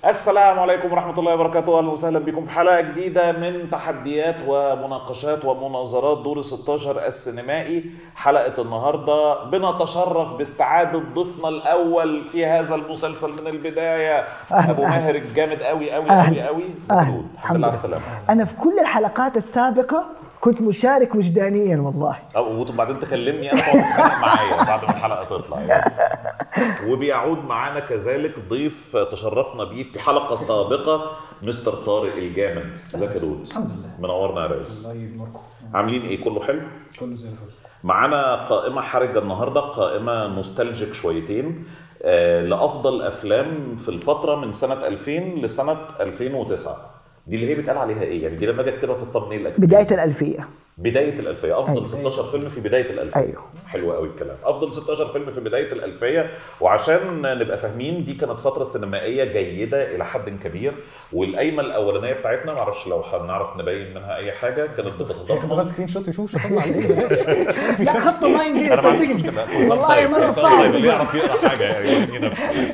السلام عليكم ورحمة الله وبركاته أهلا وسهلا بكم في حلقة جديدة من تحديات ومناقشات ومناظرات دور 16 السينمائي حلقة النهاردة بنتشرف باستعادة ضيفنا الأول في هذا المسلسل من البداية أبو ماهر الجامد قوي قوي قوي قوي زغلول الحمد لله على السلامة انا في كل الحلقات السابقه كنت مشارك وجدانيا والله أو وبعدين تكلمني انا تقعد تتخانق معايا بعد ما الحلقه تطلع بس وبيعود معانا كذلك ضيف تشرفنا بيه في حلقه سابقه مستر طارق الجامد ازيك يا دود الحمد لله منورنا يا ريس الله ينوركم عاملين ايه كله حلو كله زي الفل معانا قائمه حرجه النهارده قائمه نوستالجيك شويتين آه لافضل افلام في الفتره من سنه 2000 لسنه 2009 دي اللي هي بيتقال عليها ايه يعني دي لما اجي اكتبها في التمنيل أكتب بدايه الالفيه بداية الألفية أفضل أيوة. 16 فيلم في بداية الألفية أيوة. حلو قوي الكلام أفضل 16 فيلم في بداية الألفية وعشان نبقى فاهمين دي كانت فترة سينمائية جيدة إلى حد كبير والقايمة الأولانية بتاعتنا معرفش لو هنعرف نبين منها أي حاجة كانت ياخد بتتضمن بس سكرين شوت يشوف شطرنا على ايه بلاش لا خط ما يمدي أنا ما عنديش صدقني مشكلة والله طيب، مره إنسان صعب طيب اللي يعرف يقرا حاجة يعني يبني نفسه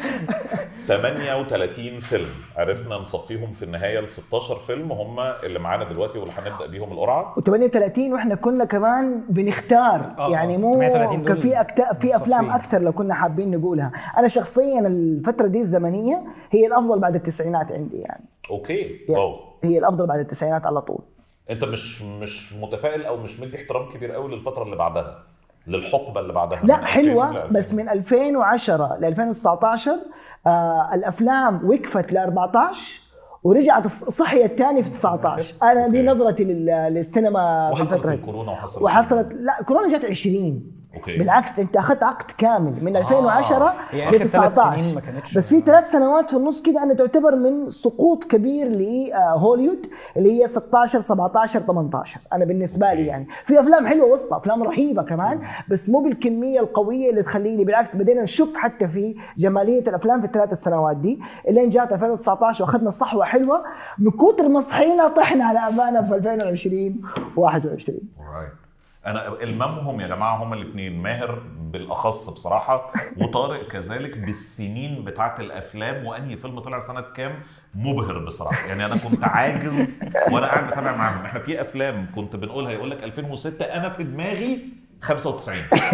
38 فيلم عرفنا نصفيهم في النهاية ل 16 فيلم هم اللي معانا دلوقتي واللي هنبدأ بيهم القرعة و38 واحنا كنا كمان بنختار آه، يعني آه. مو 38 كان دول في أكت... في افلام متصفين. اكثر لو كنا حابين نقولها انا شخصيا الفتره دي الزمنيه هي الافضل بعد التسعينات عندي يعني أوكي واو يس هي الافضل بعد التسعينات على طول انت مش مش متفائل او مش مدي احترام كبير قوي للفتره اللي بعدها للحقبه اللي بعدها من لا 2000 ل حلوه 2000. بس من 2010 ل 2019 آه الافلام وقفت ل 14 ورجعت الص- صحيت تاني في 19 انا دي أوكي. نظرتي لل- للسينما في وحصلت الفتره دي. الكورونا وحصلت وحصلت لا كورونا جت 20 اوكي بالعكس انت اخذت عقد كامل من 2010 هي ل آخر ثلاث 19 سنين ما كانتش- بس في ثلاث سنوات في النص كده انا تعتبر من سقوط كبير لهوليوود اللي هي 16 17 18 انا بالنسبه لي يعني في افلام حلوه وسطها افلام رهيبه كمان بس مو بالكميه القويه اللي تخليني بالعكس بدينا نشك حتى في جماليه الافلام في الثلاث السنوات دي الين جات 2019 واخذنا صحوه حلوه من كثر ما صحينا طحنا على ابانا في 2020 و21 Alright. انا المامهم يا جماعه هما الاثنين ماهر بالاخص بصراحه وطارق كذلك بالسنين بتاعت الافلام وانهي فيلم طلع سنه كام مبهر بصراحه يعني انا كنت عاجز وانا قاعد بتابع معاهم احنا في افلام كنت بنقولها يقول لك 2006 انا في دماغي 95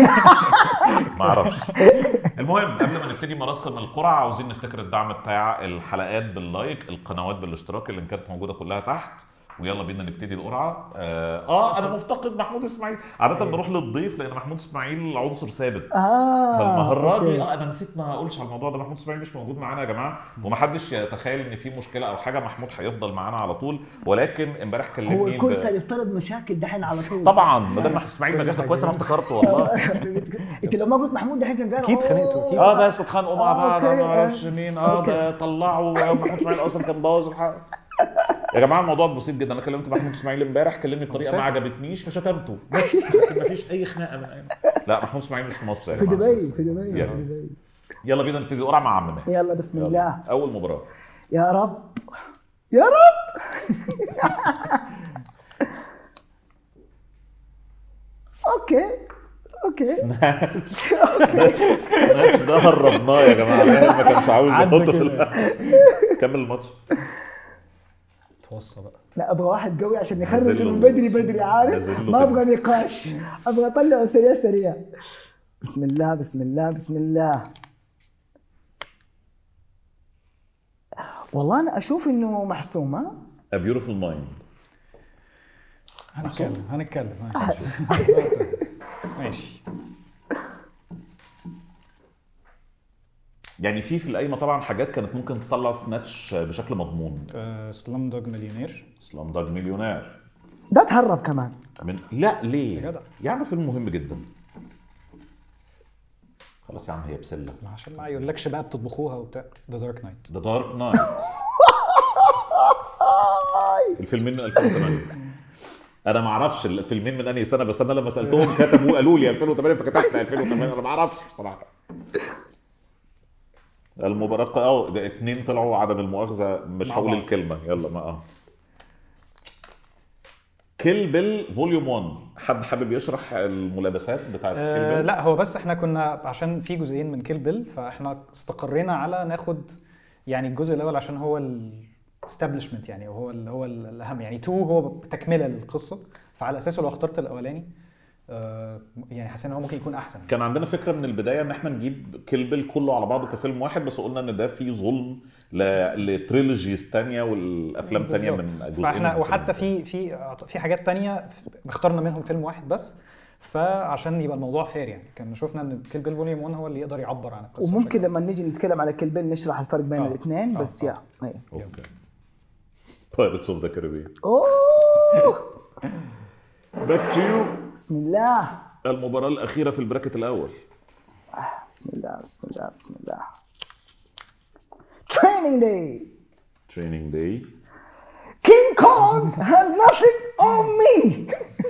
ما اعرفش المهم قبل ما نبتدي مرسم القرعه عاوزين نفتكر الدعم بتاع الحلقات باللايك القنوات بالاشتراك اللي كانت موجوده كلها تحت ويلا بينا نبتدي القرعه اه, آه انا مفتقد محمود اسماعيل عاده بروح للضيف لان محمود اسماعيل عنصر ثابت اه فالمره دي أوكي. اه انا نسيت ما اقولش على الموضوع ده محمود اسماعيل مش موجود معانا يا جماعه ومحدش يتخيل ان في مشكله او حاجه محمود هيفضل معانا على طول ولكن امبارح كلمني هو ب- الكل صار يفترض مشاكل دحين على طول طبعا ما دام محمود اسماعيل ما جاش ده كويس انا افتكرته والله انت لو ما قلت محمود دحين كان قال أكيد أوه. خانقته، أكيد. اه بس اتخانقوا مع آه، بعض أوكي. انا ما اعرفش مين اه أوكي. ده طلعوا محمود اسماعيل اصلا كان بوظ الحق يا جماعه الموضوع بسيط جدا انا كلمت محمود اسماعيل امبارح كلمني بطريقه ما عجبتنيش فشتمته بس لكن مفيش اي خناقه من اي لا محمود اسماعيل مش في مصر يا في جماعة. دبي في دبي يلا. في دبي يلا بينا نبتدي قرعه مع عم ماهر يلا بسم يلا. الله اول مباراه يا رب يا رب اوكي اوكي سناتش سناتش ده هربناه يا جماعه ماهر ما كانش عاوز عدى يحطه في كده. ال- كمل الماتش توصى بقى لا ابغى واحد قوي عشان نزل يخرج له- من بدري بدري عارف نزل له ما كده. ابغى نقاش ابغى اطلعه سريع سريع بسم الله بسم الله بسم الله والله انا اشوف انه محسوم ها A Beautiful Mind هنتكلم هنتكلم هنتكلم. ماشي يعني في في القايمه طبعا حاجات كانت ممكن تطلع سناتش بشكل مضمون سلام دوج مليونير سلام داج مليونير ده تهرب كمان من لا ليه؟ يا جدع. يا عم فيلم مهم جدا خلاص يا عم هي بسله ما عشان ما يقولكش بقى بتطبخوها وبتاع ذا دارك نايت ذا دارك نايت الفيلمين من 2008 انا ما اعرفش الفيلمين من انهي سنه بس انا لما سالتهم كتبوا قالوا لي 2008 فكتبت 2008 انا ما اعرفش بصراحه المباراة اه ده اتنين طلعوا عدم المؤاخذة مش مع هقول بعض. الكلمة يلا ما اه كيل بيل فوليوم 1 حد حابب يشرح الملابسات بتاعت كيل آه بيل؟ لا هو بس احنا كنا عشان في جزئين من كيل بيل فاحنا استقرينا على ناخد يعني الجزء الاول عشان هو الاستابلشمنت يعني هو ال هو ال- الاهم يعني 2 هو تكمله للقصه فعلى اساسه لو اخترت الاولاني آه، يعني حاسس ان هو ممكن يكون احسن كان عندنا فكره من البدايه ان احنا نجيب كيلبل كله على بعضه كفيلم واحد بس قلنا ان ده فيه ظلم ل- لتريلوجيز تانية والافلام تانية من بالظبط. جزئين فاحنا من وحتى الفيلم. في في في حاجات تانية اخترنا منهم فيلم واحد بس فعشان يبقى الموضوع فير يعني كان شفنا ان كيل بيل فوليوم 1 هو اللي يقدر يعبر عن القصه وممكن بشكل لما نيجي نتكلم على كلبين نشرح الفرق بين آه. الاثنين آه. بس آه. يا إيه. اوكي بايرتس اوف ذا كاريبيان اوه باك تو يو بسم الله المباراه الاخيره في البراكت الاول بسم الله بسم الله بسم الله Training day تريننج داي King Kong has nothing on me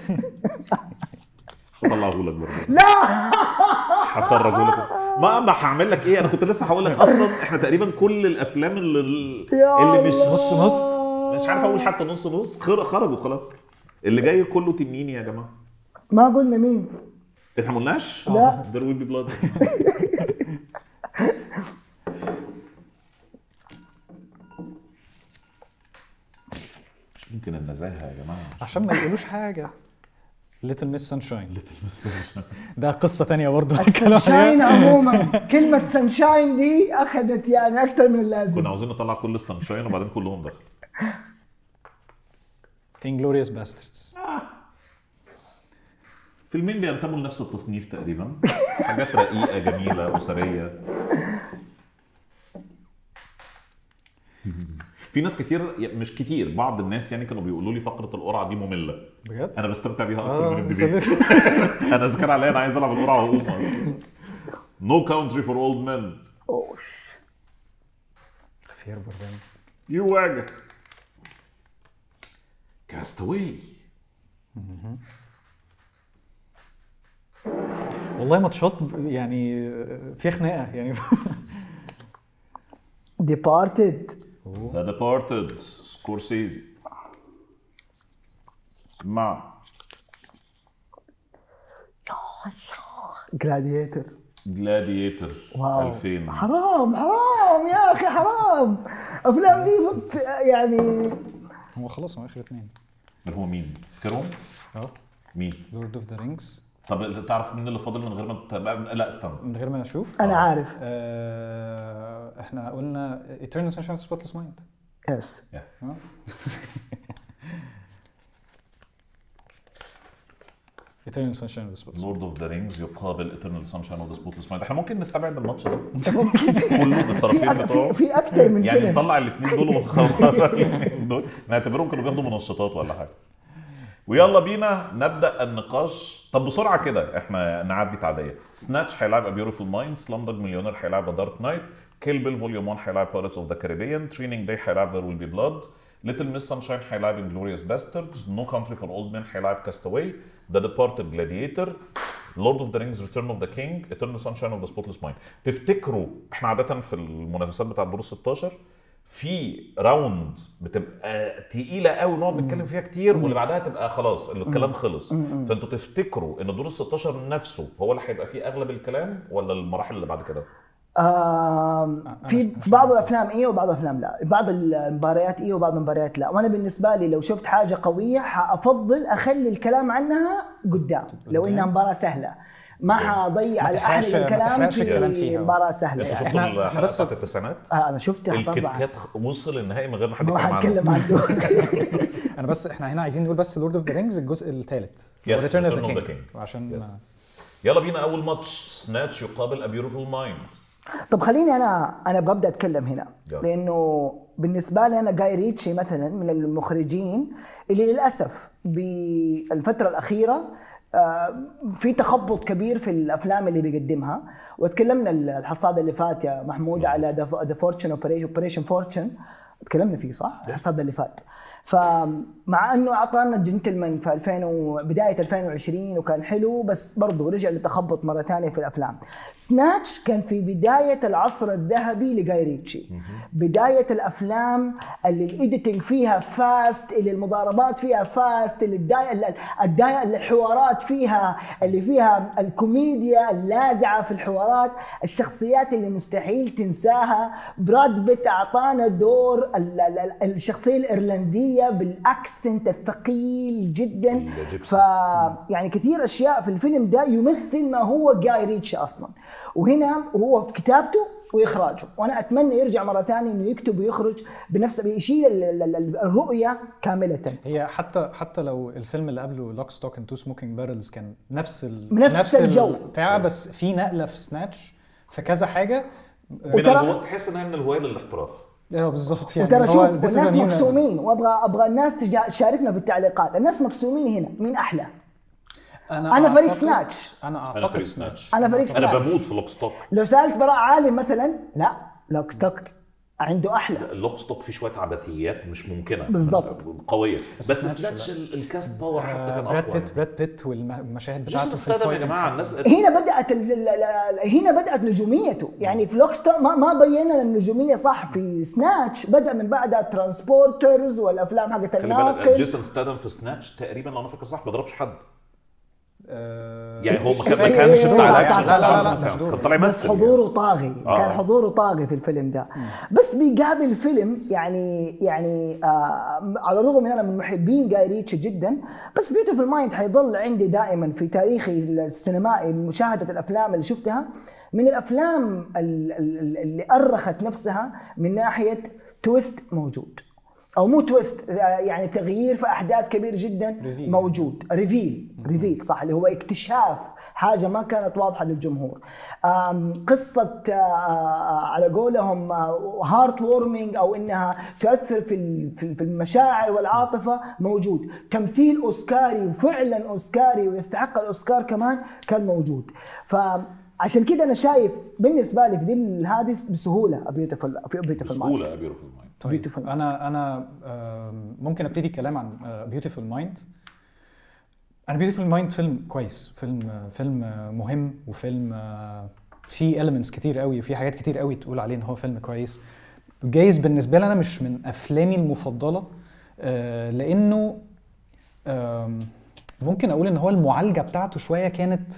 هطلعه لك برضه لا هخرجه لك ما ما هعمل لك ايه انا كنت لسه هقول لك اصلا احنا تقريبا كل الافلام اللي يا اللي مش الله. نص نص مش عارف اقول حتى نص نص خر- خرجوا خلاص اللي جاي كله تنين يا جماعه ما قلنا مين احنا ما قلناش لا. there will be blood مش ممكن النزاهه يا جماعه عشان ما يقولوش حاجه ليتل ميس سانشاين ده قصه تانية برضه السنشاين عموما كلمة سنشاين دي أخذت يعني أكثر من اللازم كنا عاوزين نطلع كل السنشاين وبعدين كلهم دخل انجلوريوس باستردز فيلمين بينتموا لنفس التصنيف تقريبا حاجات رقيقه جميله اسريه في ناس كتير مش كتير بعض الناس يعني كانوا بيقولوا لي فقره القرعه دي ممله بجد؟ انا بستمتع بيها اكتر آه، من الديبيت انا اذا كان عليا انا عايز العب القرعه واقوم اصلا نو كاونتري فور اولد مان أوش خير برنامج يواجه كاستاوي والله ماتشات يعني في خناقه يعني ديبارتد ذا ديبارتد سكورسيزي مع جلاديتر جلاديتر واو 2000 حرام حرام يا أخي حرام أفلام دي فت يعني هو خلاص هو اخر اثنين اللي هو مين؟ فاكرهم؟ اه مين؟ لورد اوف ذا رينجز طب تعرف مين اللي فاضل من غير ما تبقى لا استنى من غير ما اشوف أنا عارف آه احنا قلنا Eternal Sunshine of the Spotless Mind يس اه Eternal Sunshine of the Spotless Mind لورد اوف ذا رينجز يقابل ايترنال سانشاين اوف ذا سبوتلس مايند احنا ممكن نستبعد الماتش ده كله بالطرفين في أك- في بتوعه في أكثر من يعني فيلم نطلع الاثنين دول ونخرج الاثنين دول نعتبرهم كانوا بياخدوا منشطات ولا حاجه ويلا بينا نبدا النقاش طب بسرعه كده احنا نعدي تعديه سناتش هيلعب ا بيوتيفول مايند سلام دوج مليونير هيلعب دارك نايت كيل بيل فوليوم 1 هيلعب بيرتس اوف ذا كاريبيان تريننج داي هيلعب ذير ويل بي بلاد ليتل ميس سانشاين هيلعب انجلوريوس باستردز نو كانتري فور اولد مان هيلعب كاستاوي ذا ديبارتد جلاديتور لورد اوف ذا رينجز ريتيرن اوف ذا كينج ايترنال سانشاين اوف ذا سبوتلس مايند تفتكروا احنا عاده في المنافسات بتاعت دور ال 16 في راوند بتبقى تقيله قوي نقعد نتكلم فيها كتير واللي بعدها تبقى خلاص الكلام خلص فانتوا تفتكروا ان دور ال 16 نفسه هو اللي هيبقى فيه اغلب الكلام ولا المراحل اللي بعد كده؟ آم، في في بعض الافلام ايه وبعض الافلام لا بعض المباريات ايه وبعض المباريات لا وانا بالنسبه لي لو شفت حاجه قويه حافضل اخلي الكلام عنها قدام لو انها مباراه سهله ما حضيع ما على تحرقش- احلى ما الكلام تحرقش الكلام في فيها. مباراه سهله انتوا يعني شفتوا إحنا- الحلقه بس- بتاعت التسعينات؟ آه انا شفتها الكيت طبعا كات وصل النهائي من غير ما حد ما يتكلم عنه حتكلم عنه انا بس احنا هنا عايزين نقول بس لورد اوف ذا رينجز الجزء الثالث Yes, ريتيرن اوف Return of ذا the كينج King. عشان Yes. يلا بينا اول ماتش سناتش يقابل ا بيوتيفول مايند طب خليني انا انا ببدا اتكلم هنا يلا. لانه بالنسبه لي انا جاي ريتشي مثلا من المخرجين اللي للاسف بالفتره الاخيره آه، في تخبط كبير في الافلام اللي بيقدمها وتكلمنا الحصاد اللي فات يا محمود على ذا فورتشن اوبريشن اوبريشن فورتشن تكلمنا فيه صح؟ الحصاد اللي فات فمع انه اعطانا جنتلمان في 2000 و... بدايه 2020 وكان حلو بس برضه رجع لتخبط مره ثانيه في الافلام. سناتش كان في بدايه العصر الذهبي لجاي ريتشي. بدايه الافلام اللي الايديتنج فيها فاست اللي المضاربات فيها فاست اللي الداي... الداي... الحوارات فيها اللي فيها الكوميديا اللاذعه في الحوارات الشخصيات اللي مستحيل تنساها براد بيت اعطانا دور ال... ال... الشخصيه الايرلنديه بالاكسنت الثقيل جدا الجيبسي. ف يعني كثير اشياء في الفيلم ده يمثل ما هو جاي ريتش اصلا وهنا وهو في كتابته واخراجه وانا اتمنى يرجع مره ثانيه انه يكتب ويخرج بنفس يشيل ال- ال- ال- الرؤيه كامله هي حتى حتى لو الفيلم اللي قبله لوك ستوك اند تو سموكينج بارلز كان نفس ال نفس الجو. بتاع بس في نقله في سناتش في كذا حاجه من وترى- الهواء تحس انها من الهوايه للاحتراف اه بالظبط يعني وترى هو شوف this is a الناس new مقسومين وابغى ابغى الناس تجا- تشاركنا في التعليقات الناس مقسومين هنا مين احلى narrative. أنا فريق أعتقد- سناتش. انا انا اعتقد فريق سناتش سناتش انا فريق انا سناتش بموت في لوك ستوك لو سالت براء عالم مثلا لا لوك ستوك عنده احلى اللوك ستوك فيه شويه عبثيات مش ممكنه بالظبط. قويه بس بس سناتش سناتش ال- الكاست باور حتى آه، كان براد اقوى بيت براد بيت والمشاهد جيسون بتاعته في ستاثام يا الفايت جماعه الناس هنا بدات ال ال ال هنا بدات نجوميته يعني في لوك ستوك ما, ما بينا النجوميه صح في سناتش بدا من بعدها ترانسبورترز والافلام حقت خلي بالك الناقل جيسون ستاثام في سناتش تقريبا لو انا فاكر صح ما ضربش حد آه، يعني هو ما كان ما إيه، كانش إيه، بتاع صح، الأكشن. صح، صح، لا، لا، لا، كان مش دوره. طالع بس يمثل حضوره طاغي آه. كان حضوره طاغي في الفيلم ده بس بيقابل فيلم يعني يعني آه على الرغم من انا من محبين جاي ريتشي جدا بس بيوتيفul مايند حيضل عندي دائما في تاريخي السينمائي مشاهده الافلام اللي شفتها من الافلام ال- ال- اللي ارخت نفسها من ناحيه تويست موجود او مو تويست آه، يعني تغيير في احداث كبير جدا ريفيل. موجود ريفيل ريفيل صح اللي هو اكتشاف حاجه ما كانت واضحه للجمهور آم، قصه آه، آه، على قولهم هارت وورمينج او انها تؤثر في ال- في في المشاعر والعاطفه موجود تمثيل اوسكاري وفعلا اوسكاري ويستحق الاوسكار كمان كان موجود فعشان كده انا شايف بالنسبه لي في دي هذه بسهوله بيوتيفul في بيوتيفul مايند بسهوله بيوتيفول مايند طيب Beautiful. انا انا آم، ممكن ابتدي الكلام عن بيوتيفول مايند انا بيوتيفول مايند فيلم كويس فيلم آه، فيلم آه، مهم وفيلم آه، فيه elements كتير قوي وفيه حاجات كتير قوي تقول عليه ان هو فيلم كويس جايز بالنسبه لي انا مش من افلامي المفضله آه، لانه آم، ممكن اقول ان هو المعالجه بتاعته شويه كانت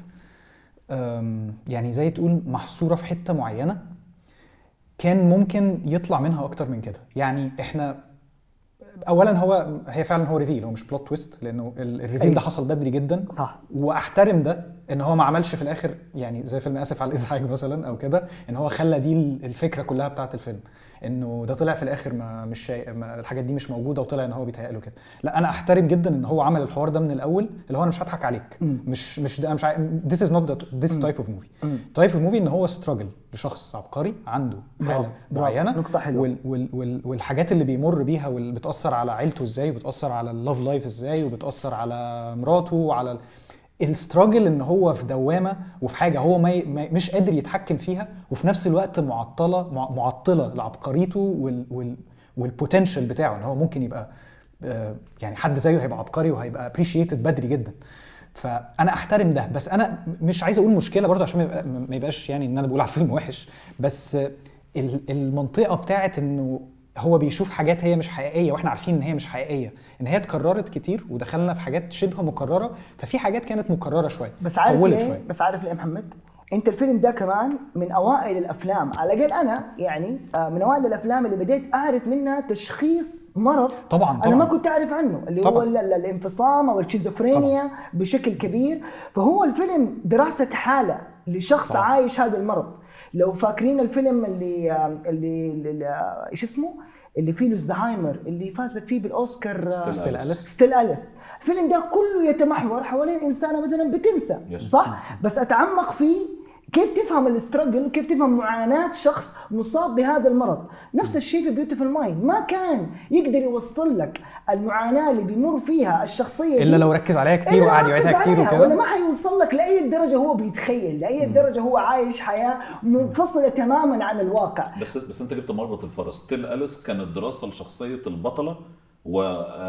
آم، يعني زي تقول محصوره في حته معينه كان ممكن يطلع منها اكتر من كده يعني احنا اولا هو هي فعلا هو ريفيل هو مش بلوت تويست لانه ال- الريفيل أيوة. ده حصل بدري جدا صح واحترم ده ان هو ما عملش في الاخر يعني زي فيلم اسف على الازعاج مثلا او كده ان هو خلى دي ال- الفكره كلها بتاعت الفيلم انه ده طلع في الاخر ما مش شيء ما الحاجات دي مش موجوده وطلع ان هو بيتهيأ له كده لا انا احترم جدا ان هو عمل الحوار ده من الاول اللي هو انا مش هضحك عليك مم. مش مش ده مش عاي... this is not that, this type of movie مم. type of movie ان هو ستراجل لشخص عبقري عنده برافو، حاله برافو. معينه نقطة حلوة. وال وال وال والحاجات اللي بيمر بيها واللي بتاثر على عيلته ازاي وبتاثر على اللوف لايف ازاي وبتاثر على مراته وعلى ال- الستراجل ان هو في دوامه وفي حاجه هو ما ي- ما مش قادر يتحكم فيها وفي نفس الوقت معطله مع- معطله لعبقريته وال وال والبوتنشال بتاعه ان هو ممكن يبقى آه، يعني حد زيه هيبقى عبقري وهيبقى ابريشيتد بدري جدا فانا احترم ده بس انا مش عايز اقول مشكله برضه عشان ما يبقى- ما يبقاش يعني ان انا بقول على الفيلم وحش بس ال- المنطقه بتاعت انه هو بيشوف حاجات هي مش حقيقيه واحنا عارفين ان هي مش حقيقيه ان هي اتكررت كتير ودخلنا في حاجات شبه مكرره ففي حاجات كانت مكرره شويه بس عارف طولت ليه؟ شويه بس عارف ليه يا محمد؟ انت الفيلم ده كمان من اوائل الافلام على الاقل انا يعني آه، من اوائل الافلام اللي بديت اعرف منها تشخيص مرض طبعا انا طبعا ما كنت اعرف عنه اللي هو طبعاً. ال- ال- الانفصام او الشيزوفرينيا بشكل كبير فهو الفيلم دراسه حاله لشخص طبعاً. عايش هذا المرض لو فاكرين الفيلم اللي آه، اللي, اللي آه، ايش اسمه؟ اللي فيه له الزهايمر اللي فازت فيه بالاوسكار آه، ستيل أليس. ستيل أليس الفيلم ده كله يتمحور حوالين انسانه مثلا بتنسى Yes. صح بس اتعمق فيه كيف تفهم الاستراجل وكيف تفهم معاناة شخص مصاب بهذا المرض نفس الشيء في بيوتيفul مايند ما كان يقدر يوصل لك المعاناة اللي بيمر فيها الشخصية الا دي لو ركز عليها كتير إلا وقعد ركز يعيدها كتير عليها، وكده ولا ما حيوصل لك لاي درجه هو بيتخيل لاي درجه هو عايش حياه منفصله تماما عن الواقع بس بس انت جبت مربط الفرس تيل اليس كانت دراسه لشخصيه البطله و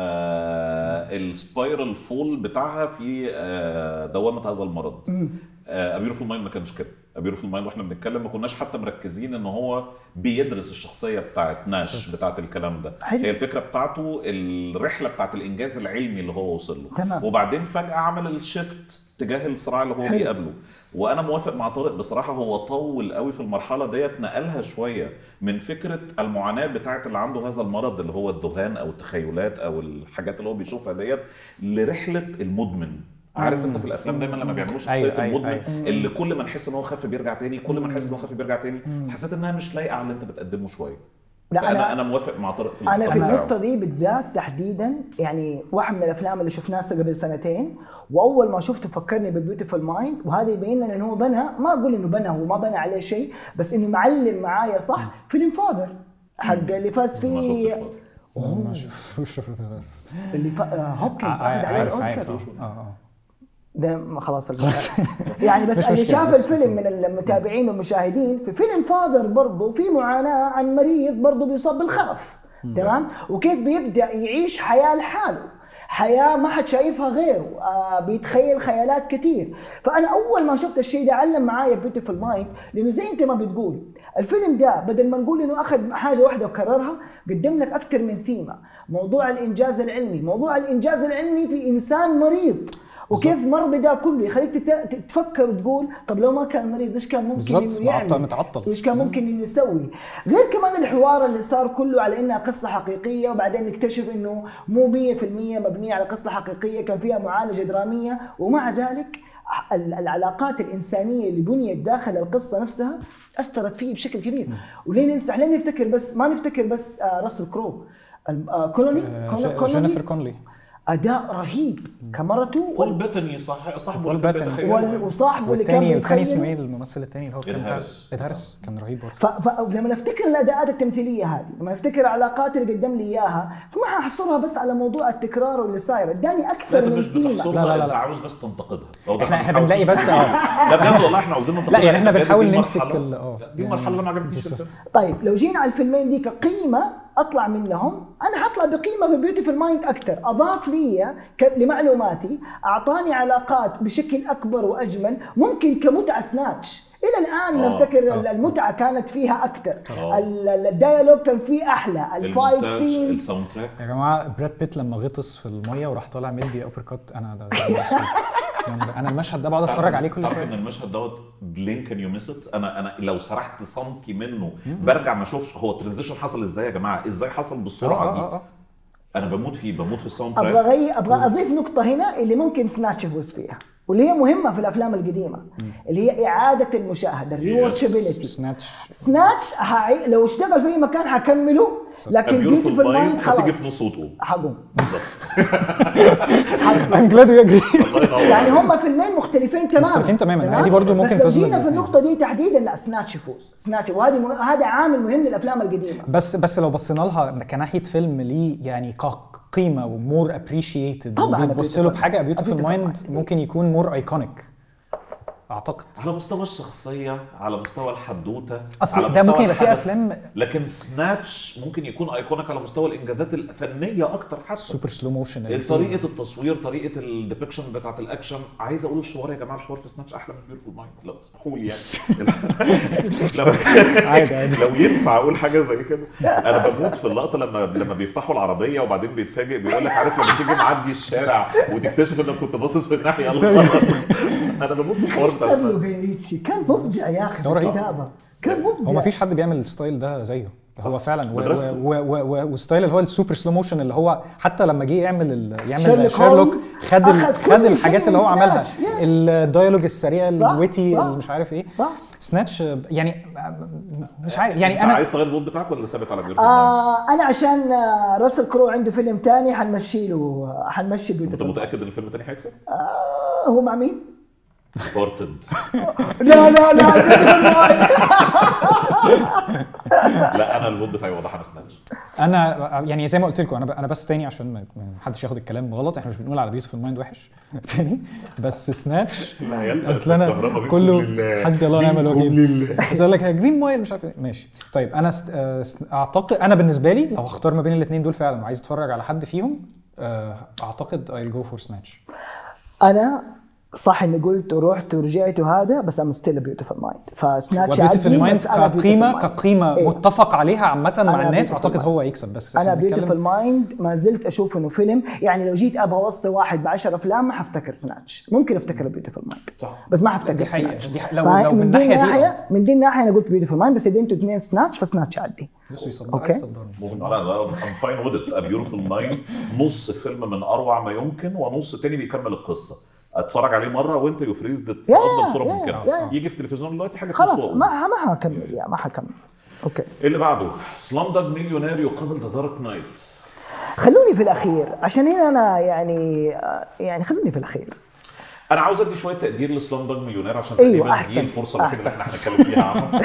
السبايرال فول بتاعها في آه، دوامه هذا المرض ابيوتيفول مايند ما كانش كده ابيوتيفول مايند واحنا بنتكلم ما كناش حتى مركزين ان هو بيدرس الشخصيه بتاعت ناش بتاعت الكلام ده حلو. هي الفكره بتاعته الرحله بتاعت الانجاز العلمي اللي هو وصل له تمام. وبعدين فجاه عمل الشيفت تجاه الصراع اللي هو حلو. بيقابله وانا موافق مع طارق بصراحه هو طول قوي في المرحله ديت نقلها شويه من فكره المعاناه بتاعت اللي عنده هذا المرض اللي هو الذهان او التخيلات او الحاجات اللي هو بيشوفها ديت لرحله المدمن عارف انت في الافلام دايما لما بيعملوا شخصيه أيوة، أيوة، المدمن أيوة. اللي كل ما نحس ان هو خف بيرجع تاني كل ما نحس ان هو خف بيرجع تاني حسيت انها مش لايقه على اللي انت بتقدمه شويه لا، لا انا أنا- انا موافق مع طارق في انا في الحوار بتاعه. النقطه دي بالذات تحديدا يعني واحد من الافلام اللي شفناها قبل سنتين واول ما شفته فكرني ببيوتيفul مايند وهذا يبين لنا انه هو بنى ما اقول انه بنى هو ما بنى عليه شيء بس انه معلم معايا صح فيلم فاذر حق اللي فاز ما فيه شفتش برضه. ما شفتوش اللي فا... آه، هوبكنز اخذ عليه عارف الاوسكار عارف اه اه ده ما خلاص البتاع. يعني بس مش اللي مشكلة، شاف بس الفيلم من المتابعين والمشاهدين في فيلم فاذر برضه في معاناه عن مريض برضه بيصاب بالخرف تمام وكيف بيبدا يعيش حياه لحاله حياه ما حد شايفها غيره آه بيتخيل خيالات كتير فانا اول ما شفت الشيء ده علم معايا بيوتيفul مايند لانه زي انت ما بتقول الفيلم ده بدل ما نقول انه اخذ حاجه واحده وكررها قدم لك اكثر من ثيمه موضوع الانجاز العلمي موضوع الانجاز العلمي في انسان مريض وكيف مر بدا كله يخليك تت- تفكر وتقول طب لو ما كان مريض ايش كان ممكن بالظبط، انه يعمل معطل- متعطل. وايش كان ممكن انه يسوي غير كمان الحوار اللي صار كله على انها قصه حقيقيه وبعدين نكتشف انه مو 100% مبنيه على قصه حقيقيه كان فيها معالجه دراميه ومع ذلك ال- العلاقات الانسانيه اللي بنيت داخل القصه نفسها اثرت فيه بشكل كبير وليه ننسى ليه نفتكر بس ما نفتكر بس آه راسل كرو ال- آه كولوني آه، كولوني- ج- كولوني جينيفر كونلي اداء رهيب كمرته بول بيتني صح صاحبه بول اللي كان بيتني. بيتخيل. وال- وصاحبه اللي كان والتاني والتاني اسمه بيتخيل ايه الممثل التاني اللي هو إيد كان بتاع هاريس. إيد هاريس كان رهيب برضه ف... فلما نفتكر الاداءات التمثيليه هذه لما نفتكر العلاقات اللي قدم لي اياها فما ححصرها بس على موضوع التكرار واللي صاير اداني لا اكثر انت من مش قيمه بتحصرها لا، لا، لا، انت لا. عاوز بس تنتقدها هو ده احنا احنا بنحاول بنلاقي بس اه لا بجد والله احنا عاوزين ننتقدها لا يعني احنا بجد دي بنحاول مرحلة- نمسك ال- اه دي يعني المرحله اللي ما عجبتنيش بالظبط. الفيلم. طيب لو جينا على الفيلمين دي كقيمه اطلع منهم انا حطلع بقيمه في بيوتيفul مايند اكثر اضاف لي ك- لمعلوماتي اعطاني علاقات بشكل اكبر واجمل ممكن كمتعه سناتش الى الان آه، نفتكر آه. المتعه كانت فيها اكثر آه. الديالوج كان فيه احلى الفايت المونتاج، سينز الساوند تراك يا جماعه براد بيت لما غطس في الميه وراح طالع مدي ابر كات انا ده, ده, ده أسود. يعني انا المشهد ده بقعد اتفرج عليه كل تعرف ان شويه المشهد دوت بلين كان يو ميس انا انا لو سرحت سنتي منه برجع ما اشوفش هو الترانزيشن حصل ازاي يا جماعه ازاي حصل اه بالسرعه دي اه اه انا بموت فيه بموت في الساوند ابغى تراك أغي... ابغى اضيف نقطه هنا اللي ممكن سناتش يفوز فيها واللي هي مهمه في الافلام القديمه اللي هي اعاده المشاهده الريواتشابيلتي سناتش سناتش هعي... لو اشتغل في اي مكان حكمله لكن بيوتيفul مايند هتيجي في خلاص نص وتقوم حقوم بالظبط I'm glad we agree الله ينور يعني عليك. هم فيلمين مختلفين تماما مختلفين تماماً. تمام؟ هذه برضو ممكن بس لو تظلم جينا في الاثنين. النقطه دي تحديدا لا سناتش يفوز سناتش وهذه مه... هذا عامل مهم للافلام القديمه بس بس لو بصينا لها كناحيه فيلم ليه يعني كقيمه ومور ابريشيتد طبعاً بتبص له Beautiful- بحاجه A بيوتيفul Beautiful مايند Mind. ممكن يكون مور ايكونيك اعتقد على مستوى الشخصيه على مستوى الحدوته اصل على ده مستوى ممكن يبقى فيه الحدث. افلام لكن سناتش ممكن يكون ايكونيك على مستوى الانجازات الفنيه اكتر حتى سوبر سلو موشن طريقه التصوير طريقه الديبكشن بتاعت الاكشن عايز اقول الحوار يا جماعه الحوار في سناتش احلى من بيوتيفول مايند لو تسمحوا لي يعني لو عادي عادي لو ينفع اقول حاجه زي كده انا بموت في اللقطه لما لما بيفتحوا العربيه وبعدين بيتفاجئ بيقول لك عارف لما تيجي معدي الشارع وتكتشف انك كنت باصص في الناحيه الغلط انا بموت في الحوار بتاع حسن له سناتش. غيريتشي كان مبدع يا اخي في هو رهيب. الكتابه كان مبدع هو ما فيش حد بيعمل الستايل ده زيه هو فعلا و- مدرسته. و- و- و- وستايل اللي هو السوبر سلو موشن اللي هو حتى لما جه يعمل ال- يعمل شيرلوك شيرلوك هولمز خد ال- أخد خد كل الحاجات شيء اللي هو من عملها سناتش، yes. الديالوج السريع صح، الويتي صح. اللي مش عارف ايه صح سناتش يعني مش عارف يعني انت انا عايز تغير الفوت بتاعك ولا ثابت على بيوتيفول مايند؟ آه انا عشان آه راسل كرو عنده فيلم تاني حنمشي له حنمشي انت بيوتيفول متاكد ان الفيلم الثاني هيكسب؟ آه هو مع مين؟ بورتد لا لا لا Beautiful Mind. لا انا الفوت بتاعي واضح انا سناتش انا يعني زي ما قلت لكم انا ب- انا بس تاني عشان ما ما حدش ياخد الكلام غلط احنا مش بنقول على بيوتيفول مايند وحش تاني بس سناتش العيال اصل انا الكهرباء بيكون كله لله. حسبي الله ونعم بيكون الوكيل لله. بس اقول لك جرين مايل مش عارف إيه. ماشي طيب انا است... آه، است- اعتقد انا بالنسبه لي لو هختار ما بين الاثنين دول فعلا وعايز اتفرج على حد فيهم آه، اعتقد I'll go for snatch انا صح اني قلت ورحت ورجعت وهذا بس ام ستيل بيوتيفول مايند فسناتش وبيوتيفول عادي مايند بس أنا كقيمه Beautiful Mind. كقيمه إيه. متفق عليها عامه مع أنا الناس Beautiful اعتقد Mind. هو يكسب بس انا إحنا بنتكلم- بيوتيفول مايند ما زلت اشوف انه فيلم يعني لو جيت ابغى اوصي واحد ب 10 افلام ما حفتكر سناتش ممكن افتكر بيوتيفول مايند صح. بس ما حفتكر دي حقيقة. سناتش دي حقيقة. لو- فا- لو من دي الناحية دي، الناحيه من دي الناحيه انا قلت بيوتيفول مايند بس اذا انتوا اثنين سناتش فسناتش عدي بصوا يصدق أوكي. عايز يصدرني. لا لا ام فاين وذ ات بيوتيفول مايند نص فيلم من اروع ما يمكن ونص تاني بيكمل القصه اتفرج عليه مره وانت يفريز في يا- افضل صوره يا- ممكنه يا. يجي في التلفزيون دلوقتي حاجه خلاص تسوق. ما ما حكمل يا ما حكمل اوكي ايه اللي بعده؟ سلام داج مليونير يقابل ذا دارك نايت خلوني في الاخير عشان هنا انا يعني آه، يعني خلوني في الاخير انا عاوز ادي شويه تقدير لسلام داج مليونير عشان أيوة، تقريبا أحسن، دي الفرصه الوحيده اللي أحسن. احنا هنتكلم فيها عنه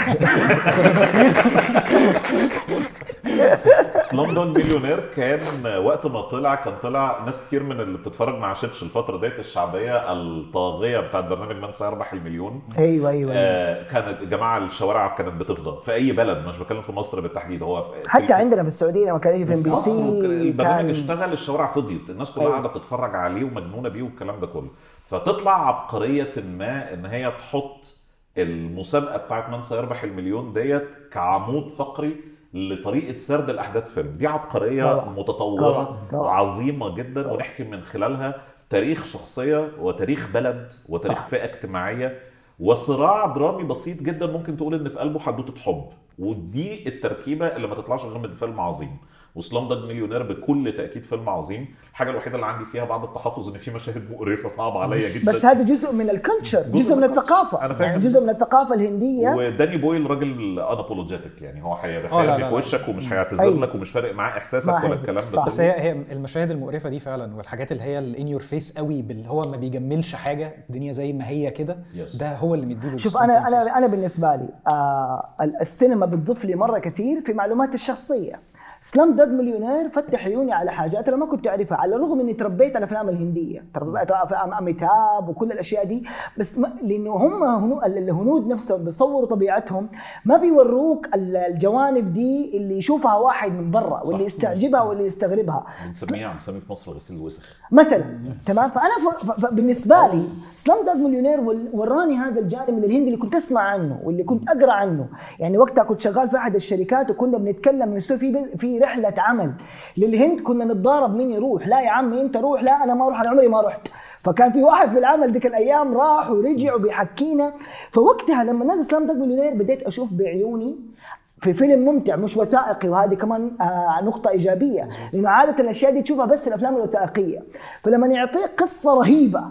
سلام داج مليونير كان وقت ما طلع كان طلع ناس كتير من اللي بتتفرج مع شتش الفتره ديت الشعبيه الطاغيه بتاعت برنامج من سيربح المليون ايوه ايوه, أيوة. آه كانت جماعه الشوارع كانت بتفضى في اي بلد مش بتكلم في مصر بالتحديد هو في حتى عندنا في السعوديه لما كان يجي في ام بي مصر سي البرنامج كان اشتغل الشوارع فضيت الناس كلها أيوة. قاعده بتتفرج عليه ومجنونه بيه والكلام ده كله فتطلع عبقريه ما ان هي تحط المسابقه بتاعت من سيربح المليون ديت كعمود فقري لطريقه سرد الاحداث فيلم دي عبقريه روعة. متطوره روعة. روعة. عظيمه جدا ونحكي من خلالها تاريخ شخصيه وتاريخ بلد وتاريخ صح. فئه اجتماعيه وصراع درامي بسيط جدا ممكن تقول ان في قلبه حدوته حب ودي التركيبه اللي ما تطلعش غير من فيلم عظيم وسلام داج مليونير بكل تاكيد فيلم عظيم الحاجه الوحيده اللي عندي فيها بعض التحفظ ان في مشاهد مقرفه صعبه عليا جدا بس هذا جزء من الكلتشر جزء من الثقافه أنا فاهم. يعني جزء من الثقافه الهنديه وداني بويل راجل انابولوجيتك يعني هو هي- آه، لا، هيرمي لا، في لا. وشك ومش هيعتذر أيوة. لك ومش فارق معاه احساسك ما ولا هي- الكلام ده صح. بس هي هي المشاهد المقرفه دي فعلا والحاجات اللي هي الان يور فيس قوي اللي هو ما بيجملش حاجه الدنيا زي ما هي كده Yes. ده هو اللي مديله شوف الستون انا بوينتس. انا انا بالنسبه لي آه السينما بتضيف لي مره كثير في معلوماتي الشخصيه سلام دوج مليونير فتح عيوني على حاجات انا ما كنت اعرفها على الرغم اني تربيت على الافلام الهنديه تربيت على افلام اميتاب وكل الاشياء دي بس ما لانه هم هنو الهنود نفسهم بيصوروا طبيعتهم ما بيوروك ال- الجوانب دي اللي يشوفها واحد من برا واللي يستعجبها واللي يستغربها بنسميه عم نسميه في مصر غسيل الوسخ مثلا تمام فانا ف... ف... بالنسبه لي سلام دوج مليونير ول- وراني هذا الجانب من الهند اللي كنت اسمع عنه واللي كنت اقرا عنه يعني وقتها كنت شغال في احد الشركات وكنا بنتكلم نسوي في بز- في رحله عمل للهند كنا نتضارب مين يروح لا يا عمي انت روح لا انا ما اروح انا عمري ما رحت فكان في واحد في العمل ديك الايام راح ورجع وبيحكينا فوقتها لما نزل سلام دوج مليونير بديت اشوف بعيوني في فيلم ممتع مش وثائقي وهذه كمان آه نقطة إيجابية لأنه عادة الأشياء دي تشوفها بس في الأفلام الوثائقية فلما يعطيك قصة رهيبة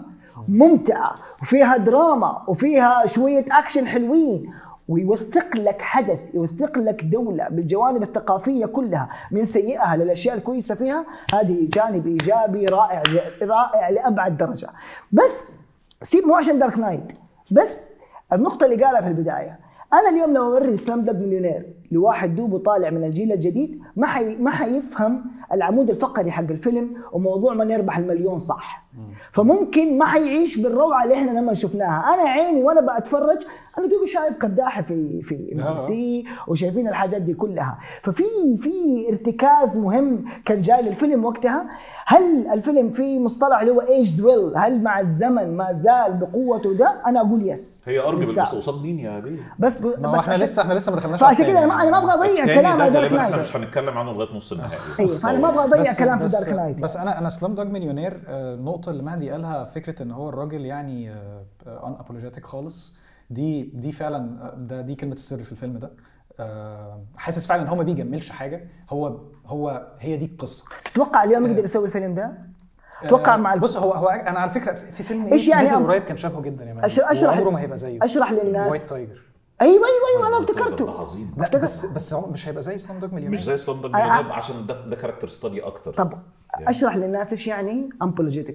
ممتعة وفيها دراما وفيها شوية أكشن حلوين ويوثق لك حدث يوثق لك دولة بالجوانب الثقافية كلها من سيئها للأشياء الكويسة فيها هذه جانب إيجابي رائع ج- رائع لأبعد درجة بس سيب مو عشان دارك نايت بس النقطة اللي قالها في البداية انا اليوم لو اوري سلام دوج مليونير لواحد دوبه طالع من الجيل الجديد ما حي... ما حيفهم العمود الفقري حق الفيلم وموضوع من يربح المليون صح فممكن ما حيعيش بالروعه اللي احنا لما شفناها انا عيني وانا بتفرج انا دوبي شايف قداحه في في ام آه. سي وشايفين الحاجات دي كلها ففي في ارتكاز مهم كان جاي للفيلم وقتها هل الفيلم في مصطلح اللي هو ايج دويل هل مع الزمن ما زال بقوته ده انا اقول يس هي ارجل بالساعة. بس قصاد مين يا بيه؟ بس ما هو بس احنا عشان- لسه احنا لسه ما دخلناش على فعشان كده انا التاني. ما انا ما ابغى اضيع التاني كلام ده على دارك غالبا احنا نايت مش هنتكلم عنه لغايه نص النهائي ايوه فانا ما ابغى اضيع بس- كلام في بس- دارك نايت بس انا انا سلام دوج مليونير آه، النقطه اللي مهدي قالها فكره ان هو الراجل يعني ان ابولوجيتك خالص دي دي فعلا آه، ده دي كلمه السر في الفيلم ده آه، حاسس فعلا ان هو ما بيجملش حاجه هو هو هي دي القصه تتوقع اليوم يقدر يسوي الفيلم ده؟ اتوقع آه، مع بص هو هو انا على فكره في فيلم إيش ايه يعني نزل أم- قريب كان شبهه جدا يا مان أش- أشرح- عمره ما هيبقى زيه اشرح للناس وايت تايجر ايوه ايوه ايوه انا ده افتكرته عظيم لا بس بس هو مش هيبقى زي سلام دوج مليونير مش زي سلام دوج أنا- مليونير عشان ده ده كاركتر ستادي اكتر طب اشرح للناس ايش يعني امبولوجيتيكال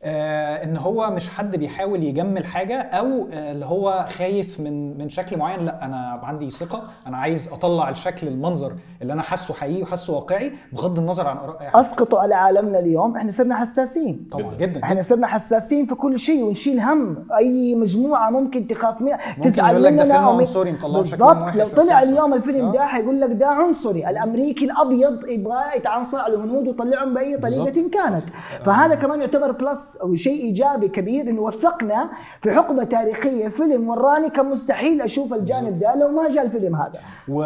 آه ان هو مش حد بيحاول يجمل حاجه او آه اللي هو خايف من من شكل معين لا انا عندي ثقه انا عايز اطلع الشكل المنظر اللي انا حاسه حقيقي وحاسه واقعي بغض النظر عن اراء اي حد اسقطوا على عالمنا اليوم احنا صرنا حساسين طبعا جداً. جدا احنا صرنا حساسين في كل شيء ونشيل هم اي مجموعه ممكن تخاف منها تزعل يقول لك ده مننا فيلم أو من- عنصري مطلعه بشكل بالضبط وحش لو وبتاع. طلع اليوم الفيلم آه. ده حيقول لك ده عنصري الامريكي الابيض يبغى يتعنصر على الهنود ويطلعهم باي طريقه بالضبط. كانت فهذا كمان يعتبر بلس او شيء ايجابي كبير انه وثقنا في حقبه تاريخيه فيلم وراني كان مستحيل اشوف الجانب ده لو ما جاء الفيلم هذا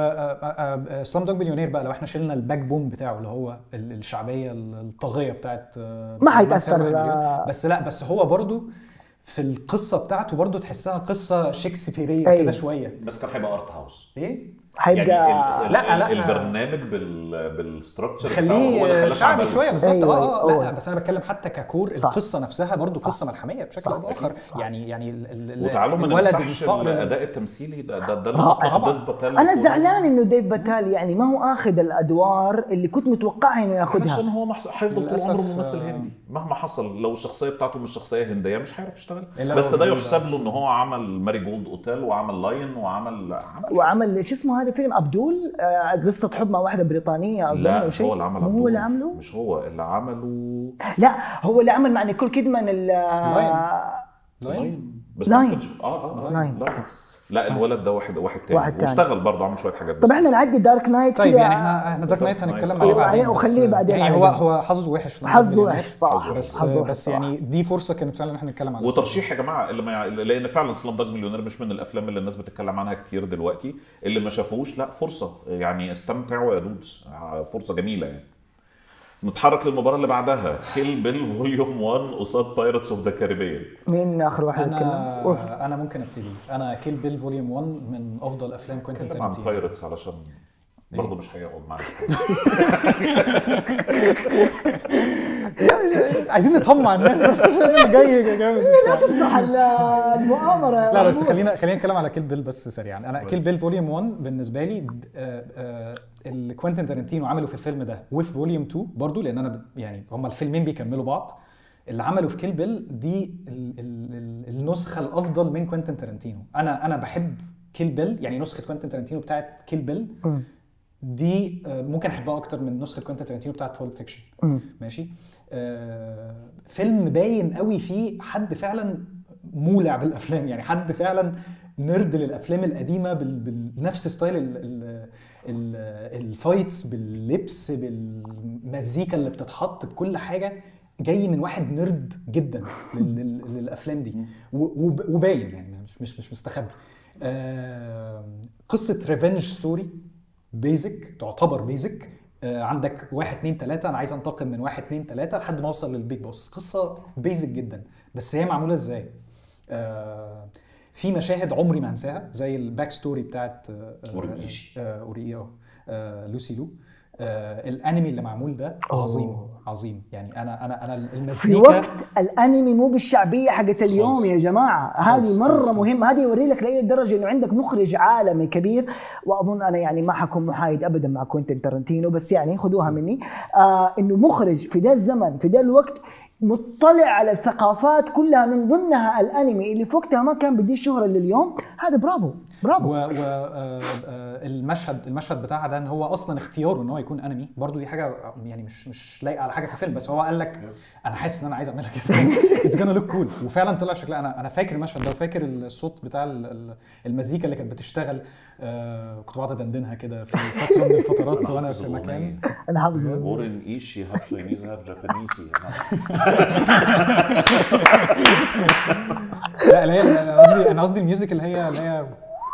وسلام دوج مليونير بقى لو احنا شلنا الباك بوم بتاعه اللي هو ال- الشعبيه الطاغيه بتاعت آه، ما حيتأثر، مثلاً واحد مليون. آه. بس لا بس هو برضو في القصه بتاعته برضو تحسها قصه شكسبيريه أيوة. كده شويه بس كان هيبقى ارت هاوس ايه حيبقى يعني ال- لا، ال- لا. البرنامج بال بالستراكشر بتاعه هو اللي خليه خلاه شعبي شويه بالظبط أيوة، اه اه أيوة. لا بس انا بتكلم حتى ككور صح. القصه نفسها برضو صح. قصه ملحميه بشكل صح. او باخر أكيد. صح. يعني يعني ال- ال- ال- وتعالوا ما الولد نمسحش الفقر الاداء التمثيلي ده ده ده رائع. اللي ديف باتال انا زعلان انه ديف باتال يعني ما هو اخذ الادوار اللي كنت متوقعها انه ياخذها عشان هو محس- هيفضل طول للأسف، عمره ممثل آه. هندي مهما حصل لو الشخصيه بتاعته مش شخصيه هنديه مش هيعرف يشتغل إلا بس لو ده بيقول يحسب له ان هو عمل ماري جولد اوتيل وعمل لاين وعمل عمل وعمل شو اسمه هذا فيلم ابدول آه قصه حب مع واحده بريطانيه اظن لا او شيء هو اللي عمل مو هو عبدول. اللي عمله مش هو اللي عمله لا هو اللي عمل مع نيكول كيدمان ال لاين. لاين لاين بس لاين. ما كانش اه اه, آه لاين. لا. لا الولد ده واحد واحد تاني واحد تاني. واشتغل برضه عمل شويه حاجات طب بس. احنا نعدي دارك نايت طيب كده يعني احنا احنا دارك نايت هنتكلم عليه أيوة، بعدين يعني بس- وخليه بعدين يعني على هو جنب. هو حظه وحش لما حظه مليونير. وحش صح بس حظه وحش بس صح. يعني دي فرصه كانت فعلا ان احنا نتكلم على وترشيح يا جماعه اللي ما يع... لان فعلا سلام داج مليونير مش من الافلام اللي الناس بتتكلم عنها كتير دلوقتي اللي ما شافوش لا فرصه يعني استمتعوا يا دودز فرصه جميله يعني نتحرك للمباراه اللي بعدها كيل بيل فوليوم 1 قصاد بايرتس اوف ذا كاريبيان مين اخر واحد يتكلم؟ روح. انا انا ممكن ابتدي انا كيل بيل فوليوم 1 من افضل افلام كوينتين نتكلم عن تارانتينو بايرتس علشان برضه مش هيقعد معانا عايزين نطمع الناس بس عشان اللي جاي جامد لا تفتح ال- المؤامره يا لا بس محمود. خلينا خلينا نتكلم على كيل بيل بس سريعا انا كيل بيل فوليوم 1 بالنسبه لي د- آه، آه، اللي كوينتين تارنتينو عمله في الفيلم ده وفي فوليوم 2 برضو لان انا ب- يعني هما الفيلمين بيكملوا بعض اللي عمله في كيل بيل دي ال ال ال النسخه الافضل من كوينتين تارنتينو انا انا بحب كيل بيل يعني نسخه كوينتين تارنتينو بتاعت كيل بيل مم. دي آه، ممكن احبها اكتر من نسخه كوينتين تارنتينو بتاعت بول فيكشن مم. ماشي آه فيلم باين قوي فيه حد فعلا مولع بالافلام يعني حد فعلا نرد للافلام القديمه بال- بنفس ستايل ال- ال- ال- الفايتس باللبس بالمزيكا اللي بتتحط بكل حاجه جاي من واحد نرد جدا لل- لل- للافلام دي و- وب- وباين يعني مش مش مش مستخبي آه قصه ريفنج ستوري بيزك تعتبر بيزك آه، عندك واحد اتنين تلاتة انا عايز انتقم من واحد اتنين تلاتة لحد ما اوصل للبيج بوس قصة بيزك جدا بس هي معمولة ازاي آه، في مشاهد عمري ما هنساها زي الباك ستوري بتاعت آه، آه، أوريشي. آه، اوريشي اه آه، لوسي لو آه، الانمي اللي معمول ده أوه. عظيم عظيم يعني انا انا انا المزيكا في وقت الانمي مو بالشعبيه حقت اليوم خالص. يا جماعه هذه خالص، مره خالص. مهمه هذه يوري لك لاي درجه انه عندك مخرج عالمي كبير واظن انا يعني ما حكون محايد ابدا مع كوينتين تارنتينو بس يعني خذوها مني آه انه مخرج في ذا الزمن في ذا الوقت مطلع على الثقافات كلها من ضمنها الانمي اللي في وقتها ما كان بديه الشهره اللي اليوم هذا برافو برافو والمشهد المشهد بتاعها ده ان هو اصلا اختياره ان هو يكون انمي برضو دي حاجه يعني مش مش لايقه على حاجه في الفيلم بس هو قال لك انا حاسس ان انا عايز اعملها كده اتس جونا لوك كول وفعلا طلع شكلها انا انا فاكر المشهد ده وفاكر الصوت بتاع ال- ال- المزيكا اللي كانت بتشتغل آه كنت بقعد ادندنها كده في فتره من الفترات وانا في مكان انا حافظ اورن ايشي هاف شاينيز هاف جابانيسي لا اللي هي انا قصدي انا قصدي الميوزك اللي هي اللي هي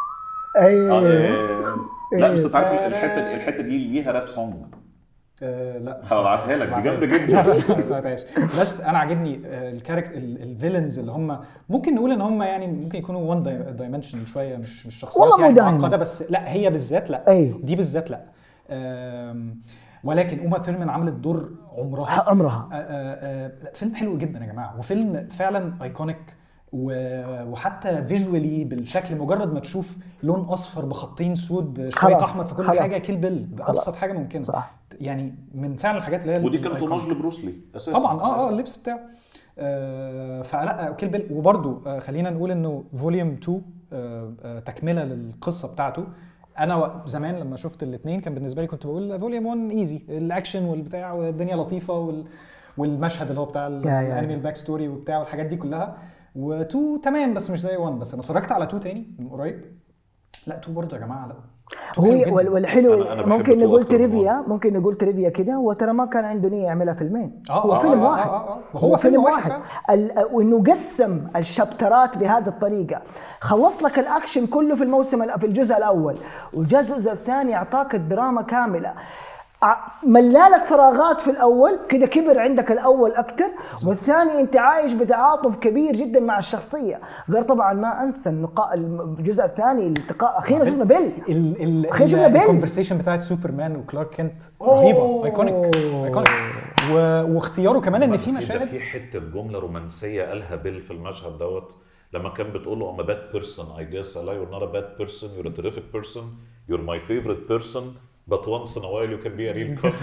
ايه لا بس انت عارف الحته الحته دي ليها راب سونج آه لا ما هبعتها لك دي جامده جدا لا لا ما سمعتهاش بس انا عاجبني الكاركتر الفيلنز اللي هم ممكن نقول ان هم يعني ممكن يكونوا وان دايمنشنال شويه مش مش شخصيات والله مو يعني دايماً. معقده بس لا هي بالذات لا أيوه. دي بالذات لا آم، ولكن اوما ثيرمان عملت دور عمرها عمرها آه، آه، آه، فيلم حلو جدا يا جماعه وفيلم فعلا ايكونيك وحتى فيجوالي بالشكل مجرد ما تشوف لون اصفر بخطين سود بشويه خلاص، احمر في كل خلاص. حاجه كيل بيل بابسط خلاص. حاجه ممكنه صح. يعني من فعلا الحاجات اللي هي ودي كانت الأيكونيك. اوماج لبروسلي اساسا طبعا اه اه اللبس بتاعه آه، فلا كيل بيل وبرده خلينا نقول انه فوليوم 2 آه، آه، تكمله للقصه بتاعته انا و- زمان لما شفت الاثنين كان بالنسبه لي كنت بقول فوليوم 1 ايزي الاكشن والبتاع والدنيا لطيفه وال والمشهد اللي هو بتاع ال- يا- يا- الانمي الباك ستوري وبتاع والحاجات دي كلها و2 تمام بس مش زي 1 بس انا اتفرجت على 2 تاني من قريب لا 2 برضه يا جماعه لا هو حلو جداً. وال- والحلو أنا- أنا بحب ممكن تو نقول أكتر من تريفيا ممكن نقول تريفيا كده هو ترى ما كان عنده نيه يعملها فيلمين آه، هو آه، فيلم آه، واحد آه، آه. هو فيلم واحد ال- وانه قسم الشابترات بهذه الطريقه خلص لك الاكشن كله في الموسم ال- في الجزء الاول والجزء الثاني اعطاك الدراما كامله ع- ملالك فراغات في الاول كده كبر عندك الاول اكثر والثاني انت عايش بتعاطف كبير جدا مع الشخصيه غير طبعا ما انسى النقاء الجزء الثاني الالتقاء اخيرا شفنا بيل ال ال أخي شفنا بيل. الكونفرسيشن بتاعت سوبرمان وكلارك كنت رهيبه أوه. ايكونيك ايكونيك و- واختياره كمان ان في ده مشاهد في حته جمله رومانسيه قالها بيل في المشهد دوت لما كان بتقول له I'm a bad person I guess لا you're not a bad person you're a terrific person you're my favorite person but once in a while you can be a real cunt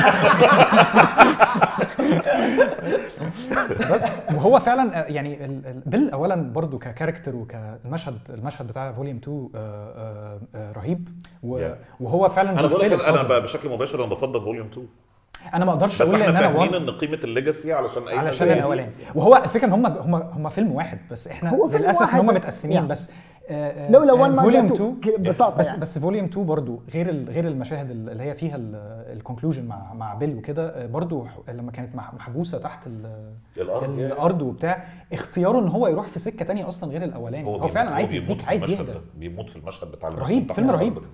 بس وهو فعلا آه، يعني ال- ال- بيل اولا برضو ككاركتر وكالمشهد المشهد بتاع فوليوم 2 آه، آه، آه، رهيب و- Yeah. وهو فعلا انا بقول لك بيفلت انا puzzle. ب- بشكل مباشر انا بفضل فوليوم 2 انا ما اقدرش بس اقول احنا ان انا فاهمين one ان قيمه الليجاسي علشان اي علشان حد الاولاني وهو الفكره ان هم هم هم فيلم واحد بس احنا هو فيلم للاسف ان واحد هم بس. متقسمين Yeah. بس آه، آه، لولا آه، one ما Volume جاء two. 2 كده ببساطة بس يعني. بس فوليوم 2 برضو غير ال- غير المشاهد اللي هي فيها الكونكلوجن مع مع بيل وكده آه، برضو ح- لما كانت مح- محبوسه تحت ال- الارض الارض وبتاع اختياره ان هو يروح في سكه تانية اصلا غير الاولاني هو, بيموت- فعلا عايز بيموت يديك في عايز المشهد يهدى ده. بيموت في المشهد بتاع رهيب بتاع فيلم الأرض. رهيب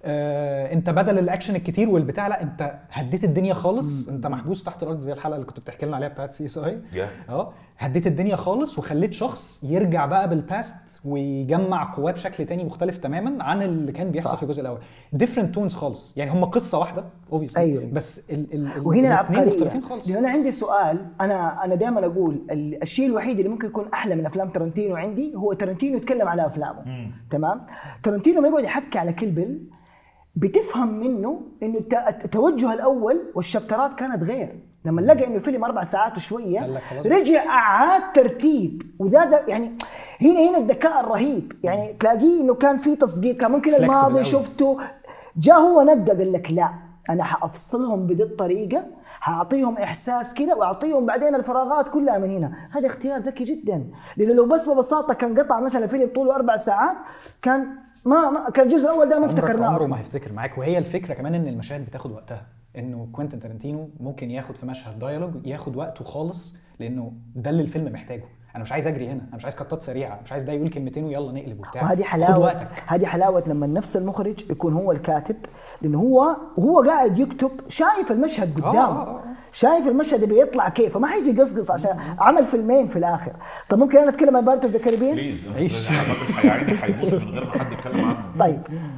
آه انت بدل الاكشن الكتير والبتاع لا انت هديت الدنيا خالص انت محبوس تحت الارض زي الحلقه اللي كنت بتحكي لنا عليها بتاعت سي اس اي Yeah. اه هديت الدنيا خالص وخليت شخص يرجع بقى بالباست ويجمع قواه بشكل تاني مختلف تماما عن اللي كان بيحصل صح. في الجزء الاول ديفرنت تونز خالص يعني هم قصه واحده اوبسلي أيوة. بس ال ال وهنا الاتنين العبقريه مختلفين خالص لأن انا عندي سؤال انا انا دائما اقول ال- الشيء الوحيد اللي ممكن يكون احلى من افلام ترنتينو عندي هو ترنتينو يتكلم على افلامه تمام ترنتينو ما يقعد يحكي على كل بيل بتفهم منه انه الت- التوجه الاول والشابترات كانت غير لما لقى انه الفيلم اربع ساعات وشويه قال لك خلاص. رجع اعاد ترتيب وده ده يعني هنا هنا الذكاء الرهيب يعني تلاقيه انه كان في تصقير كان ممكن Flexible الماضي أوي. شفته جاء هو نقى قال لك لا انا حافصلهم بهذه الطريقه حاعطيهم احساس كده واعطيهم بعدين الفراغات كلها من هنا هذا اختيار ذكي جدا لانه لو بس ببساطه كان قطع مثلا فيلم طوله اربع ساعات كان ما, ما كان الجزء الاول ده ما عمرك افتكرناه عمره اصلا ما هيفتكر معاك وهي الفكره كمان ان المشاهد بتاخد وقتها انه كوينتين تارنتينو ممكن ياخد في مشهد دايالوج ياخد وقته خالص لانه ده اللي الفيلم محتاجه انا مش عايز اجري هنا انا مش عايز كتات سريعه مش عايز ده يقول كلمتين ويلا نقلب وبتاع وهذه خد حلاوه وقتك هذه حلاوه لما نفس المخرج يكون هو الكاتب لانه هو وهو قاعد يكتب شايف المشهد آه، قدامه آه، آه. شايف المشهد بيطلع كيف فما حيجي يقصقص عشان عمل فيلمين في الاخر طب ممكن انا اتكلم عن بارت اوف ذا كاريبيان بليز عيش. هيعيني هيموت من غير ما حد يتكلم عنه طيب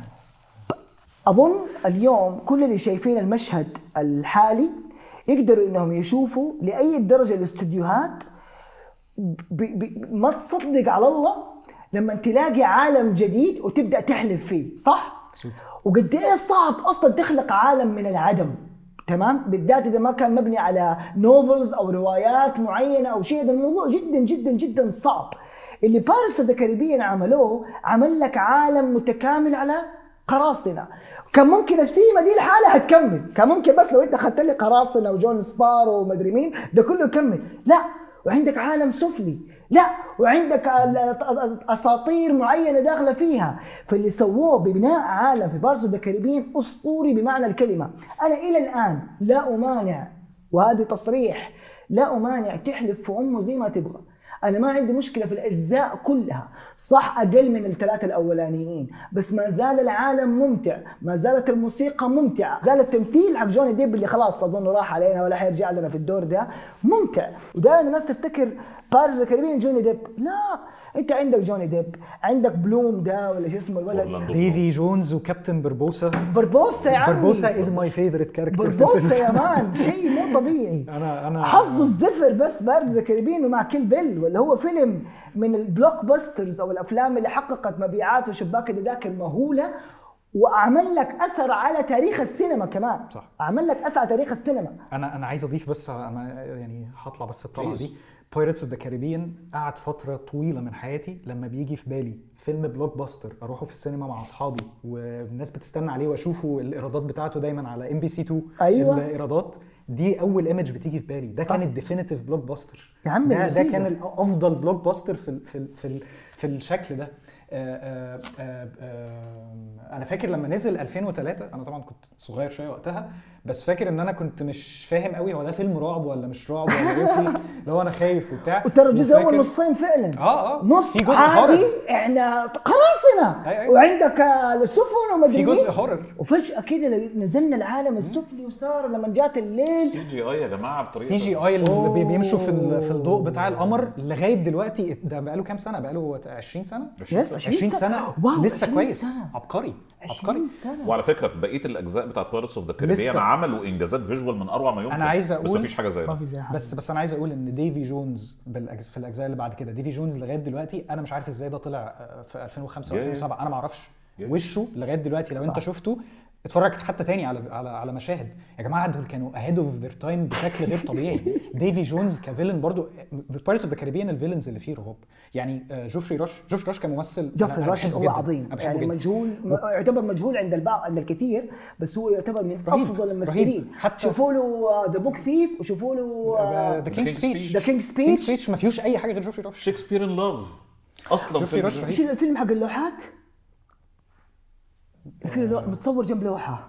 اظن اليوم كل اللي شايفين المشهد الحالي يقدروا انهم يشوفوا لاي درجه الاستديوهات ب... ب... ما تصدق على الله لما تلاقي عالم جديد وتبدا تحلف فيه صح وقد ايه صعب اصلا تخلق عالم من العدم تمام بالذات اذا ما كان مبني على نوفلز او روايات معينه او شيء هذا الموضوع جدا جدا جدا صعب اللي بارس اوف ذا كاريبيان عملوه عمل لك عالم متكامل على قراصنه كان ممكن الثيمه دي لحالها تكمل كان ممكن بس لو انت اخذت لي قراصنه وجون سبارو ومدري مين ده كله يكمل لا وعندك عالم سفلي لا وعندك ال- اساطير معينه داخله فيها فاللي سووه ببناء عالم في بارس اوف ذا كاريبيان اسطوري بمعنى الكلمه انا الى الان لا امانع وهذه تصريح لا امانع تحلف في امه زي ما تبغى انا ما عندي مشكله في الاجزاء كلها صح اقل من الثلاثه الاولانيين بس ما زال العالم ممتع ما زالت الموسيقى ممتعه زال التمثيل حق جوني ديب اللي خلاص اظن راح علينا ولا حيرجع لنا في الدور ده ممتع ودائما الناس تفتكر بارز الكاريبيان جوني ديب لا انت عندك جوني ديب عندك بلوم ده ولا شو اسمه الولد أورلاندو ديفي جونز وكابتن بربوسا بربوسا يا عمي بربوسا از ماي فيفورت كاركتر بربوسا يا مان شيء مو طبيعي انا انا حظه الزفر بس بارد ذا كاريبين ومع كيل بيل واللي هو فيلم من البلوك باسترز او الافلام اللي حققت مبيعات وشباك الذاكر مهوله واعمل لك اثر على تاريخ السينما كمان صح. اعمل لك اثر على تاريخ السينما انا انا عايز اضيف بس انا يعني هطلع بس الطلعه Please. دي بايرتس اوف ذا كاريبيان قعد فتره طويله من حياتي لما بيجي في بالي فيلم بلوك باستر اروحه في السينما مع اصحابي والناس بتستنى عليه واشوفه الايرادات بتاعته دايما على ام بي سي 2 أيوة. الايرادات دي اول ايمج بتيجي في بالي ده صح. كان الديفينيتيف بلوك باستر يا عم ده, ده الموسيقى. كان افضل بلوك باستر في ال- في ال- في, ال- في الشكل ده آه، آه، آه، آه، انا فاكر لما نزل 2003 انا طبعا كنت صغير شويه وقتها بس فاكر ان انا كنت مش فاهم قوي هو ده فيلم رعب ولا مش رعب ولا ايه فيه اللي هو انا خايف وبتاع وترى الجزء الاول وفاكر- نصين فعلا اه اه نص في جزء عادي هورر احنا قراصنه أي- أي. وعندك آه، السفن ومدري في جزء مين. هورر وفجاه كده نزلنا العالم السفلي وصار لما جات الليل سي جي اي يا جماعه بطريقه سي جي اي اللي أوه. بي- بيمشوا في ال- في الضوء بتاع القمر لغايه دلوقتي ده بقاله كام سنه بقاله 20 سنه يس 20 سنه واو لسه 20 كويس سنة. عبقري عبقري 20 سنه وعلى فكره في بقيه الاجزاء بتاعت بايرتس اوف ذا كاريبيان لسه. عملوا انجازات فيجوال من اروع ما يمكن أنا عايز بس أقول- مفيش حاجه زي ما ده في زي حاجة. بس بس انا عايز اقول ان ديفي جونز بالأجز في الاجزاء اللي بعد كده ديفي جونز لغايه دلوقتي انا مش عارف ازاي ده طلع آه، في 2005 Yeah, yeah. 2007 انا ما اعرفش Yeah. وشه لغايه دلوقتي لو صح. انت شفته اتفرج حتى تاني على على على مشاهد يا جماعه دول كانوا اهيد اوف ذير تايم بشكل غير طبيعي ديفي جونز كفيلن برضو بايرتس اوف ذا كاريبيان الفيلنز اللي فيه رهاب يعني آه، جوفري روش جوفري روش كممثل أنا- جوفري أنا رش بحبه هو جداً. عظيم أنا بحبه يعني جداً. مجهول م- يعتبر مجهول عند البعض عند الكثير بس هو يعتبر من رهيب، افضل رهيب. الممثلين حتى- شوفوا له ذا بوك ثيف وشوفوا له ذا كينج King's سبيتش ذا كينج كينج سبيتش سبيتش ما فيهوش اي حاجه غير جوفري روش شكسبير ان لاف اصلا شوفي فيلم رش جميل. رهيب. ايش الفيلم حق اللوحات؟ الفيلم لو- متصور جنب لوحه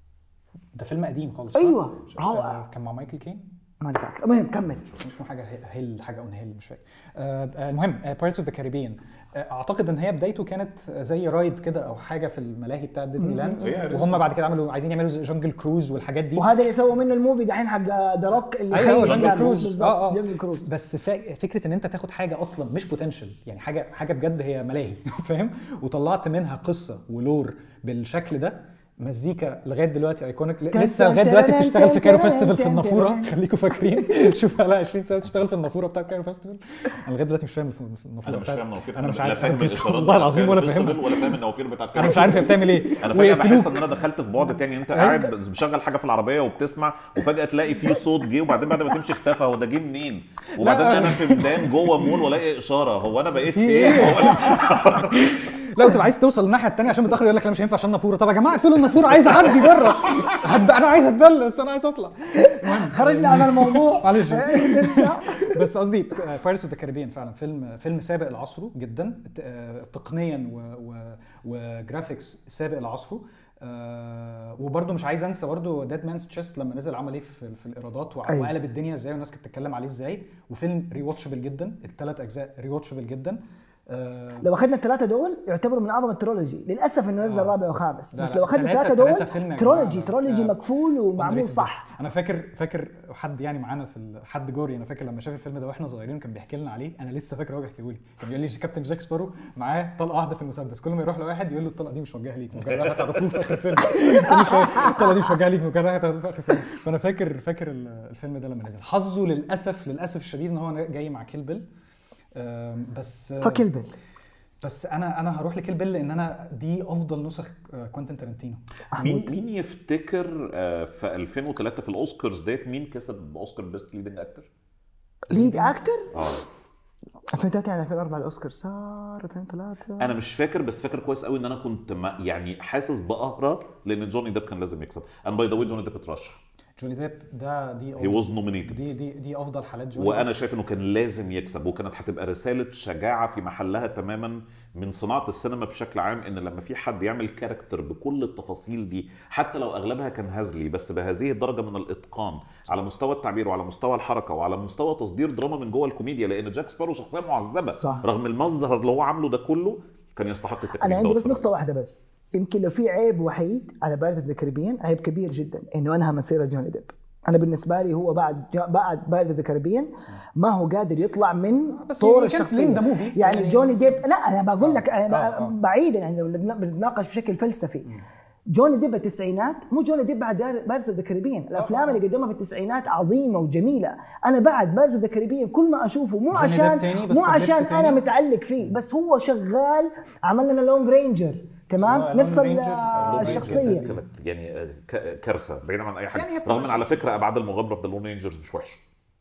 ده فيلم قديم خالص صح؟ أيوة. مش عارف، هو- كان مع مايكل كين ماني فاكر المهم كمل مش اسمه حاجه هيل حاجه اون هيل مش فاكر آه، آه، المهم بايرتس اوف ذا كاريبيان اعتقد ان هي بدايته كانت زي رايد كده او حاجه في الملاهي بتاع ديزني لاند هي وهم بعد كده عملوا عايزين يعملوا جنجل كروز والحاجات دي وهذا اللي سووا منه الموفي دحين حق ذا روك اللي ايوه خيش جنجل جابه. كروز بالظبط، اه اه جنجل كروز بس فا- فكره ان انت تاخد حاجه اصلا مش بوتنشال يعني حاجه حاجه بجد هي ملاهي فاهم وطلعت منها قصه ولور بالشكل ده مزيكا لغايه دلوقتي ايكونيك لسه لغايه دلوقتي بتشتغل في كايرو فيستيفال في النافوره خليكم فاكرين شوف بقى 20 سنه بتشتغل في النافوره بتاعت كايرو فيستيفال انا لغايه دلوقتي مش فاهم النافوره انا مش بتاعت- فاهم نوفير انا مش لا عارف فاهم بجد الاشارات والله بتاعت العظيم ولا الفيستيفال فاهمها ولا فاهم النوافير بتاعت انا مش عارف هي بتعمل ايه انا فجاه ويقفلوك. بحس ان انا دخلت في بعد تاني انت قاعد مشغل حاجه في العربيه وبتسمع وفجاه تلاقي في صوت جه وبعدين بعد ما تمشي اختفى هو ده جه منين وبعدين لا. انا في ميدان جوه مول والاقي اشاره هو انا بقيت في في ايه إيه؟ هو أنا- لا وتبقى عايز توصل الناحيه الثانيه عشان متاخر يقول لك لا مش هينفع عشان نافوره طب يا جماعه اقفلوا النافوره عايز اعدي بره هب- انا عايز اتبل بس انا عايز اطلع خرجنا عن الموضوع معلش. نرجع. بس قصدي بايرتس اوف ذا كاريبيان فعلا فيلم فيلم سابق لعصره جدا ت- آه، تقنيا و- و- وجرافيكس سابق لعصره آه وبرده مش عايز انسى برده ديد مانز تشيست لما نزل عمل ايه في, في الايرادات وع- أيوة. وقلب الدنيا ازاي والناس كانت بتتكلم عليه ازاي وفيلم ري واتشبل جدا الثلاث اجزاء ري واتشبل جدا آه لو اخذنا الثلاثه دول يعتبروا من اعظم الترولوجي للاسف انه نزل آه. رابع وخامس لا بس لا، لو اخذنا تلاتة- الثلاثه تلاتة دول فيلم يا ترولوجي جماعة. ترولوجي لا. مكفول ومعمول underrated. صح انا فاكر فاكر حد يعني معانا في ال- حد جوري انا فاكر لما شاف الفيلم ده واحنا صغيرين كان بيحكي لنا عليه انا لسه فاكر هو بيحكيه لي كان بيقول لي كابتن جاك سبارو معاه طلقه واحده في المسدس كل ما يروح لواحد يقول له الطلقه دي مش موجهه ليك موجهه هتعرفوه في اخر الفيلم كل شويه الطلقه دي مش موجهه ليك موجهه هتعرفوه في اخر الفيلم فانا فاكر فاكر ال- الفيلم ده لما نزل حظه للاسف للاسف الشديد ان هو جاي مع كيل بيل آم، بس فكل بيل بس انا انا هروح لكيل بيل لان انا دي افضل نسخ آه، كوينتين تارنتينو مين مين يفتكر آه، في 2003 في الاوسكارز ديت مين كسب اوسكار بيست ليدنج اكتر؟ ليد اكتر اه 2003 يعني 2004 الاوسكار صار 2003 انا مش فاكر بس فاكر كويس قوي ان انا كنت ما يعني حاسس بقهره لان جوني ديب كان لازم يكسب انا باي ذا واي جوني ديب اترشح جوني ديب ده دي هي واز نومينيتد دي دي دي افضل حالات جوني وانا شايف انه كان لازم يكسب وكانت هتبقى رساله شجاعه في محلها تماما من صناعه السينما بشكل عام ان لما في حد يعمل كاركتر بكل التفاصيل دي حتى لو اغلبها كان هزلي بس بهذه الدرجه من الاتقان على مستوى التعبير وعلى مستوى الحركه وعلى مستوى تصدير دراما من جوه الكوميديا لان جاك سبارو شخصيه معذبه صح. رغم المظهر اللي هو عامله ده كله كان يستحق التكريم انا عندي ده بس بصراحة. نقطه واحده بس يمكن لو في عيب وحيد على بايرت اوف ذا كاريبيان عيب كبير جدا انه انهى مسيره جوني ديب انا بالنسبه لي هو بعد جا- بعد بايرت اوف ذا كاريبيان ما هو قادر يطلع من بس طور يعني كانت الشخصيه لين ذا موفي. يعني, يعني- يعني جوني ديب لا انا بقول لك آه، أنا آه. بعيدا يعني لو بن- بنتناقش بشكل فلسفي جوني ديب التسعينات مو جوني ديب بعد بايرتس اوف ذا كاريبيان الافلام اللي قدمها في التسعينات عظيمه وجميله انا بعد بايرتس اوف ذا كاريبيان كل ما اشوفه مو جوني عشان ديب تاني بس مو بلبس عشان تاني. انا متعلق فيه بس هو شغال عمل لنا لونج رينجر آه، تمام لون نفس ال- رينجر. آه، لون الشخصيه رينجر كانت يعني ك- كارثه بعيدا عن اي حاجه يعني هي رغم ان بتبقى على شخص- فكره ابعاد المغامره في ذا لون رينجرز مش وحشه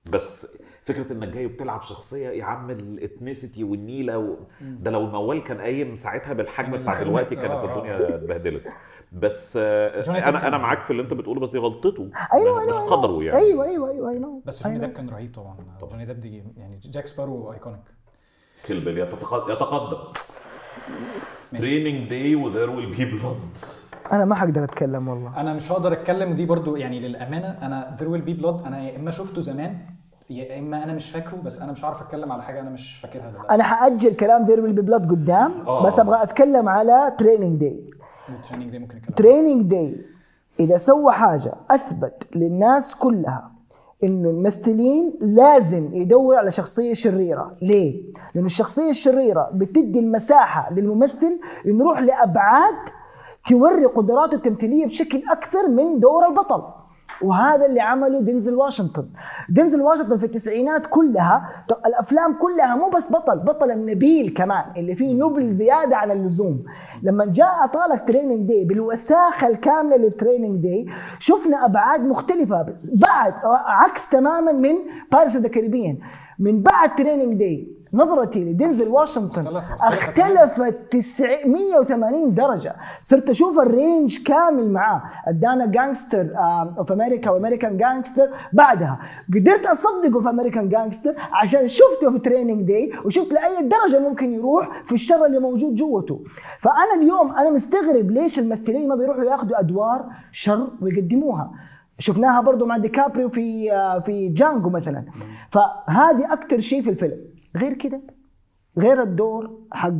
بس فكره انك جاي وبتلعب شخصيه يا عم الاثنيسيتي والنيله و... ده لو الموال كان قايم ساعتها بالحجم كان بتاع الفيلم دلوقتي ات- كانت آه، آه. الدنيا اتبهدلت بس آه، جوني ديب انا كان- انا معاك في اللي انت بتقوله بس دي غلطته ايوه مش ايوه أيوة. قدره يعني ايوه ايوه ايوه ايوه بس جوني ديب كان رهيب طبعا جوني ديب دي يعني جاك سبارو ايكونيك كلبل يتقدم يتقدم ماشي. تريننج داي وذير ويل بي بلاد انا ما حقدر اتكلم والله انا مش هقدر اتكلم دي برضو يعني للامانه انا there will be blood انا يا اما شفته زمان يا اما انا مش فاكره بس انا مش عارف اتكلم على حاجه انا مش فاكرها دلوقتي انا حاجل كلام دير ويل بي بلاد قدام آه. بس ابغى اتكلم على تريننج داي التريننج دي ممكن نتكلم تريننج داي اذا سوى حاجه اثبت للناس كلها انه الممثلين لازم يدور على شخصيه شريره، ليه؟ لانه الشخصيه الشريره بتدي المساحه للممثل انه يروح لابعاد توري قدراته التمثيليه بشكل اكثر من دور البطل. وهذا اللي عمله دينزل واشنطن دينزل واشنطن في التسعينات كلها الافلام كلها مو بس بطل بطل النبيل كمان اللي فيه نبل زياده عن اللزوم لما جاء اعطالك تريننج داي بالوساخه الكامله اللي في تريننج داي شفنا ابعاد مختلفه بعد عكس تماما من باريس ذا كاريبيان من بعد تريننج داي نظرتي لدينزل واشنطن اختلف- اختلفت تسع- 180 درجه صرت اشوف الرينج كامل معاه ادانا جانجستر اوف امريكا وامريكان جانجستر بعدها قدرت اصدقه في امريكان جانجستر عشان شفته في تريننج داي وشفت لاي درجه ممكن يروح في الشر اللي موجود جوته فانا اليوم انا مستغرب ليش الممثلين ما بيروحوا ياخذوا ادوار شر ويقدموها شفناها برضو مع ديكابريو في آه، في جانجو مثلا فهذه اكثر شيء في الفيلم غير كده غير الدور حق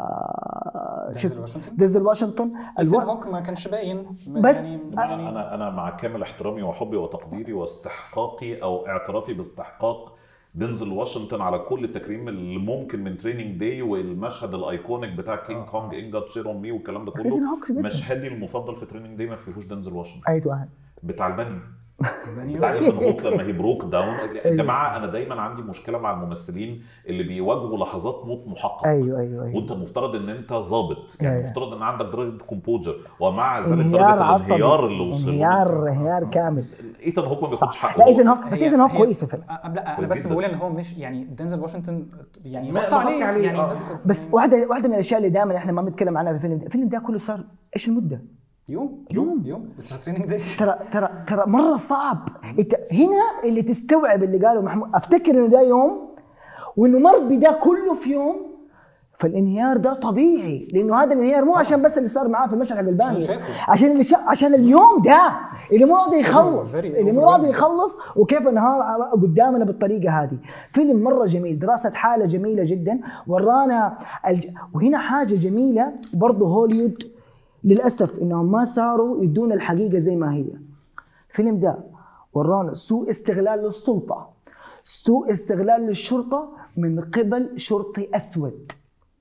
آه، شو دينزل اسمه؟ واشنطن؟ دينزل واشنطن الو... الو... هوك ما كانش باين بس- يعني, انا يعني انا انا مع كامل احترامي وحبي وتقديري واستحقاقي او اعترافي باستحقاق دينزل واشنطن على كل التكريم اللي ممكن من تريننج داي والمشهد الايكونيك بتاع كينج كونج انجا تشيرون مي والكلام ده بس إيثان كله هوك بيتنا. مشهدي المفضل في تريننج داي ما فيهوش دينزل واشنطن اي واحد بتاع البانيو بانيو. بتاع ايثان هوك لما هي بروك داون يا جماعه انا دايما عندي مشكله مع الممثلين اللي بيواجهوا لحظات موت محقق ايوه ايوه ايوه وانت المفترض ان انت ظابط يعني أيوة. المفترض ان عندك درجه كومبوجر ومع ذلك انهيار درجه عصبي الانهيار اللي وصل انهيار انهيار كامل ايثان هوك ما بياخدش صح حقه لا هو. ايثان هوك بس هي- ايثان هوك هي- كويس في الفيلم أ- لا انا كويس بس جداً. بقول ان هو مش يعني دينزل واشنطن يعني ما- غطى ما غطي عليه, عليه، يعني آه. بس بس واحده واحده من الاشياء اللي دائما احنا ما بنتكلم عنها في الفيلم ده الفيلم ده كله صار ايش المده؟ يوم يوم يوم اتس تريننج داي ترى ترى ترى مره صعب انت هنا اللي تستوعب اللي قاله محمود افتكر انه ده يوم وانه مر بده كله في يوم فالانهيار ده طبيعي لانه هذا الانهيار مو عشان بس اللي صار معاه في المشهد حق البانيو شافه. عشان اللي شا... عشان اليوم ده اللي مو راضي يخلص very اللي مو overwhelming. راضي يخلص وكيف انهار على- قدامنا بالطريقه هذه فيلم مره جميل دراسه حاله جميله جدا ورانا الج... وهنا حاجه جميله برضه هوليوود للاسف انهم ما صاروا يدون الحقيقه زي ما هي الفيلم ده ورانا سوء استغلال للسلطه سوء استغلال للشرطه من قبل شرطي اسود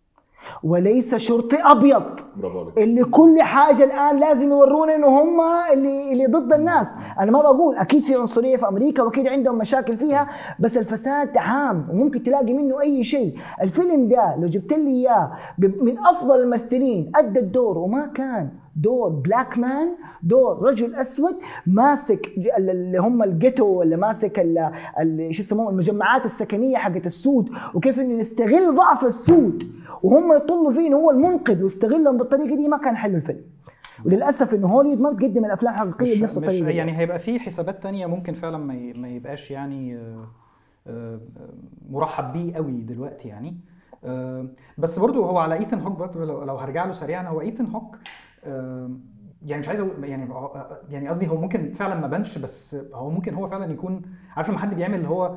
وليس شرطي ابيض برافو عليك اللي كل حاجه الان لازم يورونا انه هم اللي اللي ضد الناس انا ما بقول اكيد في عنصريه في امريكا واكيد عندهم مشاكل فيها بس الفساد عام وممكن تلاقي منه اي شيء الفيلم ده لو جبت لي اياه ب- من افضل الممثلين ادى الدور وما كان دور بلاك مان دور رجل اسود ماسك ج- ال- اللي هم الجيتو ولا ماسك ال- ال- شو يسموه المجمعات السكنيه حقت السود وكيف انه يستغل ضعف السود وهم يطلوا فيه انه هو المنقذ ويستغلهم بالطريقه دي ما كان حلو الفيلم وللاسف انه هوليوود ما بتقدم الافلام الحقيقيه مش, بنفس مش الطريقه دي. يعني هيبقى في حسابات تانية ممكن فعلا ما ي- ما يبقاش يعني آه، آه، مرحب بيه قوي دلوقتي يعني آه، بس برضو هو على ايثن هوك برضو لو, لو هرجع له سريعا هو ايثن هوك آه، يعني مش عايز أقول- يعني هو- يعني قصدي هو ممكن فعلا ما بانش بس هو ممكن هو فعلا يكون عارف لما حد بيعمل اللي هو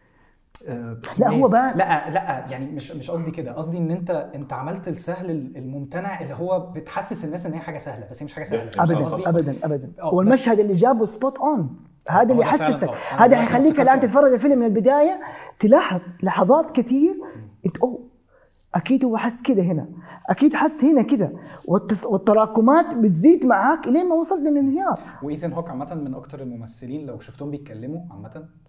آه، لا، إيه؟ هو بان. لا لا يعني مش مش قصدي كده قصدي ان انت انت عملت السهل الممتنع اللي هو بتحسس الناس ان هي حاجه سهله بس هي مش حاجه سهله فاهم ابدا قصدي؟ ابدا ابدا آه، والمشهد اللي جابه سبوت اون هذا اللي هو ده فعلاً، يحسسك آه. أنا هذا ما حيخليك الان افتكرته. تتفرج الفيلم من البدايه تلاحظ لحظات كثير انت اوه اكيد هو حس كده هنا اكيد حس هنا كده والتث- والتراكمات بتزيد معاك لين ما وصلت للانهيار وايثن هوك عامة من أكتر الممثلين لو شفتهم بيتكلموا عامة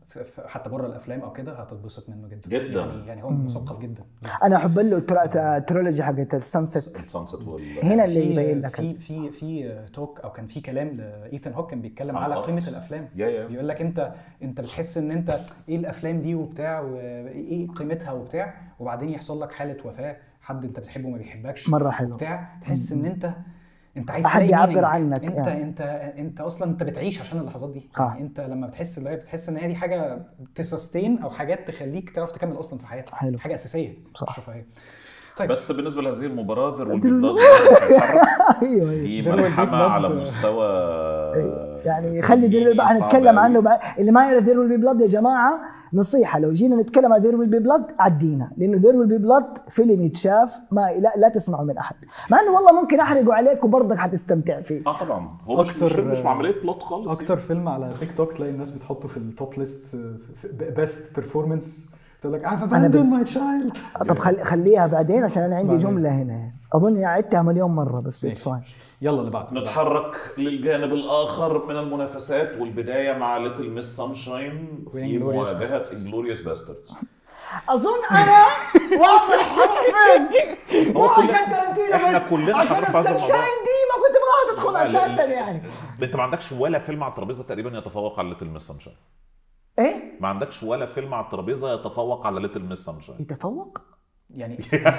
في في حتى بره الافلام او كده هتتبسط منه جدا جداً. يعني يعني هو مثقف جدا, جداً. انا احب له الترا- الترولوجي حقت السانست السانست وال هنا اللي في يبين لك في في في توك او كان في كلام لايثان هوك كان بيتكلم عن على الأرت. قيمه الافلام يا يا. بيقول لك انت انت بتحس ان انت ايه الافلام دي وبتاع وايه قيمتها وبتاع وبعدين يحصل لك حاله وفاه حد انت بتحبه ما بيحبكش مرة حلو. وبتاع تحس ان انت انت عايز أحد تلاقي يعبر meaning. عنك انت يعني. انت انت اصلا انت بتعيش عشان اللحظات دي صح. يعني انت لما بتحس اللي هي بتحس ان هي دي حاجه تسستين او حاجات تخليك تعرف تكمل اصلا في حياتك حلو. حاجه اساسيه صح. مش رفاهيه طيب بس بالنسبه لهذه المباراه ذير ويل There بي will- بلاد ايوه ايوه دي There will be ملحمه على blood. مستوى يعني خلي دير ديني بقى صعب هنتكلم أوي. عنه بعد اللي ما يعرف دير ويل بي بلاد يا جماعه نصيحه لو جينا نتكلم عن دير ويل بي بلاد عدينا لانه دير ويل بي بلاد فيلم يتشاف ما لا, لا تسمعه من احد مع انه والله ممكن احرقه عليك وبرضك حتستمتع فيه اه طبعا هو مش أكتر- مش, مش عمليه بلوت خالص اكتر فيلم على تيك توك تلاقي الناس بتحطه في التوب ليست بيست بيرفورمانس تقول لك I've أنا abandoned my child طب خل خليها بعدين عشان انا عندي بعدين. جمله هنا يعني. اظن عدتها مليون مره بس اتس فاين يلا اللي بعده نتحرك للجانب الاخر من المنافسات والبدايه مع ليتل مس سانشاين في Inglourious مواجهه Basterds. انجلوريوس باستردز اظن انا واضح حرفيا مو هو كلنا- عشان ترنتينو إحنا بس كلنا عشان حرفيا هذا الموضوع. السنشاين دي ما كنت ابغاها تدخل لا، لا، اساسا يعني انت ما عندكش ولا فيلم على الترابيزه تقريبا يتفوق على ليتل مس سانشاين ايه ما عندكش ولا فيلم على الترابيزه يتفوق على ليتل مس سانشاين يتفوق يعني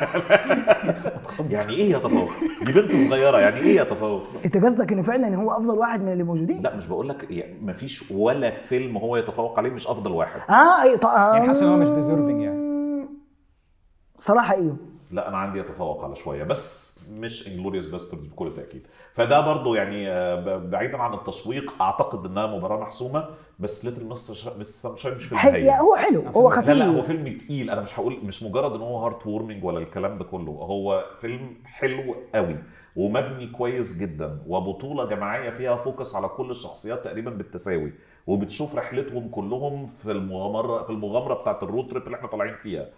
يعني ايه يتفوق دي بنت صغيره يعني ايه يتفوق انت قصدك انه فعلا هو افضل واحد من اللي موجودين لا مش بقول لك يعني ما فيش ولا فيلم هو يتفوق عليه مش افضل واحد اه اي طبعا يعني حاسس ان هو مش deserving يعني. صراحه ايوه لا انا عندي يتفوق على شويه بس مش انجلوريوس باستردز بكل تاكيد فده برضو يعني آه، ب- بعيدا عن التشويق اعتقد انها مباراه محسومه بس ليتل مس مس سانشاين مش فيلم حل... هايل يعني هو حلو هو لا لا هو خفيف فيلم تقيل انا مش هقول مش مجرد ان هو هارت وورمنج ولا الكلام ده كله هو فيلم حلو قوي ومبني كويس جدا وبطوله جماعيه فيها فوكس على كل الشخصيات تقريبا بالتساوي وبتشوف رحلتهم كلهم في المغامره في المغامره بتاعت الرود تريب اللي احنا طالعين فيها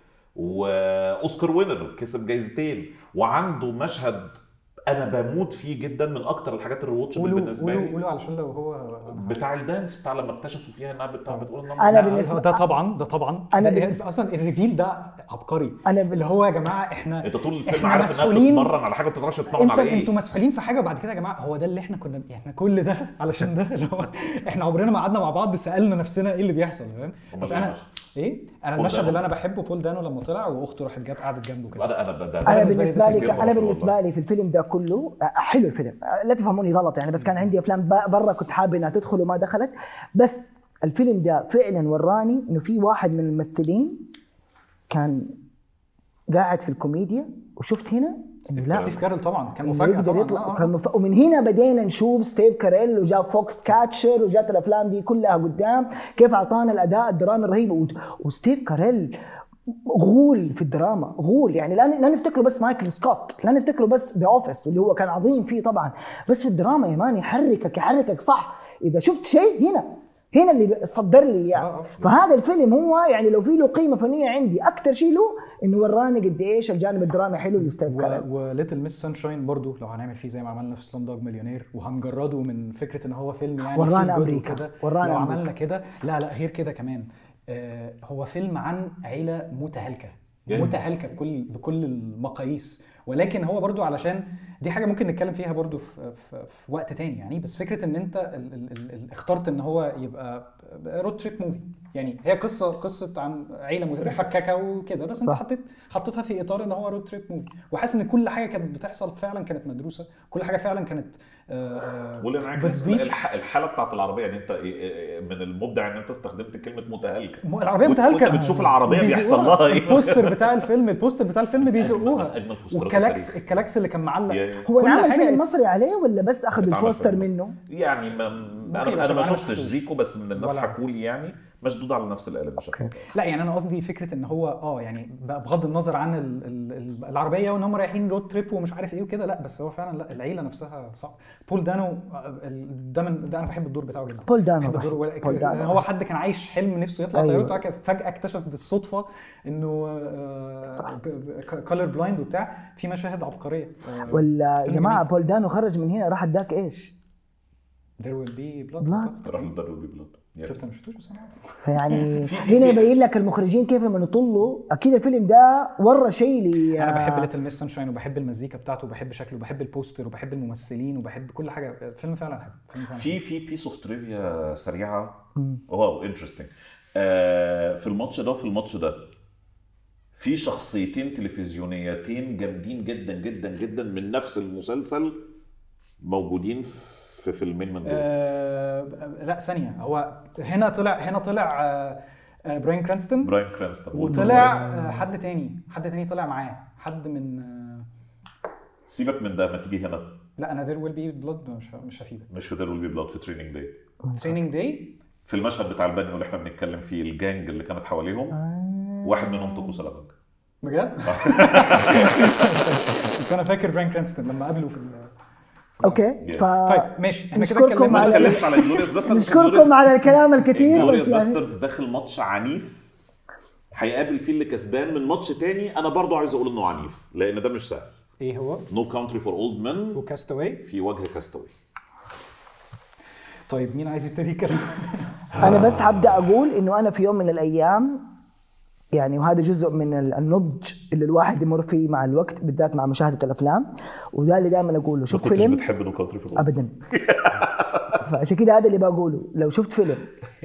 واوسكار وينر كسب جايزتين وعنده مشهد انا بموت فيه جدا من اكتر الحاجات الرواتشبل قولوا بالنسبه قولوا لي قولوا علشان لو هو بتاع الدانس بتاع لما اكتشفوا فيها انها بتاع بتقول إنها- أنا لا، بالنسبة- ده طبعا ده طبعا أنا ده بال- اصلا الريفيل ده عبقري أنا بال- اللي هو يا جماعه احنا انت طول الفيلم احنا عارف انها مسؤولين بتتمرن على حاجه ما بتقدرش تتمرن انت على ايه انتوا مسؤولين في حاجه وبعد كده يا جماعه هو ده اللي احنا كنا احنا كل ده علشان ده اللي هو احنا عمرنا ما قعدنا مع بعض سالنا نفسنا ايه اللي بيحصل فاهم أمال بس إيه انا المشهد؟ ايه انا بول المشهد دانو. اللي انا بحبه بول دانو لما طلع واخته راحت جت قعدت جنبه كده انا انا ده انا بالنسبة بالنسبه لي لي تسجيل انا والله. بالنسبه لي في الفيلم ده كله آه، حلو الفيلم آه، لا تفهموني غلط يعني بس كان عندي افلام برا كنت حابب انها تدخل وما دخلت بس الفيلم ده فعلا وراني انه في واحد من الممثلين كان قاعد في الكوميديا وشفت هنا انه لا ستيف كارل طبعا كان إنه مفاجاه يقدر طبعا يطلع آه، آه. كان مف... ومن هنا بدينا نشوف ستيف كاريل وجاب فوكس كاتشر وجات الافلام دي كلها قدام كيف اعطانا الاداء الدرامي الرهيب و... وستيف كاريل غول في الدراما غول يعني لا لا نفتكره بس مايكل سكوت لا نفتكره بس باوفيس واللي هو كان عظيم فيه طبعا بس في الدراما يا مان يحركك يحركك صح اذا شفت شيء هنا هنا اللي صدر لي اياه آه، آه. فهذا الفيلم هو يعني لو في له قيمه فنيه عندي اكثر شيء له انه وراني قد ايش الجانب الدرامي حلو لستيف كاريل وليتل ميس سانشاين برضو لو هنعمل فيه زي ما عملنا في سلام دوج مليونير وهنجرده من فكره ان هو فيلم يعني ورانا feel good أمريكا. وكده ورانا لو أمريكا. عملنا كده لا لا غير كده كمان آه هو فيلم عن عيله متهالكه جميل. متهالكه بكل بكل المقاييس ولكن هو برضو علشان دي حاجه ممكن نتكلم فيها برضو في, في, في وقت تاني يعني بس فكره ان انت ال ال ال ال اخترت ان هو يبقى رود تريب موفي يعني هي قصه قصه عن عيله مفككه وكده بس انت صح. حطيت حطيتها في اطار ان هو رود تريب موفي وحاسس ان كل حاجه كانت بتحصل فعلا كانت مدروسه كل حاجه فعلا كانت آه، آه، والانعكاس بتضيف الح- الحاله بتاعت العربيه يعني انت من المبدع ان انت استخدمت كلمه متهالكه م- العربيه وانت- متهالكه وانت بتشوف العربيه بيزقوها. بيحصل لها ايه البوستر بتاع الفيلم البوستر بتاع الفيلم بيزقوها أجمل بوسترات والكلاكس التاريخ. الكلاكس اللي كان معلق يا- هو كل انعمل حاجة فيلم it's- مصري عليه ولا بس اخذوا اتعمل البوستر فيلم منه؟ يعني ما يبقى انا انا عشان ما أنا ما شفتش شفتوش. زيكو بس من الناس ولا- حكوا لي يعني مشدود على نفس القالب مش أكتر. لا يعني انا قصدي فكره ان هو اه يعني ب- بغض النظر عن ال- ال- ال- العربيه وان هم رايحين رود تريب ومش عارف ايه وكده لا بس هو فعلا لا العيله نفسها صعب بول دانو آه، ال- ده من ده انا بحب الدور بتاعه جدا بول دانو بحب الدور رهيب. ولا- بول دانو هو حد كان عايش حلم نفسه يطلع أيوة. طياره بتاع كده فجاه اكتشف بالصدفه انه كولر بلايند وبتاع في مشاهد عبقريه آه، ولا فيلم جماعه جميل. بول دانو خرج من هنا راح اداك ايش؟ There will be blood Blood. راح للدار بي بلاد شفت انا ما شفتوش بس انا عارف. فيعني في- في- هنا في- يبين لك المخرجين كيف لما يطلوا اكيد الفيلم ده ورى شيء ل انا بحب ليتل ميس سانشاين وبحب المزيكا بتاعته وبحب شكله وبحب البوستر وبحب الممثلين وبحب كل حاجه الفيلم فعلا حلو الفيلم فعلا في في بيس اوف تريفيا سريعه واو انترستنج آه في الماتش ده وفي الماتش ده في شخصيتين تلفزيونيتين جامدين جدا جدا جدا من نفس المسلسل موجودين في فيلمين من دول آه لا ثانيه هو هنا طلع هنا طلع آه آه براين كرانستون براين كرانستون وطلع آه حد تاني حد تاني طلع معاه حد من آه سيبك من ده ما تيجي هنا لا انا there will be blood مش مش هفيدك مش في دير ويل بي بلاد في تريننج داي تريننج داي في المشهد بتاع البانيو اللي احنا بنتكلم فيه الجانج اللي كانت حواليهم واحد منهم طقوس لبنك بجد؟ بس انا فاكر براين كرانستون لما قابله في ال- اوكي ف طيب ماشي احنا كده نشكركم اتكلمنا ما على- نتكلمش على جلوريوس باستردز نشكركم على الكلام الكثير جلوريوس بس يعني باستردز داخل ماتش عنيف هيقابل فيه اللي كسبان من ماتش تاني انا برضو عايز اقول انه عنيف لان ده مش سهل ايه هو؟ نو كاونتري فور اولد مان وكاستاوي في وجه كاستوي طيب مين عايز يبتدي يتكلم؟ انا بس حبدا اقول انه انا في يوم من الايام يعني وهذا جزء من ال- النضج اللي الواحد يمر فيه مع الوقت بالذات مع مشاهده الافلام وده اللي دائما اقوله ما شفت كنتش فيلم بتحب نو كاونتري فور اولد ابدا فعشان كده هذا اللي بقوله لو شفت فيلم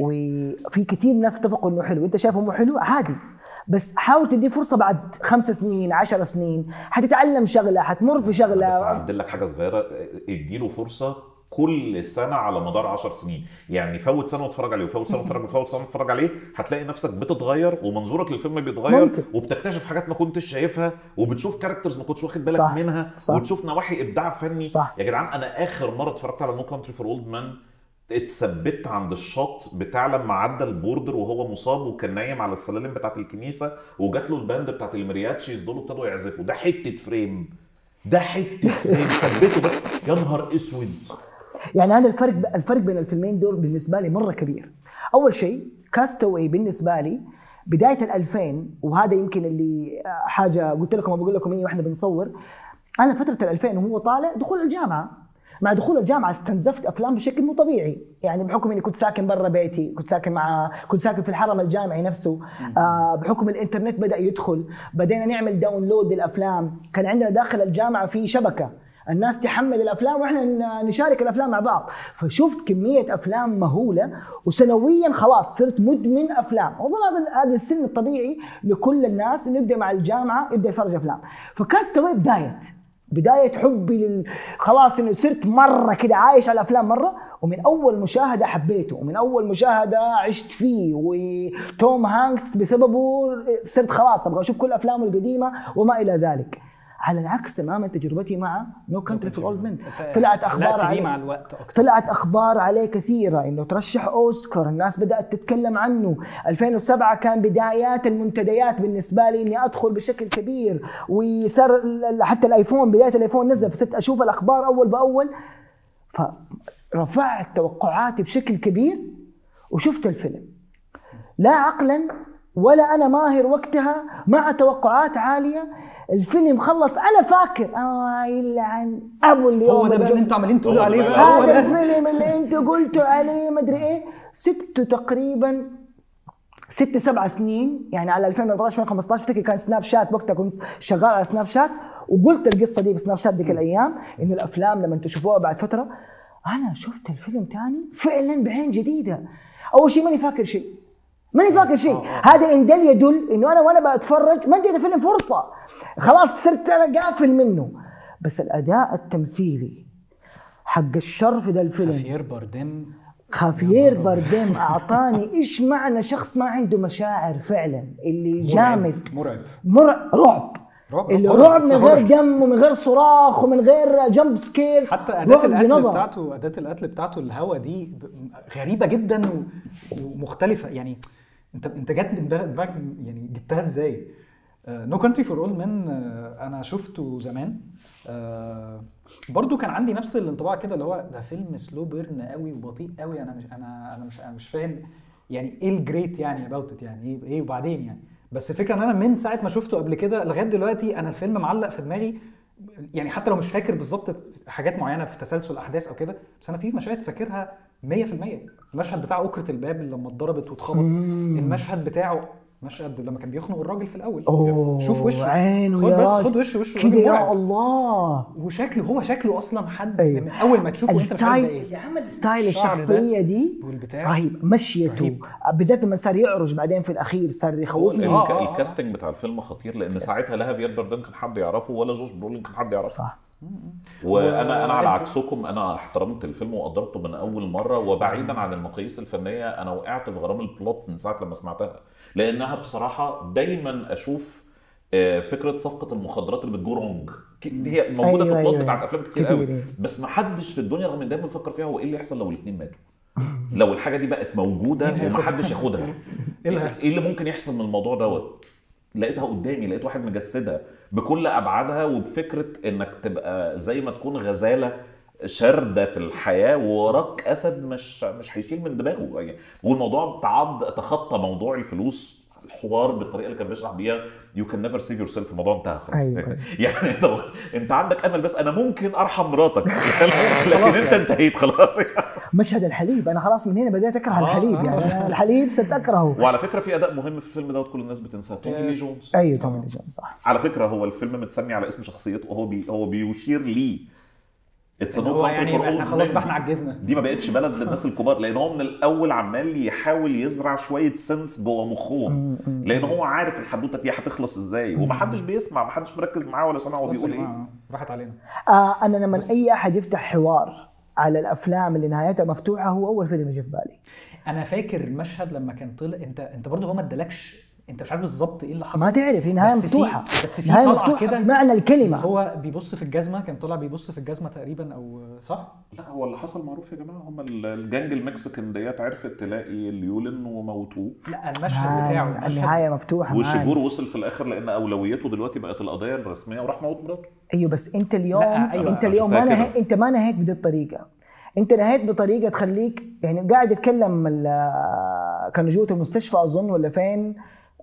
وفي كثير ناس اتفقوا انه حلو وانت شايفه مو حلو عادي بس حاول تديه فرصه بعد خمس سنين عشر سنين حتتعلم شغله حتمر في بس شغله هعدل لك حاجه صغيره اديله فرصه كل سنه على مدار 10 سنين يعني فوت سنه واتفرج عليه وفوت سنه واتفرج عليه وفوت سنه واتفرج عليه هتلاقي نفسك بتتغير ومنظورك للفيلم بيتغير ممكن. وبتكتشف حاجات ما كنتش شايفها وبتشوف كاركترز ما كنتش واخد بالك صح. منها صح. وتشوف نواحي ابداع فني صح. يا جدعان انا اخر مره اتفرجت على نو كانتري فور اولد مان اتثبت عند الشط بتاع لما عدى البوردر وهو مصاب وكان نايم على السلالم بتاعت الكنيسه وجات له الباند بتاعت المرياتشيز دول ابتدوا يعزفوا ده حته فريم ده حته فريم ثبته بس يا نهار اسود يعني هذا الفرق الفرق بين الفيلمين دول بالنسبه لي مره كبير. اول شيء كاستاوي بالنسبه لي بدايه ال 2000 وهذا يمكن اللي آه، حاجه قلت لكم بقول لكم ايه واحنا بنصور انا فتره ال 2000 وهو طالع دخول الجامعه مع دخول الجامعه استنزفت افلام بشكل مو طبيعي يعني بحكم اني كنت ساكن برا بيتي كنت ساكن مع كنت ساكن في الحرم الجامعي نفسه آه بحكم الانترنت بدا يدخل بدينا نعمل داونلود للافلام كان عندنا داخل الجامعه في شبكه الناس تحمل الافلام واحنا ن- نشارك الافلام مع بعض فشفت كميه افلام مهوله وسنويا خلاص صرت مدمن افلام اظن هذا هذا السن الطبيعي لكل الناس انه يبدا مع الجامعه يبدا يتفرج افلام فكاستوي بدايه بداية حبي لل خلاص انه صرت مرة كده عايش على الافلام مرة ومن اول مشاهدة حبيته ومن اول مشاهدة عشت فيه وتوم هانكس بسببه صرت خلاص ابغى اشوف كل افلامه القديمة وما الى ذلك على العكس تماما تجربتي مع نو كانتري في الاولد مان طلعت اخبار علقت بيه عليه مع الوقت اكتر طلعت اخبار عليه كثيره انه ترشح اوسكار الناس بدات تتكلم عنه 2007 كان بدايات المنتديات بالنسبه لي اني ادخل بشكل كبير وصار ال- حتى الايفون بدايه الايفون نزل فصرت اشوف الاخبار اول باول فرفعت توقعاتي بشكل كبير وشفت الفيلم لا عقلا ولا انا ماهر وقتها مع توقعات عاليه الفيلم خلص انا فاكر اه يلعن ابو اليوم هو ده بقى الجمعة. اللي انتوا عمالين تقولوا هو ده عليه بقى. بقى هو هذا ده الفيلم اللي انتوا قلتوا عليه مدري ايه سبته تقريبا ست سبع سنين يعني على 2014 2015 افتكر كان سناب شات وقتها كنت شغال على سناب شات وقلت القصه دي بسناب شات ذيك الايام انه الافلام لما تشوفوها بعد فتره انا شفت الفيلم تاني فعلا بعين جديده اول شيء ماني فاكر شيء ماني فاكر شيء هذا ان دل يدل انه انا وانا بتفرج ما اديت الفيلم فرصه خلاص صرت انا قافل منه بس الاداء التمثيلي حق الشر في ذا الفيلم خافير بارديم خافير بارديم اعطاني ايش معنى شخص ما عنده مشاعر فعلا اللي جامد مرعب مرعب رعب رعب، اللي رعب، رعب من صح، غير رعب. دم ومن غير صراخ ومن غير جمب سكيرز حتى اداه رعب القتل بنظر. بتاعته اداه القتل بتاعته الهوا دي ب- غريبه جدا و- ومختلفه يعني انت انت جت من دماغ- دماغك يعني جبتها ازاي؟ نو كانتري فور اول مان انا شفته زمان آه، برضو كان عندي نفس الانطباع كده اللي هو ده فيلم سلو بيرن قوي وبطيء قوي انا مش انا انا مش انا مش فاهم يعني ايه الجريت يعني اباوت يعني ايه ايه وبعدين يعني بس الفكره ان انا من ساعه ما شفته قبل كده لغايه دلوقتي انا الفيلم معلق في دماغي يعني حتى لو مش فاكر بالظبط حاجات معينه في تسلسل الاحداث او كده بس انا في مشاهد فاكرها 100% المشهد بتاع أكرة الباب اللي لما اتضربت واتخبط المشهد بتاعه مشهد لما كان بيخنق الراجل في الاول اوه شوف وشه عينه خد يا بس راجل خد وشه وشه كده راجل يا مرعب. الله وشكله هو شكله اصلا حد أيوة. من اول ما تشوفه انت مش عارف ده الستايل ايه يا عم الستايل الشعر ده الشخصيه دي والبتاع رهيب مشيته رهيب. بالذات لما صار يعرج بعدين في الاخير صار هو يخوفني آه، آه، آه. الكاستنج بتاع الفيلم خطير لان ساعتها لا هافير باردن كان حد يعرفه ولا جوش برولين كان حد يعرفه صح وانا انا على وعايز- عكسكم انا احترمت الفيلم وقدرته من اول مره وبعيدا عن المقاييس الفنيه انا وقعت في غرام البلوت من ساعه لما سمعتها لانها بصراحه دايما اشوف آه، فكره صفقه المخدرات اللي بتجو رونج ك- هي موجوده أيوة، في البلوت أيوة. بتاعت افلام كتير, كتير، قوي أيوة. بس ما حدش في الدنيا رغم ان دايما بفكر فيها هو ايه اللي يحصل لو الاثنين ماتوا لو الحاجه دي بقت موجوده مين هياخدها؟ ومحدش ياخدها إيه اللي هيحصل؟ ايه اللي ممكن يحصل من الموضوع دوت لقيتها قدامي لقيت واحد مجسدها بكل ابعادها وبفكره انك تبقى زي ما تكون غزاله شارده في الحياه ووراك اسد مش مش هيشيل من دماغه يعني والموضوع تعض تخطى موضوع الفلوس الحوار بالطريقه اللي كان بيشرح بيها يو كان نيفر سيف يور سيلف الموضوع انتهى خلاص أيوة. يعني طب انت عندك امل بس انا ممكن ارحم مراتك لكن انت انتهيت خلاص مشهد الحليب انا خلاص من هنا بديت اكره آه، الحليب آه. يعني أنا الحليب صرت اكرهه وعلى فكره في اداء مهم في الفيلم دوت كل الناس بتنساه تومي لي جونز ايوه تومي لي جونز صح على فكره هو الفيلم متسمي على اسم شخصيته وهو بي هو بيشير ليه اتس إن هو يعني احنا خلاص بقى احنا عجزنا دي ما بقتش بلد للناس الكبار لان هو من الاول عمال يحاول يزرع شويه سنس جوه مخهم لان هو عارف الحدوته دي هتخلص ازاي ومحدش بيسمع محدش مركز معاه ولا سامع هو خلاص بيقول يا ايه جماعة، راحت علينا آه انا لما اي احد يفتح حوار على الافلام اللي نهايتها مفتوحه هو اول فيلم يجي في بالي انا فاكر المشهد لما كان طلع انت انت برضه هو ما ادالكش انت مش عارف بالظبط ايه اللي حصل ما تعرف هي نهايه بس في- مفتوحه بس في نهايه طلعة مفتوحه كده بمعنى ما الكلمه هو بيبص في الجزمه كان طالع بيبص في الجزمه تقريبا او صح لا هو اللي حصل معروف يا جماعه هم الجانج المكسيكان ديت عرفت تلاقي اليولن وموتوه لا المشهد بتاعه مان، المشهد النهايه مفتوحه وشيجور مان. وصل في الاخر لان اولويته دلوقتي بقت القضيه الرسميه وراح موت مراته ايوه بس انت اليوم لا، أيوة، انت أنا اليوم شفتها ما كده. نهيت انت ما نهيت بهذه الطريقه انت نهيت بطريقه تخليك يعني قاعد يتكلم ال- كانوا جوه المستشفى اظن ولا فين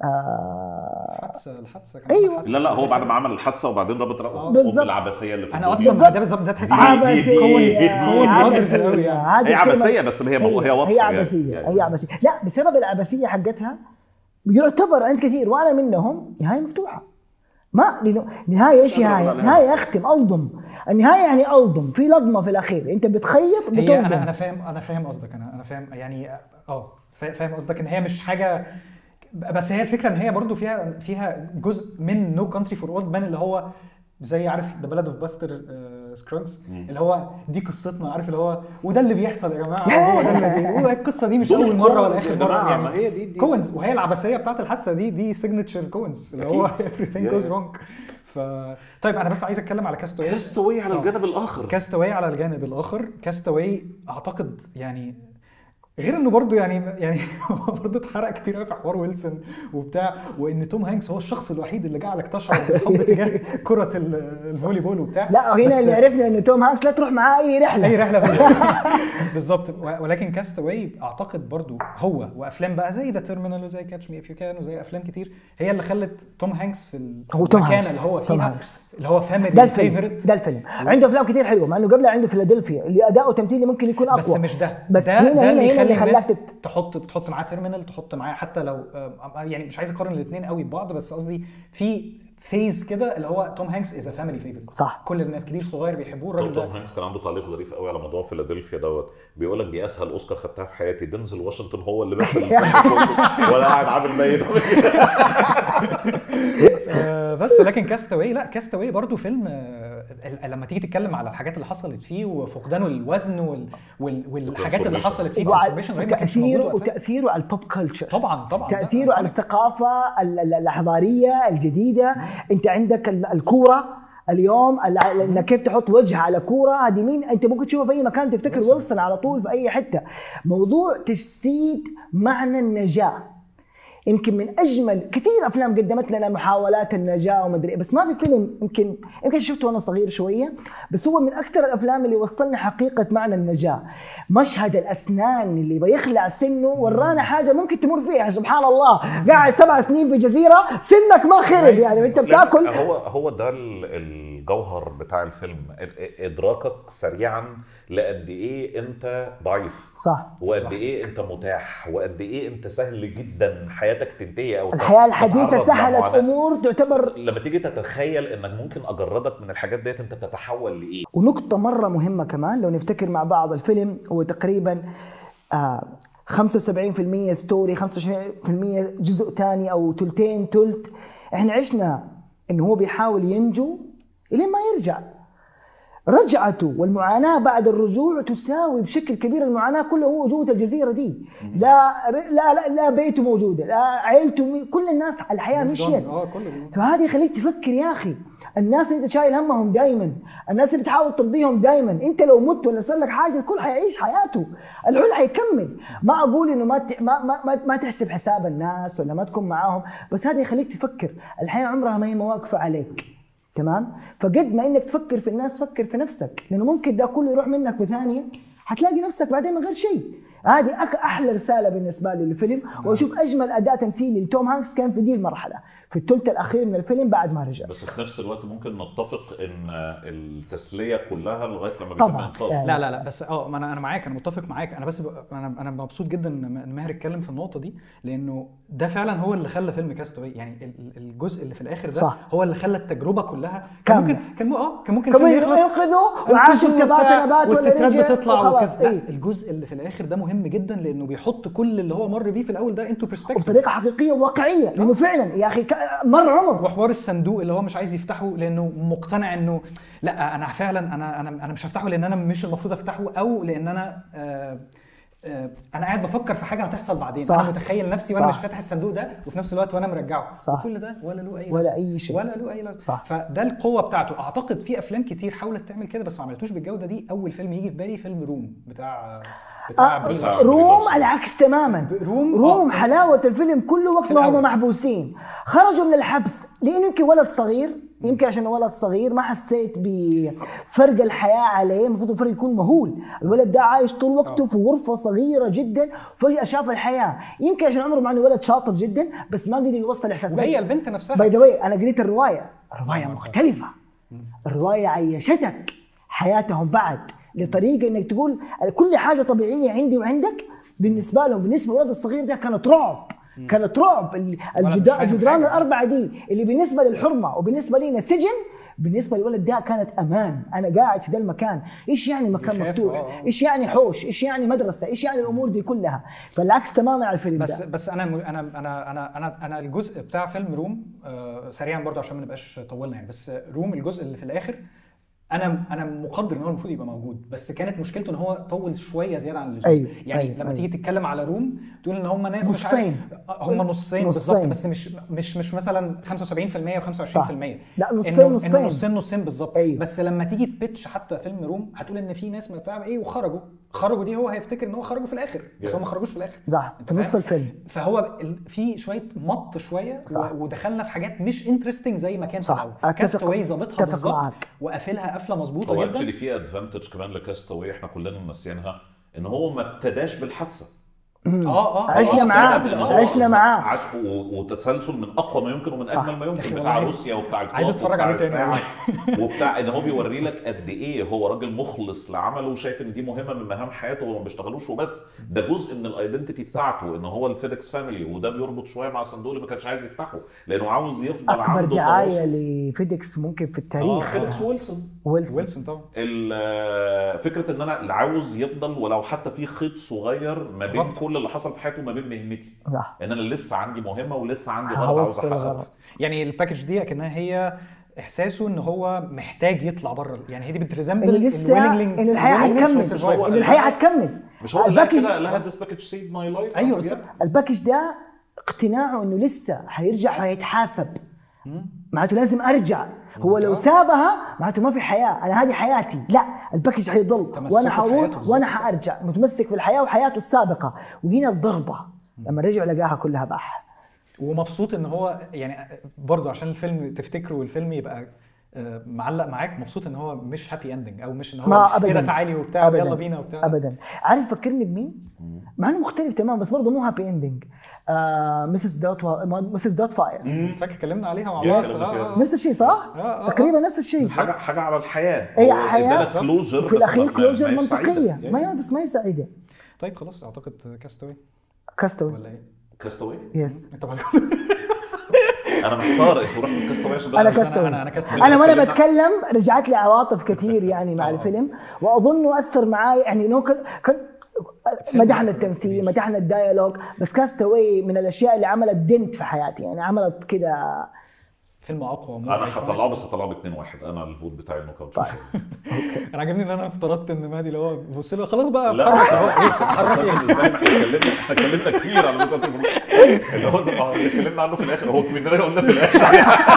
آه الحادثه الحادثه كان أيوة. حادثة لا لا هو في بعد الآخر. ما عمل الحادثه وبعدين ربط رقبه بالظبط. ام العباسيه اللي في انا الدنيا. اصلا ده بالظبط ده تحس دي- عبثية دي- دي- هذه عبثية عبثية. أوي يعني. هذه هي الكلمة- عبثيه بس هي هي هي واضحه هي يعني. عبثيه يعني. هي عبثيه لا بسبب العبثيه حقتها يعتبر عند كثير وانا منهم نهايه مفتوحه ما لانه نهايه ايش لا، لا، نهايه؟ لا، لا. نهايه اختم الضم النهايه يعني الضم في لضمه في الاخير انت بتخيط هي انا بتلضم انا فاهم انا فاهم قصدك انا انا فاهم يعني اه فا- فاهم قصدك ان هي مش حاجه بس هي الفكره ان هي برضو فيها فيها جزء من نو كانتري فور اولد مان اللي هو زي عارف ذا بلد اوف باستر سكرانكس اللي هو دي قصتنا عارف اللي هو وده اللي بيحصل يا جماعه هو ده اللي بي... هو القصه دي مش دول اول مره ولا الكونز اخر يا مره جماعة، يعني ما هي دي- دي- كونز وهي العبثيه بتاعت الحادثه دي دي سيجنتشر كونز اللي هو أكيد. everything Yeah, goes yeah. wrong ف طيب انا بس عايز اتكلم على كاستوي كاستوي على الجانب الاخر كاستاوي على الجانب الاخر كاستاوي اعتقد يعني غير انه برضه يعني يعني هو برضه اتحرق كتير قوي في حوار ويلسون وبتاع وان توم هانكس هو الشخص الوحيد اللي جعلك تشعر بالحب تجاه كره ال- الفولي بول وبتاع لا بس- هنا اللي عرفنا انه توم هانكس لا تروح معاه اي رحله اي رحله بالظبط و- ولكن كاستاوي اعتقد برضو هو وافلام بقى زي ذا تيرمينال وزي كاتش مي اف يو كان وزي افلام كتير هي اللي خلت توم هانكس في ال- هو توم المكانة هانكس. اللي هو توم فيها هانكس. اللي هو ده فاميلي الفيلم فيفورت ده الفيلم عنده افلام كثير حلوه مع انه قبلها عنده فيلادلفيا اللي اداؤه تمثيلي ممكن يكون اقوى بس مش ده بس ده هنا ده هنا هنا اللي يخلي خلاك الناس تت- تحط تحط معاه تيرمينال تحط معاه حتى لو آه، يعني مش عايز اقارن الاثنين قوي ببعض بس قصدي في فيز كده اللي هو توم هانكس از فاميلي فيفورت صح. كل الناس كبير صغير بيحبوه الراجل توم ده هانكس كان عنده تعليق ظريف قوي على موضوع فيلادلفيا دوت بيقول لك دي اسهل اوسكار خدتها في حياتي دينزل واشنطن هو اللي مثل الفيلم كله، وانا قاعد عامل ميت آه، بس ولكن كاستاوي لا كاستاوي برضو فيلم آه، ال- لما تيجي تتكلم على الحاجات اللي حصلت فيه وفقدانه الوزن وال وال والحاجات اللي Transformation. حصلت فيه وعلى- transformation رهيب ما كانتش وتاثيره موجودة وقتها. وتاثيره على البوب كلتشر طبعا طبعا تاثيره على الثقافه ال- ال- الحضاريه الجديده انت عندك ال- الكوره اليوم ال- انك كيف تحط وجه على كوره هذه مين انت ممكن تشوفها في اي مكان تفتكر ويلسون على طول في اي حته موضوع تجسيد معنى النجاه يمكن من اجمل كثير افلام قدمت لنا محاولات النجاه ومدري إيه، بس ما في فيلم يمكن يمكن شفته وانا صغير شويه بس هو من اكثر الافلام اللي وصلني حقيقه معنى النجاه مشهد الاسنان اللي بيخلع سنه ورانا حاجه ممكن تمر فيها سبحان الله قاعد سبع سنين في جزيره سنك ما خرب يعني انت بتاكل هو هو ده ال- الجوهر بتاع الفيلم إ- ادراكك سريعا لقد ايه انت ضعيف صح وقد ايه انت متاح وقد ايه انت سهل جدا حياتك تنتهي او الحياه الحديثه تتعرض سهلت لمعاناة. امور تعتبر لما تيجي تتخيل انك ممكن اجردك من الحاجات ديت انت بتتحول لايه ونقطة مرة مهمة كمان لو نفتكر مع بعض الفيلم هو تقريبا آه 75% ستوري 25% جزء ثاني او ثلثين ثلث احنا عشنا انه هو بيحاول ينجو الين ما يرجع رجعته والمعاناة بعد الرجوع تساوي بشكل كبير المعاناة كلها هو جوة الجزيرة دي لا لا لا, لا بيته موجودة لا عيلته مي- كل الناس الحياة مشيت اه كله فهذا يخليك تفكر يا اخي الناس اللي انت شايل همهم دائما الناس اللي بتحاول ترضيهم دائما انت لو مت ولا صار لك حاجه الكل حيعيش حياته الكل حيكمل ما اقول انه ما ت- ما ما, ما, ما تحسب حساب الناس ولا ما تكون معاهم بس هذا يخليك تفكر الحياه عمرها ما هي واقفه عليك تمام فقد ما انك تفكر في الناس فكر في نفسك لانه ممكن ده كله يروح منك في ثانيه حتلاقي نفسك بعدين من غير شيء هذه أك- احلى رساله بالنسبه لي للفيلم واشوف اجمل اداء تمثيلي لتوم هانكس كان في دي المرحله في الثلث الاخير من الفيلم بعد ما رجع بس في نفس الوقت ممكن نتفق ان التسليه كلها لغايه لما طبعاً. بيتم انقاذ يعني لا لا لا بس اه ما انا انا معاك انا متفق معاك انا بس ب... انا انا مبسوط جدا ان ماهر اتكلم في النقطه دي لانه ده فعلا هو اللي خلى فيلم كاستاوي يعني ال- ال- الجزء اللي في الاخر ده صح. هو اللي خلى التجربه كلها كان كاملة. ممكن كان مو- اه كان ممكن كمان الفيلم يخلص ينقذوا وعاشوا في تبات وبتاع، نبات ولا والتترات رجع بتطلع وخلاص وكده ايه لا الجزء اللي في الاخر ده مهم جدا لانه بيحط كل اللي هو مر بيه في الاول ده انتو برسبكتيف وبطريقه حقيقيه وواقعيه لانه فعلا يا اخي ك- مر عمر وحوار الصندوق اللي هو مش عايز يفتحه لانه مقتنع انه لا انا فعلا انا انا انا مش هفتحه لان انا مش المفروض افتحه او لان انا آه آه انا قاعد بفكر في حاجه هتحصل بعدين صح. انا متخيل نفسي وانا صح. مش فاتح الصندوق ده وفي نفس الوقت وانا مرجعه صح. كل ده ولا له اي ولا لازمة. أي شيء. ولا له اي لازمه صح. فده القوه بتاعته اعتقد في افلام كتير حاولت تعمل كده بس ما عملتوش بالجوده دي اول فيلم يجي في بالي فيلم روم بتاع بتاع آه، بري بتاع لارسون. روم العكس تماما روم- روم آه. حلاوه الفيلم كله وقت في ما هم الأول. محبوسين خرجوا من الحبس لانه يمكن ولد صغير يمكن عشان ولد صغير ما حسيت بفرق الحياه عليه المفروض الفرق يكون مهول الولد ده عايش طول وقته في غرفه صغيره جدا فجاه شاف الحياه يمكن عشان عمره مع انه ولد شاطر جدا بس ما قدر يوصل الاحساس وهي البنت نفسها باي ذا واي انا قريت الروايه الروايه مختلفه الروايه عيشتك حياتهم بعد لطريقه انك تقول كل حاجه طبيعيه عندي وعندك بالنسبه لهم بالنسبه للولد الصغير ده كانت رعب كانت رعب ال- الجدا- فاهم الجدران حاجة. الاربعه دي اللي بالنسبه للحرمه وبالنسبه لنا سجن بالنسبه للولد ده كانت امان انا قاعد في ده المكان ايش يعني مكان بيخاف، مفتوح آه، آه. ايش يعني حوش ايش يعني مدرسه ايش يعني الامور دي كلها فالعكس تماما على الفيلم بس ده بس انا انا انا انا انا انا الجزء بتاع فيلم روم آه سريعا برضه عشان ما نبقاش طولنا يعني بس روم الجزء اللي في الاخر انا انا مقدر ان هو المفروض يبقى موجود بس كانت مشكلته ان هو طول شويه زياده عن اللزوم أيوه، يعني أيوه، لما أيوه. تيجي تتكلم على روم تقول ان هم ناس مش عارف نصين. هم نصين نصين. بالظبط بس مش مش مش مثلا 75% و25% صح. لا، نصين، إنه- إنه نصين. نصين نصين بالظبط أيوه. بس لما تيجي تبيتش حتى فيلم روم هتقول ان في ناس ما بتاع ايه وخرجوا خرجوا دي هو هيفتكر ان هو خرجوا في الاخر بس Yeah. هم ما خرجوش في الاخر صح أنت في نص فاهم؟ الفيلم فهو ال- في شويه مط شويه صح. و- ودخلنا في حاجات مش انترستنج زي ما كان في صح. الاول أتفق- كاستاوي ظابطها أتفق بالظبط معاك. وقافلها قفله مظبوطه هو جدا اكشلي في ادفانتج كمان لكاستاوي احنا كلنا ناسيينها ان هو ما ابتداش بالحادثه اه اه عشنا آه، معاه. فعلاً، آه. عشنا معاه. عاش و- وتسلسل من اقوى ما يمكن ومن صح. اجمل ما يا يمكن أخي بتاع والله. روسيا وبتاع الكلوب عايز أتفرج وبتاع عليه تاني الساعة والله. وبتاع ان هو بيوري لك قد ايه هو راجل مخلص لعمله وشايف ان دي مهمه من مهام حياته وهو ما بيشتغلوش وبس ده جزء من الايدنتيتي بتاعته ان هو الفيدكس فاميلي وده بيربط شويه مع الصندوق اللي ما كانش عايز يفتحه لانه عاوز يفضل اكبر عنده دعايه تواصل. لفيديكس ممكن في اه التاريخ فيدكس ويلسون ويلسون ويلسون طبعا ال- فكره ان انا اللي عاوز يفضل ولو حتى في خيط صغير ما بين ربط. كل اللي حصل في حياته وما بين مهنتي صح ان انا لسه عندي مهمه ولسه عندي غرض عاوز هوصل احققه الغرض يعني الباكج دي اكنها هي احساسه ان هو محتاج يطلع بره يعني هي دي بتريزمبل انه لسه انه الحياه حتكمل هو انه الحياه حتكمل مش هو قال لها الباكج كده قال لها ذس باكج سيف ماي لايف ايوه بالظبط الباكج ده اقتناعه انه لسه حيرجع وهيتحاسب معناته لازم ارجع هو لو سابها معناته ما في حياه انا هذه حياتي لا الباكج حيضل تمسكه وانا بحياته حروح بالظبط. وانا حارجع متمسك في الحياه وحياته السابقه وهنا الضربه لما رجع لقاها كلها بح ومبسوط ان هو يعني برضه عشان الفيلم تفتكروا الفيلم يبقى آه، معلق معاك مبسوط ان هو مش هابي اندنج او مش ان هو ما أبداً. كده تعالي وبتاع أبداً. يلا بينا وبتاع ابدا عارف فكرني بمين؟ مع انه مختلف تماما بس برضه مو هابي اندنج آه مسز دوت مسز دوت فاير فاكر اتكلمنا عليها مع يا بعض سلام. آه، آه. نفس الشيء صح؟ آه، آه. تقريبا نفس الشيء حاجه حاجه على الحياه هي هو حياة. ادالك كلوجر وفي بس الاخير ما- كلوجر ما هيش سعيدة. منطقيه يعني ما بس ما هي سعيده طيب خلاص اعتقد كاستوي كاستوي ولا ايه؟ كاستوي يس انت بعد- انا محتار انتوا رحتوا كاستوي عشان بس انا بس كاستوي انا انا كاستوي انا وانا اتكلمنا- بتكلم رجعت لي عواطف كثير يعني مع آه. الفيلم واظن اثر معي يعني انه كان كان مدحنا التمثيل مدحنا الديالوج بس كاستوي من الاشياء اللي عملت دنت في حياتي يعني عملت كده فيلم اقوى انا هطلعه بس هطلعه ب 2 1 انا الفوت بتاعي انه كاوتش طيب. انا عاجبني ان انا افترضت ان مهدي اللي هو بص له خلاص بقى لا اتحرك اهو ايه اتحرك عشان ايه بالنسبه لي احنا اتكلمنا احنا اتكلمنا كتير على نقطه الفلوس اللي هو زي ما اتكلمنا عنه في الاخر هو مننا قلنا في الاخر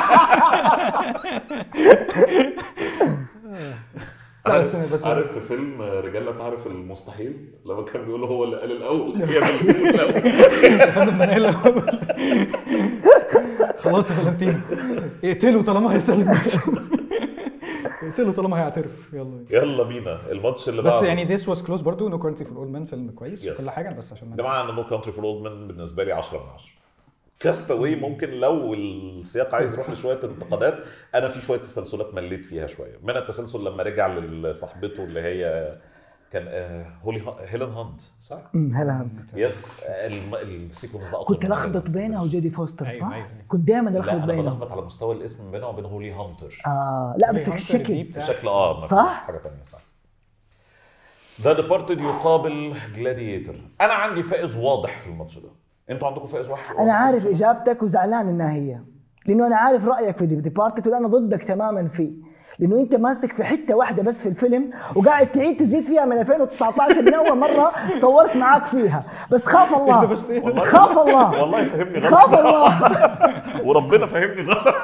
لا بس بس عارف في فيلم رجال لا تعرف المستحيل لما كان بيقول هو اللي قال الاول هي اللي بتقول الاول يا فندم ده أنا إيه اللي- خلاص يا فالنتين اقتله طالما هيسلم نفسه اقتله طالما هيعترف يلا يلا بينا الماتش اللي بس بعده يعني ذيس واز كلوز برضه نو كورنتي فور اولد مان فيلم كويس Yes. وكل حاجه بس عشان يا جماعه انا نو كانتري فور اولد مان بالنسبه لي 10 من 10 كاستاوي ممكن لو السياق عايز يروح لشويه انتقادات انا في شويه تسلسلات مليت فيها شويه من التسلسل لما رجع لصاحبته اللي هي كان آه، هولي ها- هيلين هانت صح؟ أمم، هلا هانت يس الم- السيكونس ده أقوى كنت من لخبط اللازم. بينها وجودي فوستر أيوة، صح؟ أيوة. كنت دائما لا الخبط انا بينهم بلخبط على مستوى الاسم بينها وبين هولي هانتر آه لا بس هانتر دي الشكل بتاع- الشكل اه ما في صح؟ حاجه ثانيه صح ذا ديبارتد يقابل جلاديتر انا عندي فائز واضح في الماتش ده انتوا عندكم فائز واضح انا عارف اجابتك وزعلان انها هي لانه انا عارف رايك في ديبارتد وانا ضدك تماما فيه لانه انت ماسك في حته واحده بس في الفيلم وقاعد تعيد تزيد فيها من 2019 من اول مره صورت معاك فيها بس خاف الله بس إيه؟ والله- خاف الله والله فهمني غلط خاف الله وربنا فهمني غلط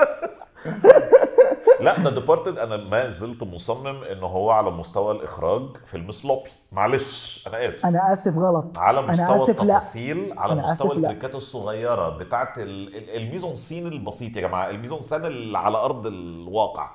لا ده ديبارتد انا ما زلت مصمم ان هو على مستوى الاخراج فيلم سلوبي معلش انا اسف انا اسف غلط على انا مستوى اسف لا التفاصيل على أنا مستوى آسف لا. التريكات الصغيره بتاعت ال- ال- الميزون سين البسيط يا جماعه الميزون سين اللي على ارض الواقع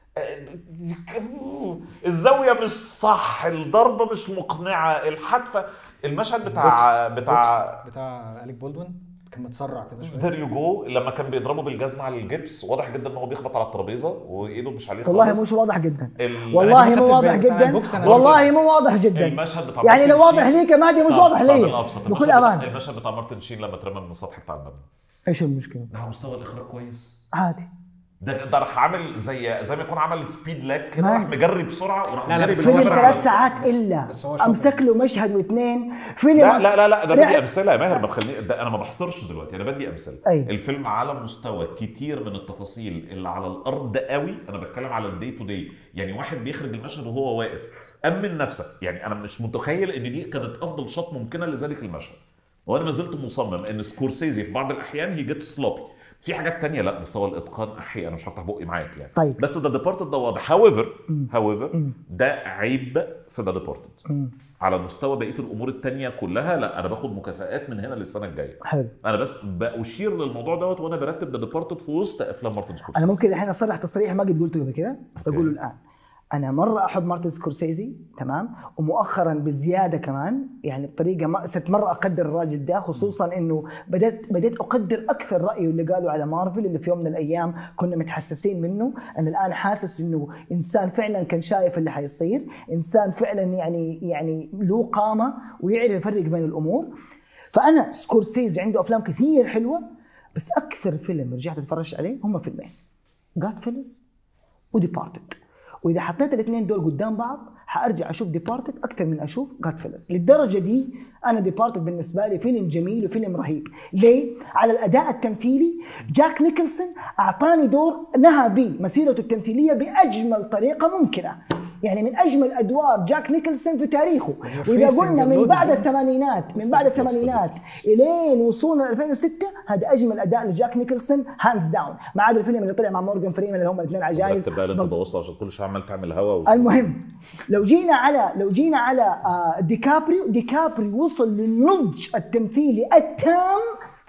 الزاويه مش صح الضربه مش مقنعه الحدفه المشهد بتاع بوكس- بتاع بوكس بتاع اليك بولدوين كان متسرع كده شويه ذير يو جو لما كان بيضربه بالجزمه على الجبس واضح جدا ان هو بيخبط على الترابيزه وايده مش عليه والله خالص. مش واضح جدا ال- والله أنا ما مو خدتش واضح بالي، بس أنا جدا البوكس أنا والله مو واضح جدا المشهد بتاع يعني لو مارتن واضح شين- ليك يا مهدي مش طب- واضح طب لي الأبسط. بكل المشهد بتاع- امان المشهد بتاع مارتن شين لما اترمى من السطح بتاع المبنى ايش المشكله؟ ده على مستوى الاخراج كويس عادي ده ده راح عامل زي زي ما يكون عمل سبيد لاج كده مان. راح مجري بسرعه وراح لا، لا، مجري بس فيلم بالكاميرا ثلاث على- ساعات الا بس هو شاطر. امسك له مشهد واثنين فيلم لا لا لا لا ده بدي رح- امثله يا ماهر ما تخليني ده انا ما بحصرش دلوقتي انا بدي امثله أي. الفيلم على مستوى كتير من التفاصيل اللي على الارض قوي انا بتكلم على الدي تو دي يعني واحد بيخرج المشهد وهو واقف امن نفسك يعني انا مش متخيل ان دي كانت افضل شوت ممكنه لذلك المشهد وانا ما زلت مصمم ان سكورسيزي في بعض الاحيان هي جيت سلوبي في حاجات تانية لا مستوى الاتقان احي انا مش هفتح بقي معاك يعني طيب. بس ده ديبارتد ده واضح هاويفر هاويفر ده عيب في ذا ديبارتد على مستوى بقيه الامور التانية كلها لا انا باخد مكافآت من هنا للسنه الجايه حلو انا بس باشير للموضوع دوت وانا برتب ذا ديبارتد في وسط افلام مارتن سكورسيزي انا ممكن الحين اصرح تصريح ما قد قلته قبل كده بس أوكي. اقوله الان انا مره احب مارتن سكورسيزي تمام ومؤخرا بزياده كمان يعني بطريقه ما صرت مره اقدر الراجل ده خصوصا انه بدات بديت اقدر اكثر رايه اللي قاله على مارفل اللي في يوم من الايام كنا متحسسين منه انا الان حاسس انه انسان فعلا كان شايف اللي حيصير انسان فعلا يعني يعني له قامه ويعرف يفرق بين الامور فانا سكورسيزي عنده افلام كثير حلوه بس اكثر فيلم رجعت اتفرجت عليه هم فيلمين جاد فيلز وديبارتد واذا حطيت الاثنين دول قدام بعض حارجع اشوف ديبارتد اكثر من اشوف جاد فيلز للدرجه دي انا ديبارتد بالنسبه لي فيلم جميل وفيلم رهيب ليه على الاداء التمثيلي جاك نيكلسون اعطاني دور نهى بي مسيرته التمثيليه باجمل طريقه ممكنه يعني من اجمل ادوار جاك نيكلسون في تاريخه واذا facing قلنا the من load بعد again. الثمانينات من بعد الثمانينات الين وصولنا ل 2006 هذا اجمل اداء لجاك نيكلسون هاندز داون ما عدا الفيلم اللي طلع مع مورجان فريمان اللي هم الاثنين عجايز بقى اللي انت بوظته عشان كل شويه عمال تعمل هوا و... المهم لو جينا على لو جينا على آه، ديكابريو ديكابريو وصل للنضج التمثيلي التام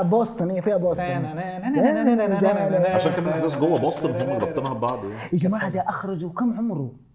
فيها بوسطن هي فيها بوسطن عشان كمان الاحداث جوه بوسطن هم رابطينها ببعض يعني يا جماعه ده اخرجوا كم عمره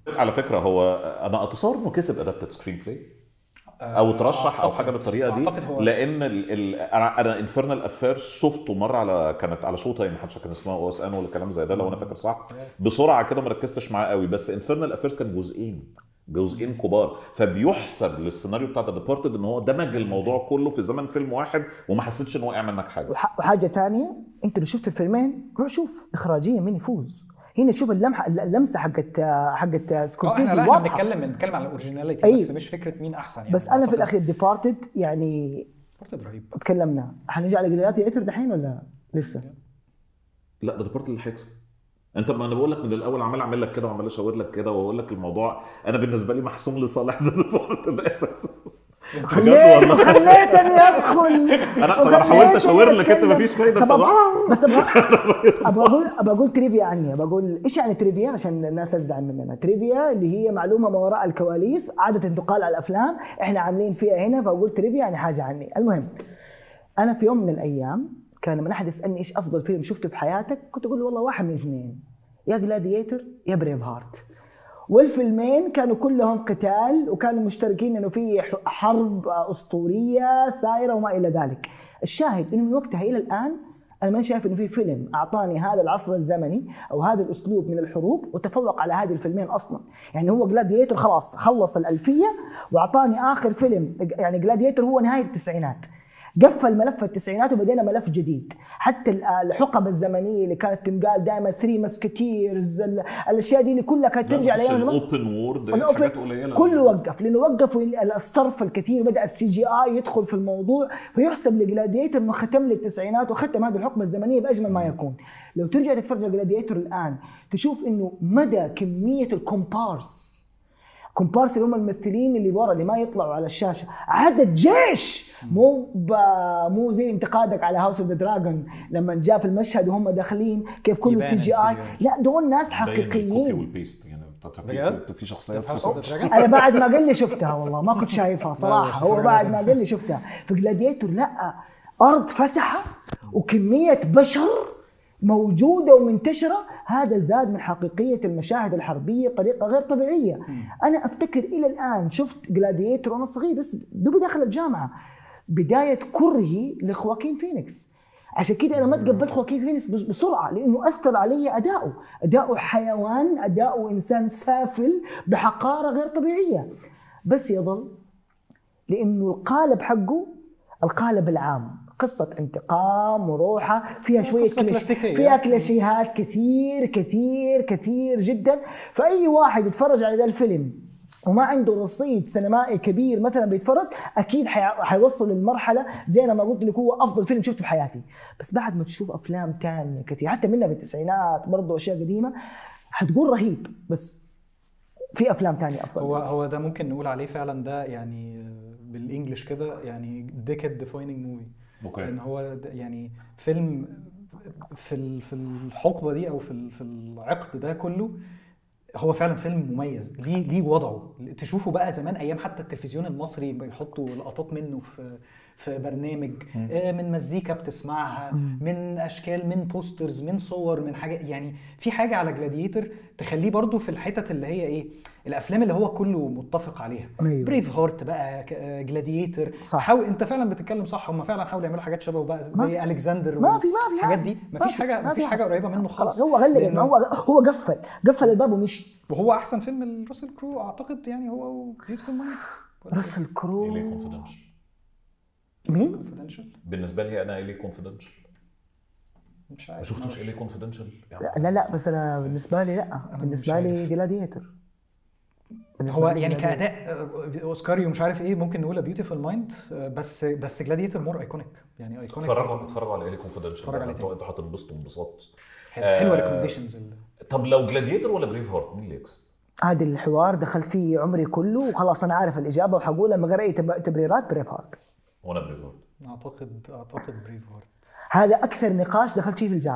على فكره هو انا اتصور انه كسب ادابتد سكرين بلاي او ترشح او أعتقد- حاجه بالطريقه دي أعتقد هو- لان ال ال انا انا انفرنال افيرز شفته مره على كانت على شو تايم محدش كان اسمها او اس ان ولا كلام زي ده لو انا فاكر صح بسرعه كده ما ركزتش معاه قوي بس انفرنال افيرز كان جزئين جزئين كبار فبيحسب للسيناريو بتاع ذا ديبارتد ان هو دمج الموضوع كله في زمن فيلم واحد وما حسيتش ان وقع منك حاجه وح- وحاجه ثانيه انت لو شفت الفيلمين روح شوف اخراجيا مين يفوز هنا شوف اللمحه اللمسه حقت حقت اه احنا سكورسيزي لا احنا واضحه بنتكلم بنتكلم على الاوريجيناليتي أيوة. بس مش فكره مين احسن يعني بس انا في أعتقد- الاخير ديبارتد يعني بارتد رهيب تكلمنا حنرجع لجلاديتر دحين ولا لسه؟ لا ده ديبارتد اللي هيكسب انت ما انا بقول لك من الاول عمال اعمل لك كده وعمال اشاور لك كده واقول لك الموضوع انا بالنسبه لي محسوم لصالح ذا ديبارتد اساسا بجد خليت والله خليتني ادخل انا طب أنا حاولت اشاور لك انت مفيش فايده طب طب بس ابغى ابغى اقول ابغى اقول تريفيا عني ابغى اقول ايش يعني تريفيا عشان الناس لا تزعل مننا تريفيا اللي هي معلومه ما وراء الكواليس عاده تقال على الافلام احنا عاملين فيها هنا فاقول تريفيا يعني حاجه عني المهم انا في يوم من الايام كان لما احد يسالني ايش افضل فيلم شفته في حياتك كنت اقول له والله واحد من اثنين يا جلاديتر يا بريف هارت والفيلمين كانوا كلهم قتال وكانوا مشتركين انه في ح- حرب اسطوريه سايره وما الى ذلك. الشاهد انه من وقتها الى الان انا ما شايف انه في فيلم اعطاني هذا العصر الزمني او هذا الاسلوب من الحروب وتفوق على هذه الفيلمين اصلا، يعني هو جلاديتر خلاص خلص الالفيه واعطاني اخر فيلم يعني جلاديتر هو نهايه التسعينات. قفل ملف التسعينات وبدينا ملف جديد حتى ال- الحقب الزمنيه اللي كانت تنقال دائما ثري مسكتيرز الاشياء دي اللي كلها كانت ترجع لايام زمان الاوبن وورد الأوبن حاجات قليله كله وقف لانه وقفوا الصرف الكثير بدا السي جي اي يدخل في الموضوع فيحسب لجلاديتر انه ختم لي التسعينات وختم هذه الحقبه الزمنيه باجمل ما يكون لو ترجع تتفرج على جلاديتر الان تشوف انه مدى كميه الكومبارس كومبارس اللي هم الممثلين اللي ورا اللي ما يطلعوا على الشاشه عدد جيش مو ب... مو زي انتقادك على هاوس اوف ذا دراجون لما جاء في المشهد وهم داخلين كيف كله يبان سي جي اي ال CGI. لا دول ناس باين الكوبي حقيقيين والبيست يعني بتاعت- بجد؟ في- في شخصيات في House of the Dragon؟ انا بعد ما قال لي شفتها والله ما كنت شايفها صراحه لا، هو لا، بعد لا. ما قال لي شفتها في جلاديتور لا ارض فسحه وكميه بشر موجوده ومنتشره هذا زاد من حقيقيه المشاهد الحربيه بطريقه غير طبيعيه انا افتكر الى الان شفت جلاديتور وانا صغير بس دوبي داخل الجامعه بدايه كرهي لخواكين فينيكس عشان كده انا ما تقبلت خواكين فينيكس بس- بسرعه لانه اثر علي اداؤه، اداؤه حيوان، اداؤه انسان سافل بحقاره غير طبيعيه. بس يظل لانه القالب حقه القالب العام قصة انتقام وروحة فيها شوية قصة كليش كلاسيكية. فيها كلاشيهات كثير كثير كثير جدا فأي واحد يتفرج على ذا الفيلم وما عنده رصيد سينمائي كبير مثلا بيتفرج اكيد حي- حيوصل للمرحله زي ما قلت لك هو افضل فيلم شفته في حياتي بس بعد ما تشوف افلام ثانيه كثير حتى منها في التسعينات برضه اشياء قديمه حتقول رهيب بس في افلام ثانيه افضل هو هو ده ممكن نقول عليه فعلا ده يعني آه، بالانجلش كده يعني ديكد ديفايننج موفي اوكي ان هو ده يعني فيلم في ال- في الحقبه دي او في ال- في العقد ده كله هو فعلا فيلم مميز ليه ليه وضعه تشوفه بقى زمان ايام حتى التلفزيون المصري بيحطوا لقطات منه في في برنامج آه، من مزيكا بتسمعها من اشكال من بوسترز من صور من حاجه يعني في حاجه على جلاديتر تخليه برضو في الحتت اللي هي ايه الافلام اللي هو كله متفق عليها أيوة. بريف هارت بقى جلاديتر صح. حاول انت فعلا بتتكلم صح هم فعلا حاولوا يعملوا حاجات شبهه بقى ما زي في- الكسندر ما في ما في الحاجات دي ما مفيش في- حاجه ما في مفيش حاجه قريبه منه خالص هو غلق لأنه- انه هو هو قفل قفل الباب ومشي وهو احسن فيلم لراسل كرو اعتقد يعني هو بيوتيفول مايند راسل كرو الي كونفيدنشال مين؟ كونفيدنشال بالنسبه لي انا الي كونفيدنشال مش ما عارف شفتوش الي كونفيدنشال لا لا بس انا بالنسبه لي لا بالنسبه لي عارف. جلاديتر هو يعني كاداء آه، اوسكاري ومش عارف ايه ممكن نقولها بيوتيفول مايند بس بس جلاديتور مور ايكونيك يعني ايكونيك اتفرجوا اتفرجوا على الي اتفرج كونفيدنشال عليه تاني. انتوا هتنبسطوا انبساط حلوه آه، ريكومنديشنز طب لو جلاديتور ولا بريف هارت مين اللي يكسب؟ هذا الحوار دخلت فيه عمري كله وخلاص انا عارف الاجابه وحقولها من غير اي تب- تبريرات بريف هارت وانا بريف هارت اعتقد اعتقد بريف هارت هذا اكثر نقاش دخلت فيه في الجامعه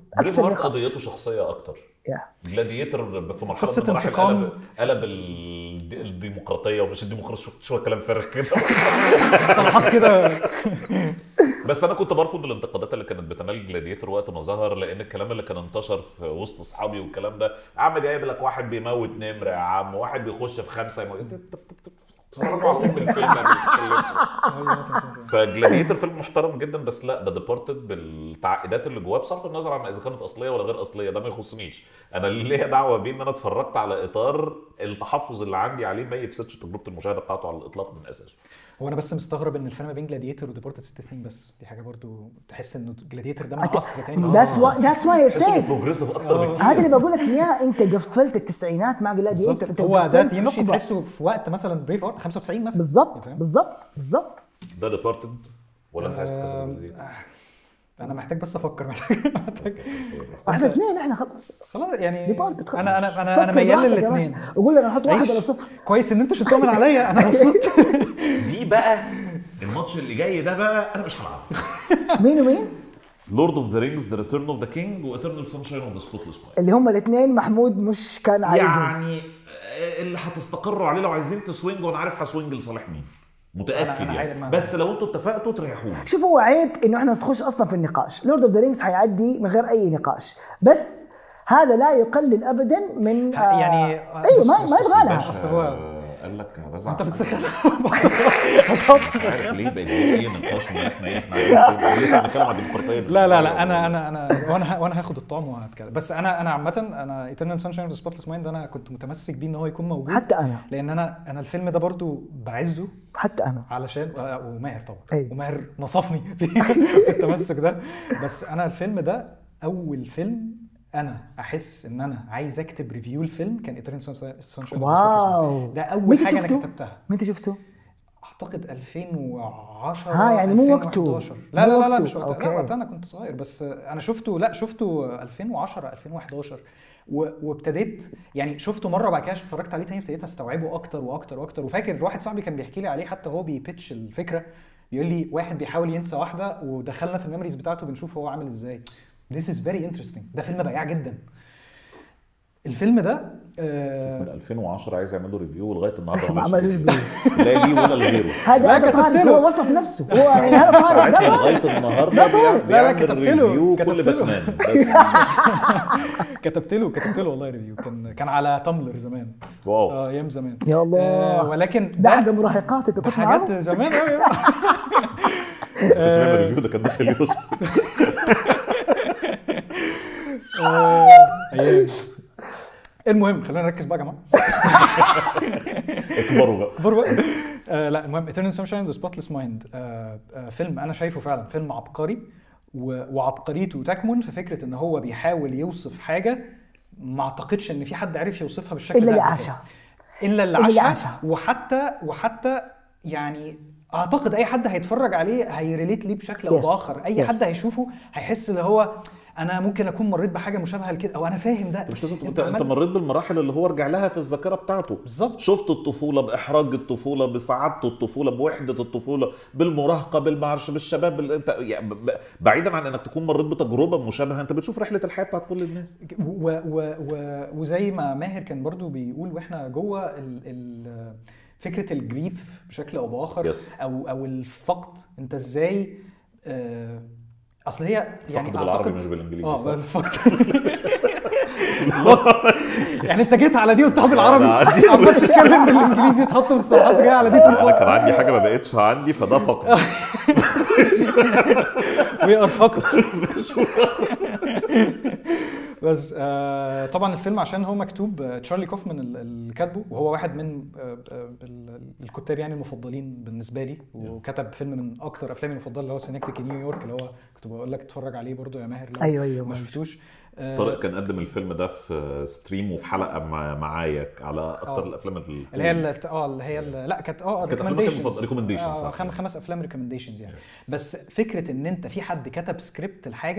بريف اكثر هارت نقاش قضيته شخصيه اكتر Yeah. جلاديتر في مرحله قصة من المراحل انتقام. قلب قلب ال- الديمقراطيه ومش الديمقراطيه شو- شويه كلام فارغ كده مصطلحات كده بس انا كنت برفض الانتقادات اللي كانت بتنال جلاديتور وقت ما ظهر لان الكلام اللي كان انتشر في وسط اصحابي والكلام ده يا عم جايب لك واحد بيموت نمر يا عم واحد بيخش في خمسه يموت انت انت انت بتتفرجوا على طول الفيلم قبل ما تتكلموا. فجلاديتر فيلم محترم جدا بس لا ده ديبارتد بالتعقيدات اللي جواه بصرف النظر عن اذا كانت اصليه ولا غير اصليه ده ما يخصنيش انا اللي ليا دعوه بيه ان انا اتفرجت على اطار التحفظ اللي عندي عليه ما يفسدش تجربه المشاهده بتاعته على الاطلاق من اساسه هو انا بس مستغرب ان الفرق ما بين جلاديتور وديبورتد ست سنين بس دي حاجه برضو تحس انه جلاديتور ده من أنت- عصر تاني That's why that's why I تحس انه said بروجريسيف اكتر آه. بكتير هذا اللي بقول لك اياه انت قفلت التسعينات مع جلاديتور بالظبط انت هو ده قفلت يمشي نقطة. تحسه في وقت مثلا بريف ارت 95 مثلا بالضبط فاهم؟ بالضبط بالضبط ده ديبارتد ولا انت عايز تكسر آم، الجديد؟ انا محتاج بس افكر محتاج محتاج احنا اثنين احنا خلاص خلاص يعني ديبارتد خلاص انا انا انا انا فكر ميال براحتك يا للاثنين باشا. وقول لنا نحط واحد عيش. ولا صفر كويس ان انتوا شلتوها من عليا انا مبسوط دي بقى الماتش اللي جاي ده بقى انا مش هلعبه مين ومين؟ لورد اوف ذا رينجز ذا ريتيرن اوف ذا كينج واترنال سانشاين اوف ذا سبوتلess مايند اللي هم الاثنين محمود مش كان عايزهم يعني آه، اللي هتستقروا عليه لو عايزين تسوينجوا وانا عارف هسوينج لصالح مين متاكد أنا- أنا عارف يعني ما- بس لو انتوا اتفقتوا تريحوني شوف هو عيب انه احنا نخش اصلا في النقاش لورد اوف ذا رينجز حيعدي من غير اي نقاش بس هذا لا يقلل ابدا من آه يعني- ايوه ما بص- ما بص- يبغى بص- لها أصل هو- آه، قال لك بزعل انت بتسخن عارف ليه بقى ايه نقاش من احنا ايه احنا عايزين لسه بنتكلم عن الديمقراطيه لا لا لا انا انا انا وانا ه- وانا هاخد الطعم وهتكلم بس انا انا عامه انا ايترنال سانشاين اوف سبوتلess مايند انا كنت متمسك بيه ان هو يكون موجود حتى انا لان انا انا الفيلم ده برضو بعزه حتى انا علشان و- وماهر طبعا أيوة. وماهر نصفني في في التمسك ده بس انا الفيلم ده اول فيلم انا احس ان انا عايز اكتب ريفيو الفيلم كان ايترنال سانشاين واو ده اول متى حاجه انا شفته؟ كتبتها متى شفته؟ اعتقد 2010 ها، يعني مو وقته. 2011. لا مو لا لا, لا وقته. مش وقتها أوكي. لا وقتها انا كنت صغير بس انا شفته لا شفته 2010 2011 و- وابتديت يعني شفته مره بعد كده اتفرجت عليه تاني ابتديت استوعبه اكتر واكتر واكتر وفاكر واحد صاحبي كان بيحكي لي عليه حتى هو بيبيتش الفكره بيقول لي واحد بيحاول ينسى واحده ودخلنا في الميموريز بتاعته بنشوف هو عامل ازاي This is very interesting ده فيلم بياع جدا الفيلم ده آه، من 2010 عايز يعملوا ريفيو لغايه النهارده ما عملوش بيه لا ليه ولا لغيره هذا لا، هذا كتبت طارق له. هو وصف نفسه هو يعني هذا طارق ساعتها ده طارق. لغايه النهارده لا طارق. بيعمل لا، لا، كتبت له. ريفيو كل كتبت له. باتمان بس كتبت له كتبت له والله ريفيو كان كان على تملر زمان واو اه ايام زمان يا الله. آه ولكن ده حق مراهقات انت ده كنت معاهم؟ حاجات زمان قوي كنت بعمل ريفيو ده كان داخل يوسف ايام المهم خلينا نركز بقى يا جماعه اكبروا بقى كبر بقى آه لا المهم Eternal Sunshine of the Spotless Mind آه آه فيلم انا شايفه فعلا فيلم عبقري و- وعبقريته تكمن في فكره ان هو بيحاول يوصف حاجه ما اعتقدش ان في حد عرف يوصفها بالشكل الا ده اللي قبل كده. عاشها الا اللي اللي عاشها عاشها. وحتى وحتى يعني اعتقد اي حد هيتفرج عليه هيريليت ليه بشكل او Yes. باخر اي Yes. حد هيشوفه هيحس اللي هو انا ممكن اكون مريت بحاجه مشابهه لكده او انا فاهم ده انت مش لازم تبقى- انت, انت عمال- مريت بالمراحل اللي هو رجع لها في الذاكره بتاعته بالظبط. شفت الطفوله باحراج الطفوله بسعاده الطفوله بوحده الطفوله بالمراهقه بالمعرش بالشباب بال... انت يعني ب- بعيدا عن انك تكون مريت بتجربه مشابهه انت بتشوف رحله الحياه بتاعت كل الناس و و و وزي ما ماهر كان برضو بيقول واحنا جوه ال ال فكره الجريف بشكل او باخر Yes. او او الفقد انت ازاي آه، اصل هي يعني فقد بالعربي أعتقد- مش بالإنجليزي، اه صح؟ الفقد بص يعني انت جيت على دي وقلتها بالعربي أنا عندي- عمال تتكلم بالانجليزي وتحط مصطلحات جايه على دي تقول انا فقد كان عندي حاجه ما بقتش عندي فده فقد وي ار فقط بس آه طبعا الفيلم عشان هو مكتوب آه، تشارلي كوفمان ال- اللي كاتبه وهو واحد من آه آه ال- الكتاب يعني المفضلين بالنسبه لي وكتب فيلم من اكتر افلامي المفضله اللي هو سينكتيك نيويورك اللي هو كنت بقول لك اتفرج عليه برضو يا ماهر لو أيوة، أيوة، ما ما شفتوش آه، طارق كان قدم الفيلم ده في ستريم وفي حلقه مع معايا على اكتر آه. الافلام اللي اللي هي ال- اه اللي هي ال- لا كانت اه كانت أفلامك recommendations. المفضلة- recommendations، آه صح. خم خمس افلام ريكومنديشنز يعني بس فكره ان انت في حد كتب سكريبت الحاجه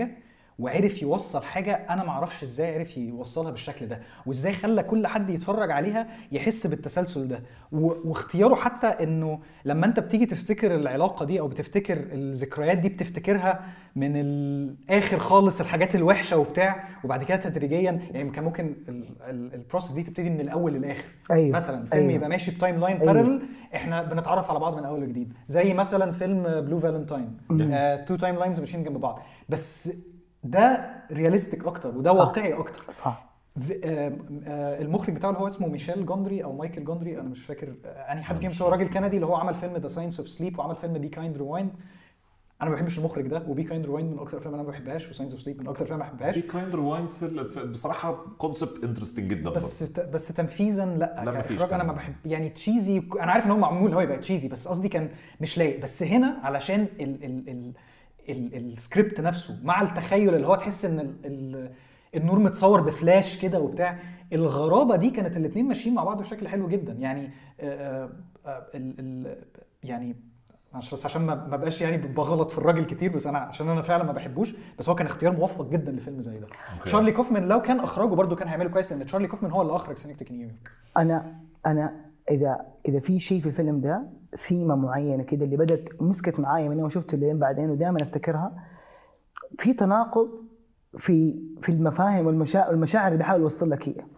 وعرف يوصل حاجه انا ما اعرفش ازاي عرف يوصلها بالشكل ده وازاي خلى كل حد يتفرج عليها يحس بالتسلسل ده و- واختياره حتى انه لما انت بتيجي تفتكر العلاقه دي او بتفتكر الذكريات دي بتفتكرها من الاخر خالص الحاجات الوحشه وبتاع وبعد كده تدريجيا يعني كان ممكن ال- ال- البروسس دي تبتدي من الاول للاخر أيوة. مثلا فيلم أيوة. يبقى ماشي بتايم لاين أيوة. بارل احنا بنتعرف على بعض من اول وجديد زي مثلا فيلم بلو فالنتاين تو تايم لاينز ماشيين جنب بعض بس ده رياليستيك اكتر وده صح. واقعي اكتر صح في- آه، آه، المخرج بتاعه اللي هو اسمه ميشيل جوندري او مايكل جوندري انا مش فاكر آه، انهي حد فيهم بس هو راجل كندي اللي هو عمل فيلم ذا ساينس اوف سليب وعمل فيلم بي كايند ريوايند انا ما بحبش المخرج ده وبي كايند ريوايند من اكتر الافلام اللي انا ما بحبهاش وساينس اوف سليب من اكتر الافلام اللي ما بحبهاش في كايند ريوايند في في- بصراحه كونسبت انترستنج جدا بس برضه. ت- بس تنفيذا لا, لا، مفيش كاخراج انا ما طبعاً. بحب يعني تشيزي انا عارف ان هو معمول ان هو يبقى تشيزي بس قصدي كان مش لايق بس هنا علشان ال ال ال ال السكريبت نفسه مع التخيل اللي هو تحس ان ال ال النور متصور بفلاش كده وبتاع الغرابه دي كانت الاثنين ماشيين مع بعض بشكل حلو جدا يعني آه، آه، ال ال يعني عشان بس عشان ما ما بقاش يعني بغلط في الراجل كتير بس انا عشان انا فعلا ما بحبوش بس هو كان اختيار موفق جدا لفيلم زي ده أوكي. تشارلي كوفمان لو كان اخرجه برضه كان هيعمله كويس لان تشارلي كوفمان هو اللي اخرج سينكتك نيويورك انا انا اذا اذا في شيء في الفيلم ده ثيمه معينه كده اللي بدت مسكت معايا من يوم شفته لين بعدين ودائما افتكرها في تناقض في في المفاهيم والمشاعر والمشاعر اللي بيحاول يوصل لك هي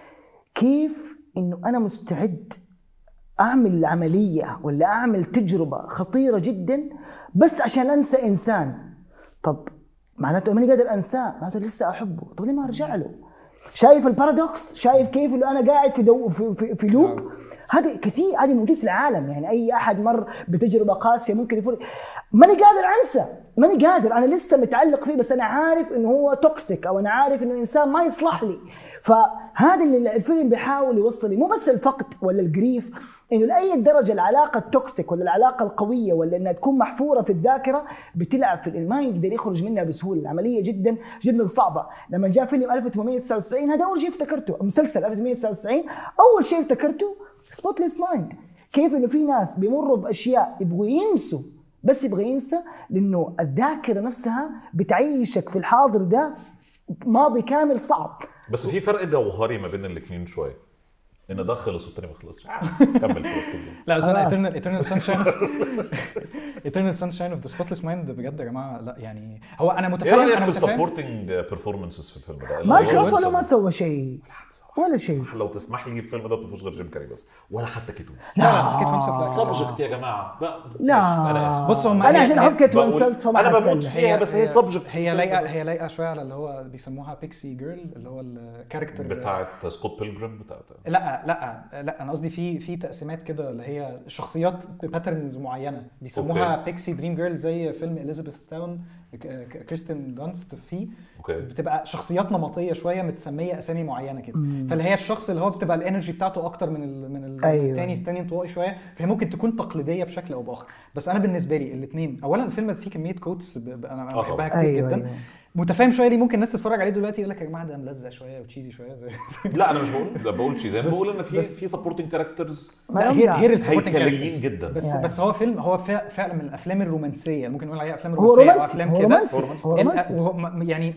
كيف انه انا مستعد اعمل عمليه ولا اعمل تجربه خطيره جدا بس عشان انسى انسان طب معناته ماني قادر انساه معناته لسه احبه طب ليه ما ارجع له شايف البارادوكس شايف كيف اللي انا قاعد في دو في, في, في لوب هذا كثير هذا موجود في العالم يعني اي احد مر بتجربه قاسيه ممكن يفر ماني قادر انسى ماني قادر انا لسه متعلق فيه بس انا عارف انه هو توكسيك او انا عارف انه انسان ما يصلح لي فهذا اللي الفيلم بيحاول يوصل لي مو بس الفقد ولا الجريف انه لاي درجه العلاقه التوكسيك ولا العلاقه القويه ولا انها تكون محفوره في الذاكره بتلعب في ال- ما يقدر يخرج منها بسهوله العمليه جدا جدا صعبه لما جاء فيلم 1899 هذا اول شيء افتكرته مسلسل 1899 اول شيء افتكرته سبوتليس مايند كيف انه في ناس بيمروا باشياء يبغوا ينسوا بس يبغى ينسى لانه الذاكره نفسها بتعيشك في الحاضر ده ماضي كامل صعب بس في فرق جوهري ما بين الاثنين شويه ان ده خلص والتاني ما خلصش كمل خلاص كمل لا بس انا خلاص. ايترنال ايترنال سانشاين ايترنال سانشاين اوف ذا سبوتليس مايند بجد يا جماعه لا يعني هو انا ايه متفاهم رايك انا في متفاهم السبورتنج بيرفورمانسز في الفيلم ده؟ ما اللي هو شاف ولا ما ويلسون. سوى شيء ولا شيء لو تسمح لي الفيلم ده ما فيهوش غير جيم كاري بس ولا حتى كيت وينسلت لا لا بس كيت وينسلت لا. سبجكت يا جماعه لا لا ماشي، انا اسف بص هم انا هي- عشان هي- احب كيت بقول- وينسلت فما انا بموت حتكلم. فيها بس هي سبجكت هي لايقه هي لايقه شويه على اللي هو بيسموها بيكسي جيرل اللي هو الكاركتر بتاعت سكوت بيلجرام بتاعت لا لا لا انا قصدي في في تقسيمات كده اللي هي شخصيات باترنز معينه بيسموها أوكي. بيكسي دريم جيرل زي فيلم اليزابيث تاون ك- ك- كريستين دانست فيه اوكي بتبقى شخصيات نمطيه شويه متسميه اسامي معينه كده فاللي هي الشخص اللي هو بتبقى الانرجي بتاعته اكتر من ال من ال- أيوة. التاني التاني انطوائي شويه فهي ممكن تكون تقليديه بشكل او باخر بس انا بالنسبه لي الاثنين اولا الفيلم فيه كميه كوتس ب- ب- انا أنا آه بحبها طبعاً. كتير أيوة، جدا أيوة. متفاهم شويه ليه ممكن الناس تتفرج عليه دلوقتي يقول لك يا جماعه ده ملزق شويه وتشيزي شويه زي لا انا مش بقول ده بقول تشيز انا بس- بقول ان في بس- في سبورتنج كاركترز ما لا لهم غير داعي. غير السبورتنج هيكليين كاركترز. جدا. بس يعني. بس هو فيلم هو فع- فعلا من الافلام الرومانسيه ممكن نقول عليها افلام هو رومانسيه أو رومانسي افلام هو كده رومانسي هو ال- رومانسي وهو م- يعني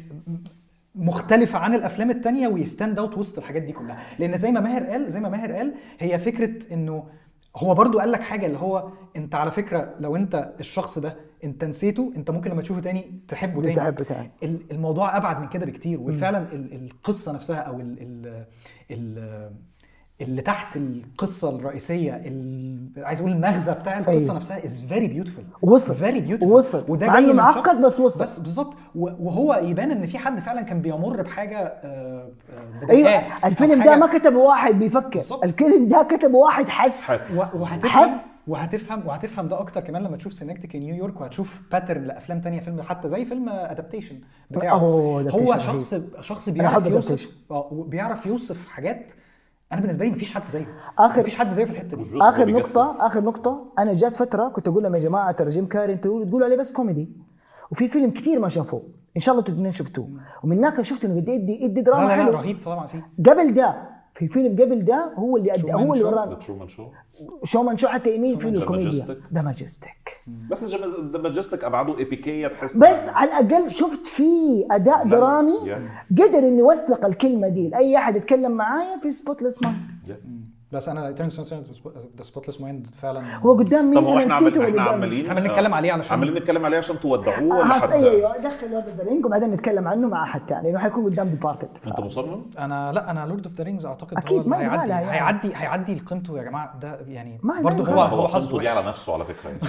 مختلفة عن الأفلام التانية ويستاند أوت وسط الحاجات دي كلها، لأن زي ما ماهر قال زي ما ماهر قال هي فكرة إنه هو برضو قال لك حاجة اللي هو أنت على فكرة لو أنت الشخص ده أنت نسيته أنت ممكن لما تشوفه تاني تحبه تاني تحبه تاني. ال- الموضوع ابعد من كده بكتير وفعلا ال- القصه نفسها او ال ال ال اللي تحت القصه الرئيسيه ال- عايز اقول المغزى بتاع القصه أيوة. نفسها از فيري بيوتيفul وصل. فيري بيوتيفul وصل. وده مع جاي إنه من معقد شخص- بس وصل. بس بالظبط و- وهو يبان ان في حد فعلا كان بيمر بحاجه آه، آه، مضايقاه ايوه أو الفيلم حاجة- ده ما كتبه واحد بيفكر بالظبط. الفيلم ده كتبه واحد حس حس. و- وهتفهم حس. وهتفهم وهتفهم ده اكتر كمان لما تشوف سينكتيك نيويورك وهتشوف باترن لافلام تانية فيلم حتى زي فيلم ادابتيشن بتاعه أوه، adaptation هو رهيب. شخص شخص أنا بيعرف أحب يوصف adaptation. اه بيعرف يوصف حاجات انا بالنسبه لي مفيش حد زيه آخر- مفيش حد زيه في الحته دي مش بيوصف، هو اخر بيجسد. نقطة اخر نقطة انا جات فترة كنت اقول لهم يا جماعة ترى جيم كاري انتوا تقولوا عليه بس كوميدي وفي فيلم كثير ما شافوه ان شاء الله انتوا الاثنين شفتوه ومن هناك شفت انه قد إيه يدي يدي لا دراما لا لا حلو رهيب طبعا فيه قبل ده في فيلم قبل ده هو اللي أدى Truman هو اللي Show. ورانا ذا ترومان شو شو من شو حتى يمين فيه The الكوميديا Majestic. ذا ماجستيك بس ذا ماجستيك ابعاده ايبيكيه تحس بس على الاقل شفت في اداء لا، درامي yeah. قدر انه يوثق الكلمه دي لاي احد يتكلم معايا في سبوتلess مايند بس انا Eternal Sunshine of the Spotless Mind فعلا هو قدام مين طب هو انا احنا نسيته عمال ولا احنا قدام مين؟ عمالين احنا بنتكلم عليه علشان عمالين نتكلم عليه عشان تودعوه آه، ولا هس- حد ايوه ايوه دخل لورد اوف ذا رينج وبعدين نتكلم عنه مع احد ثاني لانه حيكون قدام ديبارتد انت مصمم؟ انا لا انا لورد اوف ذا رينجز اعتقد أكيد هو اللي ما هيعدي يبغى لها يعني. هيعدي هيعدي قيمته يا جماعه ده يعني ما- ما برضه يبغى هو لها. هو هو حظه حظه دي على وحش. نفسه على فكره يعني.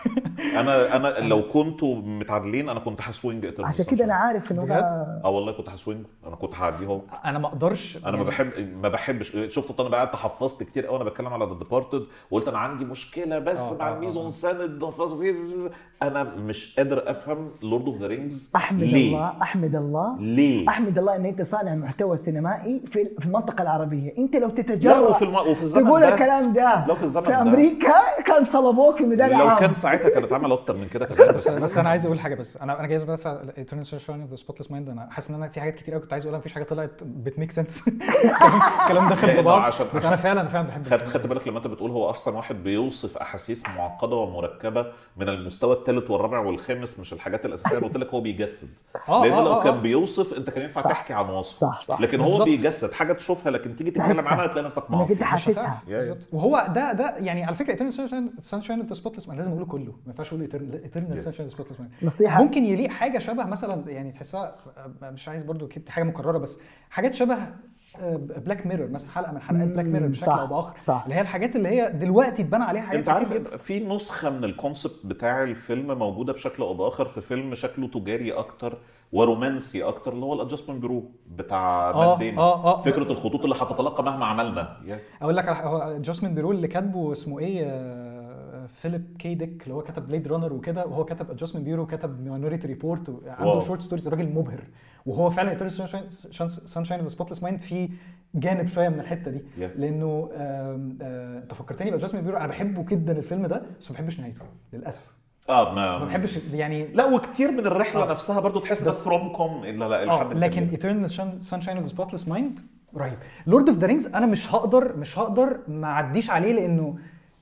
انا انا لو كنتوا متعادلين انا كنت هسوينج Eternal عشان كده انا Sunshine. عارف انه بجد؟ هو- اه والله كنت هسوينج انا كنت هعديه هو انا ما اقدرش انا ما يعني بحب ما بحبش شفت انا بقى تحفظت كتير قوي انا بتكلم على ذا ديبارتد وقلت انا عندي مشكله بس آه، مع آه، الميزون آه. سان التفاصيل انا مش قادر افهم لورد اوف ذا رينجز احمد ليه الله احمد الله ليه احمد الله ان انت صانع محتوى سينمائي في في المنطقه العربيه انت لو لا تتجرأ وفي الم... وفي الزمن تقول ده الكلام ده لو في الزمن في ده. امريكا كان صلبوك في ميدان لو عام كان ساعتها كانت اتعمل اكتر من كده كمان بس, بس انا عايز اقول حاجه بس انا انا جايز بس على Eternal Sunshine of the Spotless Mind انا حاسس ان انا في حاجات كتير قوي كنت عايز اقولها مفيش حاجه طلعت بتميك سنس الكلام داخل في لأنه بعض عشان- بس انا فعلا فعلا بحب خدت خدت بالك لما انت بتقول هو احسن واحد بيوصف احاسيس معقده ومركبه من المستوى الثالث والرابع والخامس مش الحاجات الاساسيه اللي قلت لك هو بيجسد آه، لان آه، لو آه، كان آه. بيوصف انت كان ينفع صح. تحكي عن وصف صح صح لكن صح. هو بالظبط. بيجسد حاجه تشوفها لكن تيجي تتكلم تحسها. عنها تلاقي نفسك انك معصب انت حاسسها يا- يا. بالظبط وهو ده ده يعني على فكره Eternal Sunshine Sunshine of the Spotless Mind لازم اقوله كله ما ينفعش اقول Eternal Eternal Sunshine of the Spotless Mind نصيحه ممكن يليق حاجه شبه مثلا يعني تحسها مش عايز برضو كده حاجه مكرره بس حاجات شبه بلاك ميرور مثلا حلقه من حلقات بلاك ميرور بشكل صح، او باخر صح. اللي هي الحاجات اللي هي دلوقتي اتبنى عليها حاجات انت كتير عارف جدا في نسخه من الكونسبت بتاع الفيلم موجوده بشكل او باخر في فيلم شكله تجاري اكتر ورومانسي اكتر اللي هو الادجستمنت برو بتاع آه، مات ديمون آه، آه. فكره الخطوط اللي هتتلاقى مهما عملنا يا. اقول لك على حاجة، هو جاسمين بيرول اللي كاتبه اسمه ايه آه، فيليب كي ديك اللي هو كتب بليد رانر وكده وهو كتب ادجستمنت بيرو وكتب ماينوريتي ريبورت عنده واو. شورت ستوريز راجل مبهر وهو فعلا سانشاين اوف ذا سبوتلess مايند في جانب شويه من الحته دي Yeah. لانه آم، آه، انت فكرتني بادجستمنت بيرو انا بحبه جدا الفيلم ده بس ما بحبش نهايته للاسف اه ما ما بحبش يعني لا وكتير من الرحله آه. نفسها برضو تحس ده بس- فروم كوم الا لا اه الحد لكن Eternal Sunshine of the Spotless Mind رهيب لورد اوف ذا رينجز انا مش هقدر مش هقدر ما اعديش عليه لانه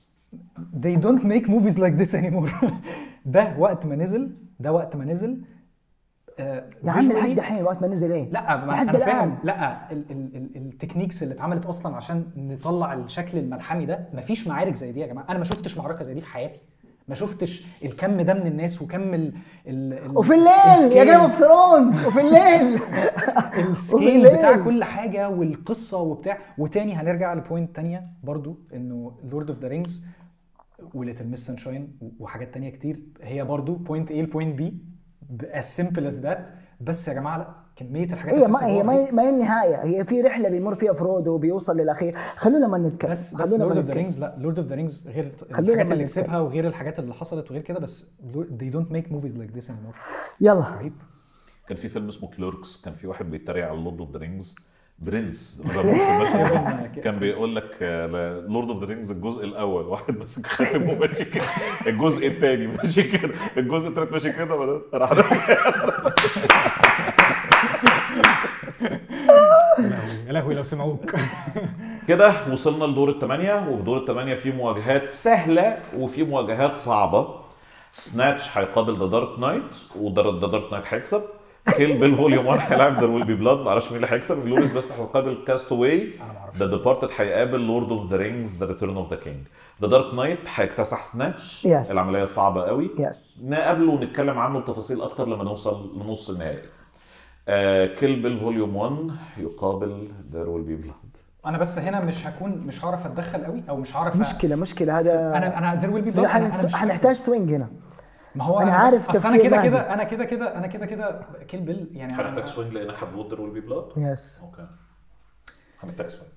they don't make movies like this anymore ده وقت ما نزل ده وقت ما نزل آه يا عم visually- لحد الحين وقت ما نزل ايه لا ما لحد انا الآن. فاهم لا ال- ال- ال- التكنيكس اللي اتعملت اصلا عشان نطلع الشكل الملحمي ده مفيش معارك زي دي يا جماعه انا ما شفتش معركه زي دي في حياتي ما شفتش الكم ده من الناس وكم ال ال ال- وفي الليل يا السكيل. جيم اوف ثرونز وفي الليل السكيل وبالليل. بتاع كل حاجه والقصه وبتاع وتاني هنرجع لبوينت تانية برضو انه لورد اوف ذا رينجز وليتل ميس سانشاين وحاجات تانية كتير هي برضو بوينت ايه لبوينت بي as simple as that بس يا جماعه لا كميه الحاجات هي اللي ما هي بتحصل جوه ما ما هي النهايه هي في رحله بيمر فيها فرودو وبيوصل للاخير خلونا ما نتكلم بس بس خلونا لورد ما اوف ذا نتكلم. رينجز لا لورد اوف ذا رينجز غير خلونا الحاجات ما اللي نتكلم. كسبها وغير الحاجات اللي حصلت وغير كده بس they don't make movies like this anymore يلا رهيب كان في فيلم اسمه كليركس كان في واحد بيتريق على لورد اوف ذا رينجز برنس ما جربوش المشهد. كان بيقول لك لورد اوف ذا رينجز الجزء الاول واحد ماسك خاتم وماشي كده الجزء الثاني ماشي كده الجزء الثالث ماشي كده بعدين راح يا لهوي لو سمعوك كده وصلنا لدور الثمانية وفي دور الثمانية في مواجهات سهلة وفي مواجهات صعبة سناتش هيقابل ذا دارك نايت وذا دارك نايت هيكسب كيل بيل فوليوم 1 هيلاعب ذا ويل بي بلاد معرفش مين اللي هيكسب جلوريس بس هيقابل كاستاوي انا ما اعرفش ذا ديبارتد هيقابل لورد اوف ذا رينجز ذا ريتيرن اوف ذا كينج ذا دارك نايت هيكتسح سناتش Yes. العملية صعبة قوي يس نقابله ونتكلم عنه بتفاصيل اكتر لما نوصل لنص النهائي كيل بيل فوليوم 1 يقابل ذا ويل بي بلاد انا بس هنا مش هكون مش هعرف اتدخل قوي او مش هعرف مشكله مشكله هذا انا انا there will be blood. لا، أنا- أنا حنحس- مش- حنحتاج سوينج هنا ما هو أنا بس- عارف اصل انا تفكير كده مهدي. كده انا كده كده انا كده كده كيل بيل يعني هنحتاج أنا- سوينج لانك هتفوت ذا ويل بي بلاد يس اوكي هنحتاج سوينج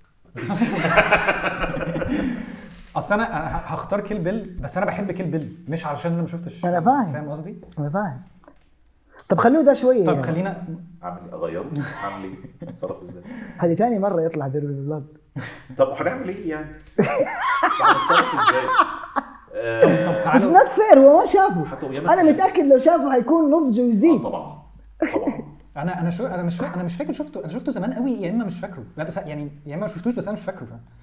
اصل انا أنا ه- هختار كيل بيل بس انا بحب كيل بيل مش علشان انا ما شفتش أنا فاهم. فاهم قصدي؟ انا فاهم طب خلوه ده شويه طيب يعني. خلينا اعمل ايه اغيره اعمل ايه اتصرف ازاي هذه ثاني مره يطلع ذا بلاد طب وهنعمل ايه يعني بس هنتصرف ازاي آه، طب بس تعالوا نوت فير هو ما شافه حتى وياما انا اتكلم. متاكد لو شافه حيكون نضجه آه، يزيد طبعا طبعا انا انا شو انا مش فا... انا مش فاكر شفته انا شفته زمان قوي يا اما مش فاكره لا بس يعني يا اما ما شفتوش بس انا مش فاكره فاهم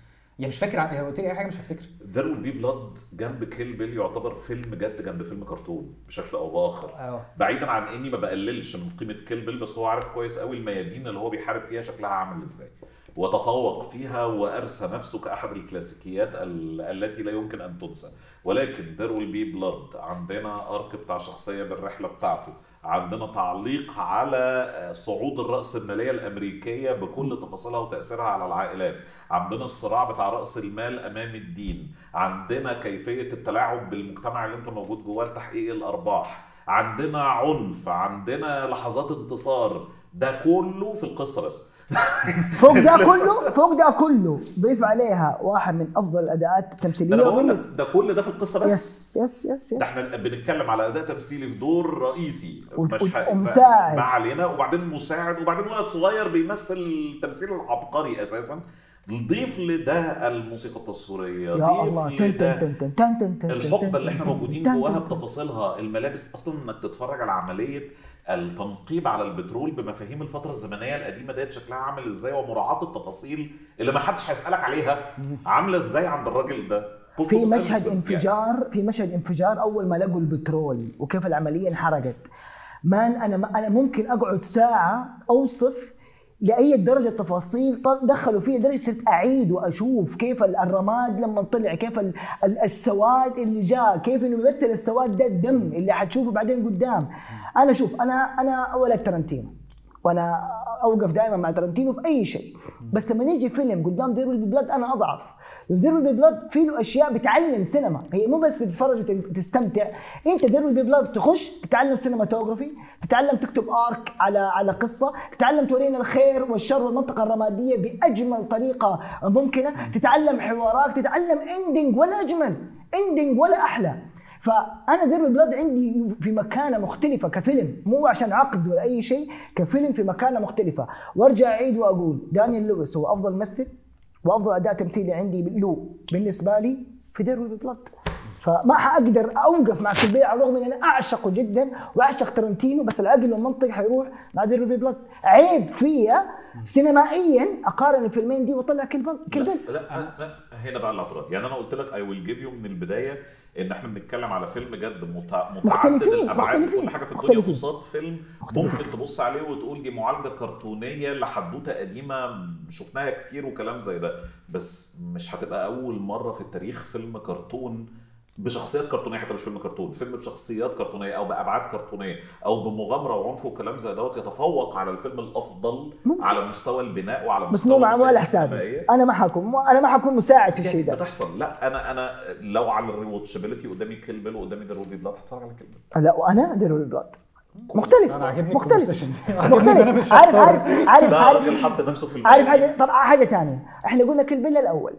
يعني مش فاكر ع- قلت لي اي حاجه مش هفتكر ذير ويل بي بلاد جنب كيل بيل يعتبر فيلم جد جنب فيلم كرتون بشكل او باخر اه بعيدا عن اني ما بقللش من قيمه كيل بيل بس هو عارف كويس قوي الميادين اللي هو بيحارب فيها شكلها عامل ازاي وتفوق فيها وارسى نفسه كاحد الكلاسيكيات ال- التي لا يمكن ان تنسى ولكن there will be blood عندنا ارك بتاع شخصيه بالرحله بتاعته عندنا تعليق على صعود الرأسمالية الأمريكية بكل تفاصيلها وتأثيرها على العائلات عندنا الصراع بتاع رأس المال أمام الدين عندنا كيفية التلاعب بالمجتمع اللي انت موجود جواه لتحقيق الأرباح عندنا عنف عندنا لحظات انتصار ده كله في القصة بس فوق ده كله فوق ده كله ضيف عليها واحد من افضل الاداءات ده التمثيليه أنا بقول لك وبالنسبة- ده كل ده في القصة بس يس يس يس ده يس احنا بنتكلم على اداء تمثيلي في دور رئيسي و- مش و- ح- ومساعد. ما علينا وبعدين مساعد وبعدين ولد صغير بيمثل التمثيل العبقري اساسا ضيف لده الموسيقى التصويريه يا ضيف الله تن لده تن تن تن تن تن الحقبه اللي احنا موجودين تن جواها تن تن. بتفاصيلها الملابس اصلا انك تتفرج على عمليه التنقيب على البترول بمفاهيم الفتره الزمنيه القديمه ديت شكلها عامل ازاي ومراعاه التفاصيل اللي ما حدش هيسالك عليها عامله ازاي عند الراجل ده بول في توماس مشهد أندرسون. انفجار في مشهد انفجار اول ما لقوا البترول وكيف العمليه انحرقت مان انا ما انا ممكن اقعد ساعه اوصف لاي درجه تفاصيل ط- دخلوا فيه لدرجه صرت اعيد واشوف كيف ال- الرماد لما طلع كيف ال- ال- السواد اللي جاء كيف انه يمثل السواد ده الدم اللي حتشوفه بعدين قدام انا شوف انا انا ولد ترنتينو وانا اوقف دائما مع ترنتينو في اي شيء بس لما يجي فيلم قدام دير بلاد انا اضعف دير بلاد فيه له اشياء بتعلم سينما هي مو بس تتفرج وتستمتع انت دير بلاد تخش تتعلم سينماتوجرافي تتعلم تكتب ارك على على قصه تتعلم تورينا الخير والشر والمنطقه الرماديه باجمل طريقه ممكنه تتعلم حوارات تتعلم اندنج ولا اجمل اندنج ولا احلى فانا دير بلاد عندي في مكانه مختلفه كفيلم مو عشان عقد ولا اي شيء كفيلم في مكانه مختلفه وارجع اعيد واقول دانيال لويس هو افضل ممثل وافضل اداء تمثيلي عندي له بالنسبه لي في دير بلاد فما حاقدر اوقف مع كلبي على الرغم ان انا اعشقه جدا واعشق ترنتينو بس العقل والمنطق حيروح مع دير بلاد عيب فيا سينمائيا اقارن الفيلمين دي واطلع كلبل كلبل لا, لا, لا هنا بقى الاعتراض يعني انا قلت لك اي ويل جيف يو من البدايه ان احنا بنتكلم على فيلم جد متع... متعدد مختلفين، الابعاد مختلفين، كل حاجه في الدنيا مختلفين. قصاد فيلم ممكن تبص عليه وتقول دي معالجه كرتونيه لحدوته قديمه شفناها كتير وكلام زي ده بس مش هتبقى اول مره في التاريخ فيلم كرتون بشخصيات كرتونيه حتى مش فيلم كرتون فيلم بشخصيات كرتونيه او بابعاد كرتونيه او بمغامره وعنف وكلام زي دوت يتفوق على الفيلم الافضل ممكن. على مستوى البناء وعلى بس مستوى مو معمول على التجسيد حسابي السينمائية. انا ما حكون انا ما حكون مساعد في الشيء ده بتحصل لا انا انا لو على الريواتشابيلتي قدامي كيل بيل وقدامي ذا روبي بلاد هتفرج على كيل بيل لا وانا دير بلاد مختلف انا عاجبني مختلف الconversation دي. عاجبني إن انا مختلف مش عارف هختار. عارف عارف ده عارف راجل حط نفسه في عارف المية. حاجه طب حاجه ثانيه احنا قلنا كل الاول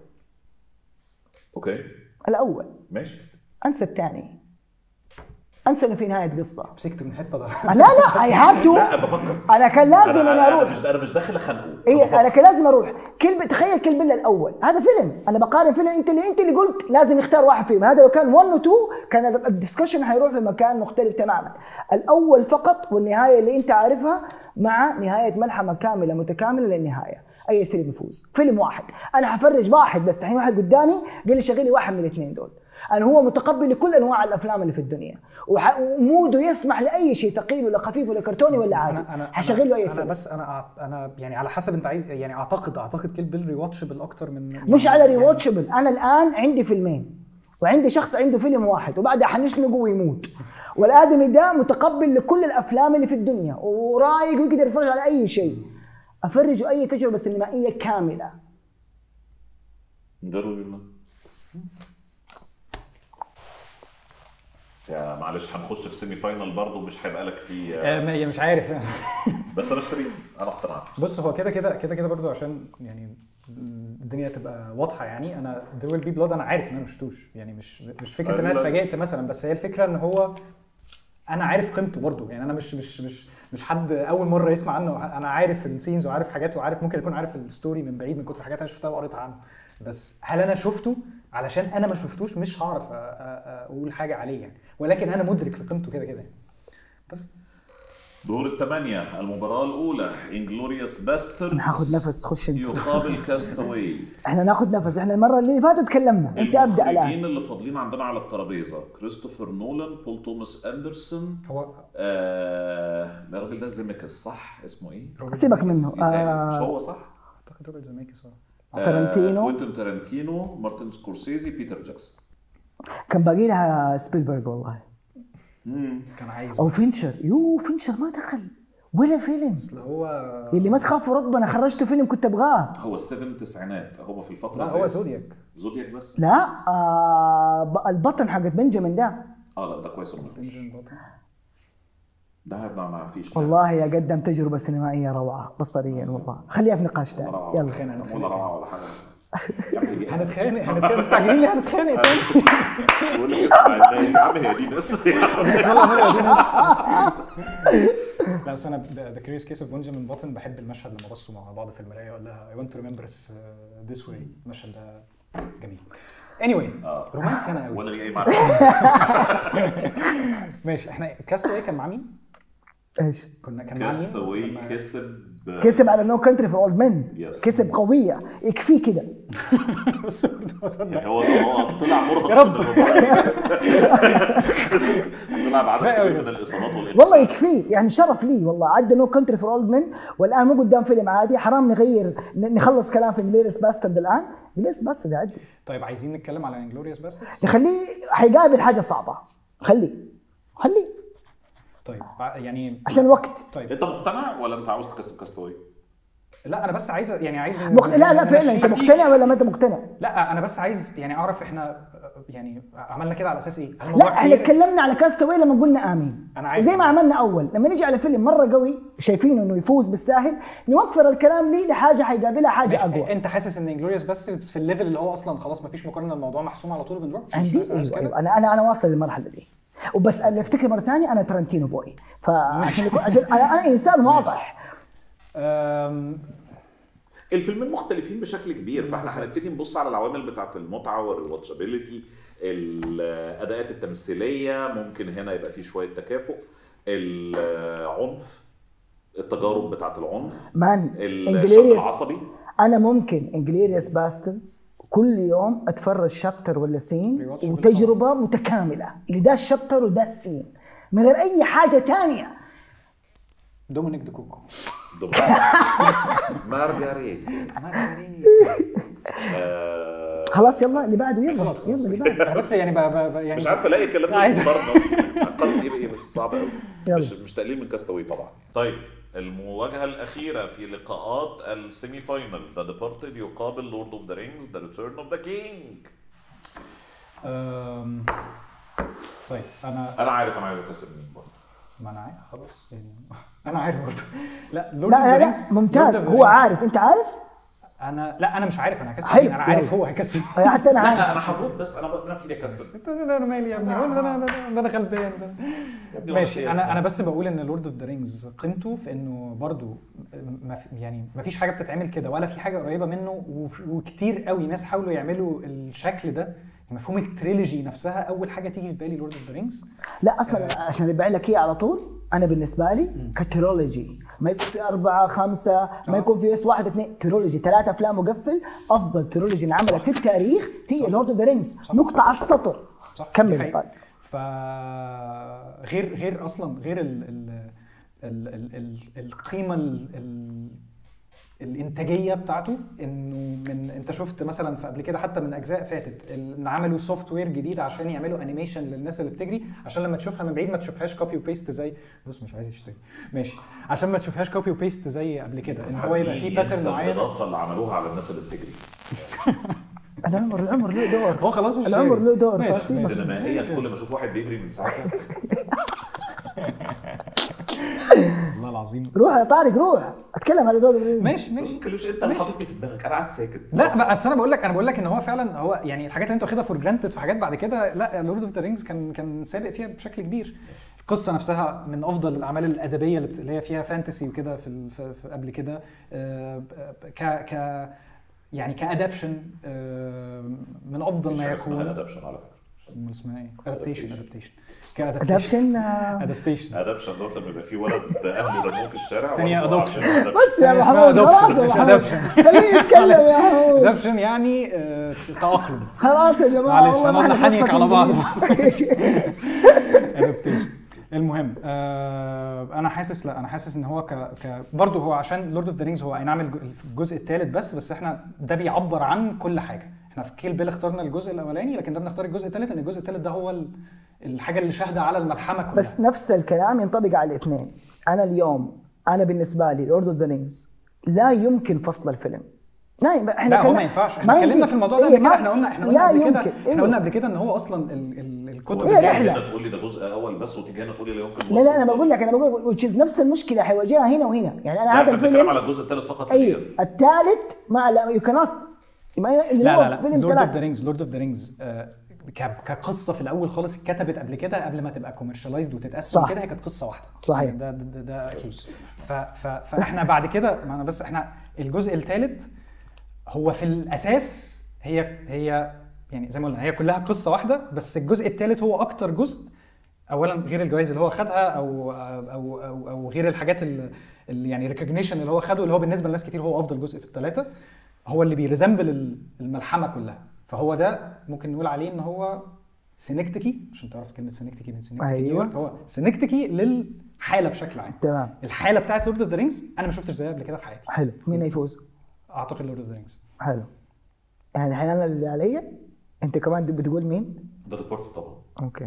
اوكي الاول ماشي انسى الثاني انسى انه في نهايه قصه مسكته من حته ده لا لا اي هاف تو لا بفكر انا كان لازم انا انا اروح مش انا مش داخل اخنقه اي بفكر. انا كان لازم اروح كل تخيل كل بيلا الاول هذا فيلم انا بقارن فيلم انت اللي انت اللي قلت لازم يختار واحد فيهم هذا لو كان 1 و 2 كان الدسكشن حيروح في مكان مختلف تماما الاول فقط والنهايه اللي انت عارفها مع نهايه ملحمه كامله متكامله للنهايه اي فيلم يفوز فيلم واحد انا حفرج واحد بس الحين واحد قدامي قال لي شغلي واحد من الاثنين دول انا هو متقبل لكل انواع الافلام اللي في الدنيا وح- وموده يسمح لاي شيء ثقيل ولا خفيف ولا كرتوني ولا عادي انا انا حشغل له اي انا فيلم بس انا أع- انا يعني على حسب انت عايز يعني اعتقد اعتقد كيل بيل ريواتشبل اكتر من مش على يعني- ريواتشبل انا الان عندي فيلمين وعندي شخص عنده فيلم واحد وبعدها حنشنقه ويموت والادمي ده متقبل لكل الافلام اللي في الدنيا ورايق ويقدر يتفرج على اي شيء افرجه اي تجربه سينمائيه كامله ده روبي بلاد يا معلش هنخش في سيمي فاينال برضه مش هيبقى لك فيه آه، ما- يعني مش عارف بس انا اشتريت انا اقتنعت بص هو كده كده كده كده برضو عشان يعني الدنيا تبقى واضحه يعني انا There Will Be Blood انا عارف ان انا مش شفتوش يعني مش مش فكره ان انا لا، لا، اتفاجئت مثلا بس هي الفكره ان هو انا عارف قيمته برضو يعني انا مش مش مش مش حد اول مره يسمع عنه انا عارف السينز وعارف حاجات وعارف ممكن اكون عارف الستوري من بعيد من كتر حاجات انا شفتها وقريتها عنه بس هل انا شفته علشان انا ما شفتوش مش هعرف أ- أ- اقول حاجه عليه يعني ولكن انا مدرك لقيمته كده كده يعني. بس دور الثمانية المباراة الأولى انجلوريوس باسترد أنا هاخد نفس، خش أنت. يقابل كاستاوي احنا ناخذ نفس احنا المره اللي فاتت تكلمنا انت ابدا الان المخرجين اللي فاضلين عندنا على الترابيزة كريستوفر نولان بول توماس اندرسون هو آه الراجل ده زيميكس صح اسمه ايه؟ سيبك منه إيه ده؟ مش آه هو صح؟ اعتقد روبرت زيميكس اه آه، تارانتينو كوينتين تارانتينو مارتن سكورسيزي بيتر جاكسون كان باقي لها سبيلبرغ والله كان عايز او فينشر يو فينشر ما دخل ولا فيلم اصل هو اللي ما تخافوا ربنا خرجت فيلم كنت ابغاه هو السفن تسعينات هو في الفترة لا دي. هو زودياك زودياك بس لا آه ب- البطن حق بنجامين ده اه لا ده كويس إنه مفيش. ده ما ما فيش والله يا قدم تجربه سينمائيه روعه بصريا والله خليها في نقاش ثاني روعة. يلا خلينا ولا نتخانق روعة ولا حاجة يعني هنتخانق هنتخانق مستعجلين ليه هنتخانق تاني بقول لك اسمع الناس يا عم هي دي ناس يا عم. يلا نرجع دي ناس لا بس انا ذا كريس كيس اوف بنجامين باتن بحب المشهد لما بصوا مع بعض في المرايه وقال لها اي ونت تو ريمبر ذيس واي المشهد ده جميل anyway آه. رومانسي انا قوي ولا لي اي معنى ماشي احنا كاستاوي كان مع مين؟ ايش كنا كان مع مين؟ كاستاوي لما- كسب كسب على نو كنتري فور اولد مان Yes. كسب قويه يكفيه كده بس برضه ما صدق. يعني هو هو طلع مرهق يا رب. من المباراة. طلع بعدد كفاية كبير أوي. من الاصابات والانتصارات. والله يكفيه يعني شرف لي والله عدى نو كنتري فور اولد مان والان مو قدام فيلم عادي حرام نغير ن- نخلص كلام في انجليريس باسترد الان انجليريس باسترد يعدي طيب عايزين نتكلم على انجلوريوس باسترز يخليه حيقابل حاجه صعبه خليه خليه طيب بع- يعني عشان وقت طيب انت مقتنع ولا انت عاوز تكسب كاستاوي؟ لا انا بس عايز يعني عايز مخ... لا لا فعلا انت نمشي- مقتنع ولا ما انت مقتنع؟ لا انا بس عايز يعني اعرف احنا يعني عملنا كده على اساس ايه؟ هل لا الموضوع احنا كبير؟ تكلمنا على كاستاوي لما قلنا امين أنا عارف. زي ما عملنا اول لما نيجي على فيلم مره قوي شايفينه انه يفوز بالساهل نوفر الكلام ليه لحاجه حيقابلها حاجه ماشي، اقوى انت حاسس ان انجلوريوس باستردز في الليفل اللي هو اصلا خلاص ما فيش مقارنه الموضوع محسوم على طول بنروح عندي ايوه ايوه انا انا انا واصل للمرحله دي وبس اللي افتكر مره ثانيه انا ترنتينو بوي فعشان يكون عشان انا انا انسان واضح الفيلمين مختلفين بشكل كبير فاحنا هنبتدي نبص على العوامل بتاعه المتعه والواتشابيلتي الاداءات التمثيليه ممكن هنا يبقى في شويه تكافؤ العنف التجارب بتاعه العنف مان الشق انجليريس العصبي انا ممكن انجليريس باستردز كل يوم اتفرج شابتر ولا سين Rewatchable وتجربه متكامله لده الشابتر وده السين من غير اي حاجه ثانيه دومينيك دوكوكو مارجاريت خلاص يلا اللي بعده يلا خلاص يلا اللي بعده انا بس يعني ب ب ب يعني مش عارف الاقي كلام عايز- مقارنه اصلا اقل ايه بايه بس صعب قوي يلا. مش مش تقليل من كاستاوي طبعا طيب المواجهه الاخيره في لقاءات السيمي فاينل ذا ديبارتد يقابل لورد اوف ذا رينجز ذا ريتيرن اوف ذا كينج أم، طيب انا انا عارف انا عايز اكسب مين برضه ما انا عارف خلاص يعني انا عارف برضه لا Lord of لا the لا, Rings- لا ممتاز Lord of the هو Rings. عارف انت عارف انا لا انا مش عارف انا هكسب حلو، مين، انا عارف يلا. هو هيكسب حتى انا عارف لا انا هفوت بس انا انا في ايدي اكسب انت ده انا مالي يا ابني ده انا ده انا- ده انا غلبان ده ابني ماشي ولا انا شيء انا بس بقول ان لورد اوف ذا رينجز قيمته في انه برضو ما في- يعني ما فيش حاجه بتتعمل كده ولا في حاجه قريبه منه وف- وكتير قوي ناس حاولوا يعملوا الشكل ده يعني مفهوم التريلوجي نفسها اول حاجه تيجي في بالي لورد اوف ذا رينجز لا اصلا عشان ابيع لك اياه على طول انا بالنسبه لي كتيرولوجي ما يكون في أربعة خمسة ما آه. يكون في اس واحد اثنين تيرولوجي ثلاثة افلام مقفل افضل تيرولوجي انعملت في التاريخ هي لورد اوف ذا رينجز نقطة على السطر صح دي كمل حقيقة. طيب ف غير غير اصلا غير ال ال ال ال ال القيمه ال ال الانتاجيه بتاعته انه من انت شفت مثلا في قبل كده حتى من اجزاء فاتت ال- ان عملوا سوفت وير جديد عشان يعملوا انيميشن للناس اللي بتجري عشان لما تشوفها من بعيد ما تشوفهاش كوبي وبيست زي بص مش عايز يشتري ماشي عشان ما تشوفهاش كوبي وبيست زي قبل كده ان هو يبقى فيه باترن ينسى معين الاضافه اللي عملوها على الناس اللي بتجري العمر العمر له دور هو خلاص مش العمر شايف. له دور ماشي. فسيبك. سينمائيا كل ما اشوف واحد بيجري من ساعتها والله العظيم روح يا طارق روح اتكلم على دور الرينجز. ماشي ما ماشي تتكلمش انت اللي حاططني في دماغك انا قاعد ساكت لا ما اصل انا بقول لك انا بقول لك ان هو فعلا هو يعني الحاجات اللي انت واخدها فور جرانتد في حاجات بعد كده لا لورد اوف ذا رينجز كان كان سابق فيها بشكل كبير القصه نفسها من افضل الاعمال الادبيه اللي, بت... اللي هي فيها فانتسي وكده في, ال... في... في قبل كده آه، ب- ك ك يعني كادابشن من افضل مفيش ما حاجه اسمها يكون ادابشن على فكره امال اسمها ايه؟ ادابتيشن ادابتيشن كادابتيشن ادابشن آه، ادابتيشن ادابشن دوت لما يبقى في ولد اهله رموه في الشارع تانية وهو adoption. عشان adoption. بس يا يعني اسمها محمود خلاص adoption، يا مش محمود adoption. خليه يتكلم يا محمود ادابشن يعني آه، تاقلم خلاص يا جماعه معلش، والله أنا ما إحنا بحنيك قصة على بعض. إنجليزي. adaptation المهم آه انا حاسس لا انا حاسس ان هو ك, ك برضه هو عشان لورد اوف ذا رينجز هو اي نعم الج- الجزء الثالث بس بس احنا ده بيعبر عن كل حاجه احنا في كيل بيل اخترنا الجزء الاولاني لكن ده بنختار الجزء الثالث لان الجزء الثالث ده هو ال- الحاجه اللي شاهده على الملحمه كلها بس نفس الكلام ينطبق على الاثنين انا اليوم انا بالنسبه لي لورد اوف ذا رينجز لا يمكن فصل الفيلم لا يم- احنا لا هو كلام- ما ينفعش احنا اتكلمنا يمديك. في الموضوع ده إيه، قبل كده ما- احنا قلنا احنا لا قلنا قبل كده يمكن. احنا إيه. قلنا قبل كده ان هو اصلا ال- ال- الكتب إيه اللي رحلة. تيجي هنا تقول لي ده جزء اول بس وتيجي هنا تقول لي لا يمكن لا لا انا بقول لك انا بقول which is نفس المشكله حيواجهها هنا وهنا يعني انا هذا هذا الفيلم الفيلم على الجزء الثالث فقط اي غير الثالث مع لا يو كانت لا لا لا لورد اوف ذا رينجز لورد اوف ذا رينجز كقصه في الاول خالص اتكتبت قبل كده قبل ما تبقى كوميرشاليزد وتتقسم صح. كده هي كانت قصه واحده صحيح. ده ده, ده, ده اكيد ف ف فاحنا بعد كده ما انا بس احنا الجزء الثالث هو في الاساس هي هي يعني زي ما قلنا هي كلها قصه واحده بس الجزء الثالث هو اكتر جزء اولا غير الجوائز اللي هو خدها او او او, أو غير الحاجات اللي اللي يعني ريكوجنيشن اللي هو خده اللي هو بالنسبه لناس كتير هو افضل جزء في الثلاثه هو اللي بيريزمبل الملحمه كلها فهو ده ممكن نقول عليه ان هو سينكتيكي عشان تعرف كلمه سينكتيكي من سينكتيكي أيوة. نيويورك هو سينكتيكي للحاله بشكل عام تمام الحاله بتاعت لورد اوف ذا رينجز انا ما شفتش زيها قبل كده في حياتي حلو مين يفوز؟ اعتقد لورد اوف ذا رينجز حلو يعني الحين انا اللي عليا انت كمان بتقول مين؟ ده ريبورت طبعا اوكي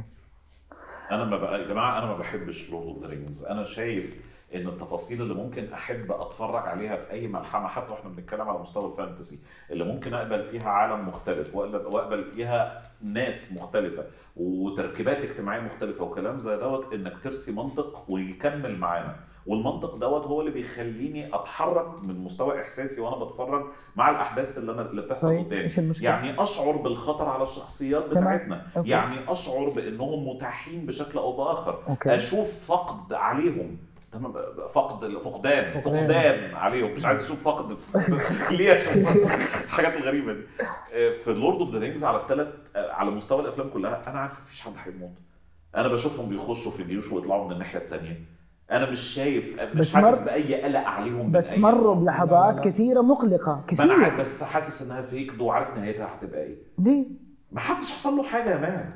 انا ما بقى يا جماعه انا ما بحبش لورد اوف ذا رينجز انا شايف ان التفاصيل اللي ممكن احب اتفرج عليها في اي ملحمه حتى واحنا بنتكلم على مستوى الفانتسي اللي ممكن اقبل فيها عالم مختلف واقبل وأقبل فيها ناس مختلفه وتركيبات اجتماعيه مختلفه وكلام زي دوت انك ترسي منطق ويكمل معانا والمنطق دوت هو اللي بيخليني اتحرك من مستوى احساسي وانا بتفرج مع الاحداث اللي انا اللي بتحصل طيب، قدامي إيش المشكلة؟ يعني اشعر بالخطر على الشخصيات تمام. بتاعتنا أوكي. يعني اشعر بانهم متاحين بشكل او باخر أوكي. اشوف فقد عليهم تمام فقد فقدان فقدان. فقدان عليهم مش عايز اشوف فقد ليه أشوف الحاجات الغريبه دي آه، في لورد اوف ذا رينجز على الثلاث على مستوى الافلام كلها انا عارف مفيش حد هيموت انا بشوفهم بيخشوا في الجيوش ويطلعوا من الناحيه الثانيه انا مش شايف مش بس حاسس مر- باي قلق عليهم من بس أي مروا نوع. بلحظات لا، لا. كثيره مقلقه ما انا عارف كثير بس حاسس انها فيك وعارف نهايتها هتبقى ايه ليه؟ ما حدش حصل له حاجه يا مان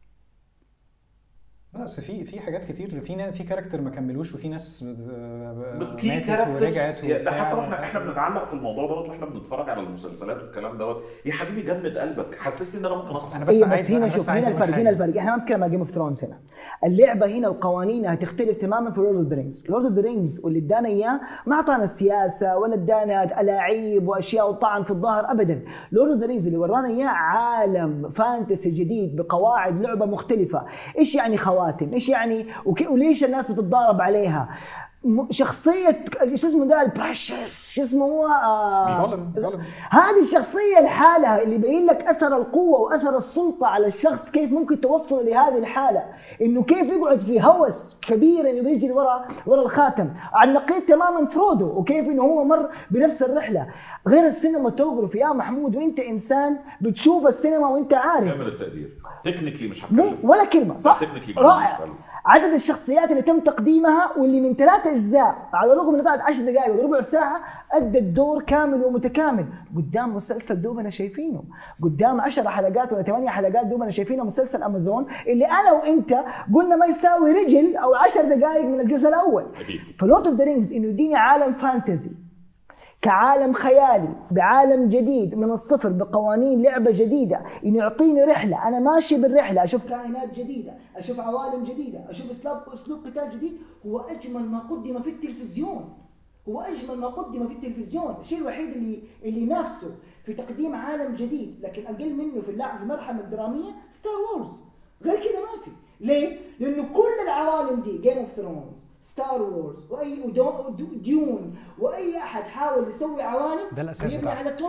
بس في في حاجات كتير في نا- في كاركتر ما كملوش وفي ناس آه، في ماتت كاركترز ورجعت ده وبتاع حتى ومش واحنا عارف احنا إيه. بنتعلق في الموضوع دوت واحنا بنتفرج على المسلسلات والكلام دوت يا حبيبي جمد قلبك حسسني ان انا ممكن اخسر أنا بس ايه عايز- بس هنا أنا بس شوف عايز هنا أقول الفرق حاجة. هنا الفرق احنا ما بنتكلم عن جيم اوف ثرونز هنا اللعبه هنا وقوانينها تختلف تماما في لورد اوف ذا رينجز لورد اوف ذا رينجز واللي ادانا اياه ما اعطانا سياسه ولا ادانا الاعيب واشياء وطعن في الظهر ابدا لورد اوف ذا رينجز اللي ورانا اياه عالم فانتسي جديد بقواعد لعبه مختلفه ايش يعني خواتم ايش يعني وكي وليش الناس بتتضارب عليها م- شخصية شو اسمه ده البريشس شو اسمه هو آه جولم جولم هذه الشخصية لحالها اللي يبين لك أثر القوة وأثر السلطة على الشخص كيف ممكن توصله لهذه الحالة إنه كيف يقعد في هوس كبير إنه بيجري ورا ورا الخاتم عن نقيض تماما فرودو وكيف إنه هو مر بنفس الرحلة غير السينماتوجرافي يا محمود وأنت إنسان بتشوف السينما وأنت عارف كامل التقدير تكنيكلي مش مو هتكلم ولا كلمة صح technically ما عنديش رائع كلام. عدد الشخصيات اللي تم تقديمها واللي من ثلاث اجزاء على الرغم من طلعت 10 دقائق وربع ساعه ادى الدور كامل ومتكامل قدام مسلسل دوبنا شايفينه قدام 10 حلقات ولا 8 حلقات دوبنا شايفينه مسلسل امازون اللي انا وانت قلنا ما يساوي رجل او 10 دقائق من الجزء الاول أكيد. فلورد اوف ذا رينجز انه يديني عالم فانتزي كعالم خيالي بعالم جديد من الصفر بقوانين لعبة جديدة إنه يعطيني رحلة أنا ماشي بالرحلة أشوف كائنات جديدة أشوف عوالم جديدة أشوف أسلوب أسلوب قتال جديد هو أجمل ما قدم في التلفزيون هو أجمل ما قدم في التلفزيون الشيء الوحيد اللي اللي ينافسه في تقديم عالم جديد لكن أقل منه في اللعب في المرحلة الدرامية ستار وورز غير كذا ما في ليه؟ لأنه كل العوالم دي جيم اوف ثرونز ستار وورز واي ودو- وديون واي احد حاول يسوي عوالم ده الأساس بيبني بتاعها. على توكن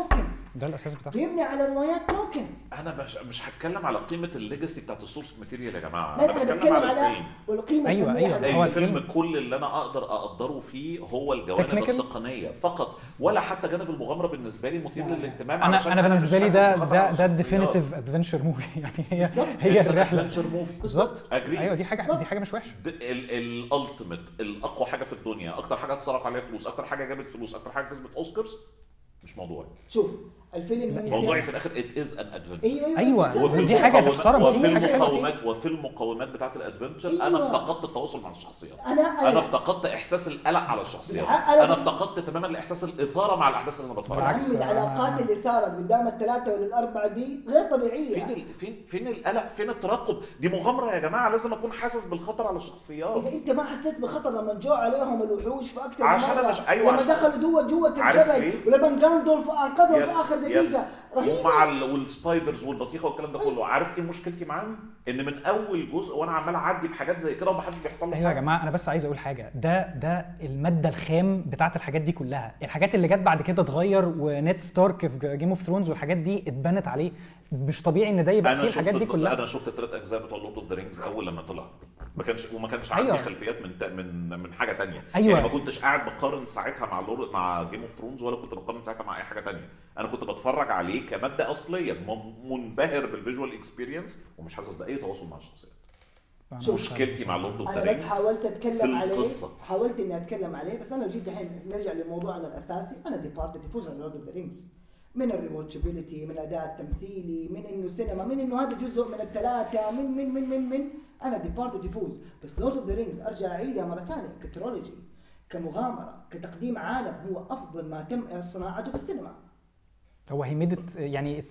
ده الاساس بتاعه بيبني على روايات توكن انا مش مش هتكلم على قيمه الليجاسي بتاعت السورس ماتيريال يا جماعه لا انا انا بتكلم بتكلم على على الفيلم والقيمه أيوة، الفنية أيوة. على هو الفيلم الفيلم- كل اللي انا اقدر اقدره فيه هو الجوانب Technical؟ التقنيه فقط ولا حتى جانب المغامره بالنسبه لي مثير للاهتمام علشان انا انا بالنسبه لي مش ده حاسس بخطر ده على ده الشخصيات. الديفينيتيف ادفنشر موفي يعني هي بالظبط. هي It's an الرحله adventure movie. بالظبط Agreed. ايوه دي حاجه بالظبط. دي حاجه مش وحشه الالتيميت الاقوى حاجه في الدنيا اكتر حاجه اتصرف عليها فلوس اكتر حاجه جابت فلوس اكتر حاجه كسبت اوسكارز مش موضوعي شوف الفيلم ممتع. موضوعي في الاخر ات از ان ادفنشر ايوه أيوة. وفي ودي حاجة تحترم. وفي دي حاجة حلوة فيه. المقومات وفي المقومات بتاعت الادفنشر انا أيوة. افتقدت التواصل مع الشخصيات أنا- أنا- انا افتقدت احساس القلق على الشخصيات بالحق أنا- انا افتقدت تماما احساس الاثاره مع الاحداث اللي انا بتفرج عليها بالعكس. عمي العلاقات اللي صارت قدام الثلاثه ولا الاربعه دي غير طبيعيه فين ال... فين فين القلق فين الترقب دي مغامره يا جماعه لازم اكون حاسس بالخطر على الشخصيات اذا انت ما حسيت بخطر لما جو عليهم الوحوش في اكثر عشان مرة. أنا ش- أيوة لما عشان- دخلوا جوه جوه عارف الجبل ليه؟ ولما جاندولف انقذهم في يس اخر يس دقيقه رهيبه ومع ال... والسبايدرز والبطيخه والكلام ده كله عارف ايه مشكلتي معاهم ان من اول جزء وانا عمال اعدي بحاجات زي كده ومحدش بيحصل له ايوه يا حاجه جماعه انا بس عايز اقول حاجه ده ده الماده الخام بتاعت الحاجات دي كلها الحاجات اللي جت بعد كده اتغير ونيد ستارك في جيم اوف ثرونز والحاجات دي اتبنت عليه مش طبيعي ان ده يبقى انا فيه شفت الحاجات دي كلها انا شفت الثلاث اجزاء بتوع لورد اوف ذا رينجز اول لما طلع ما كانش وما كانش أيوة. عندي خلفيات من تا- من من حاجه تانية أيوة. يعني ما كنتش قاعد بقارن ساعتها مع لورد مع جيم اوف ثرونز ولا كنت بقارن ساعتها مع اي حاجه تانية انا كنت بتفرج عليه كماده اصليه م- منبهر بالفيجوال اكسبيرينس ومش حاسس باي تواصل مع الشخصيات فأنا مشكلتي مع لورد اوف ذا انا بس رينجز حاولت في اتكلم عليه القصه حاولت اني اتكلم عليه بس انا لو جيت الحين نرجع لموضوعنا الاساسي انا ديبارتد يفوز على لورد اوف ذا رينجز من الريواتشابيلتي من اداء التمثيلي من انه سينما من انه هذا جزء من الثلاثه من من من من من انا ديبارتد يفوز بس لورد اوف ذا رينجز ارجع اعيدها مره ثانيه كترولوجي كمغامره كتقديم عالم هو افضل ما تم صناعته في السينما هو هي ميدت يعني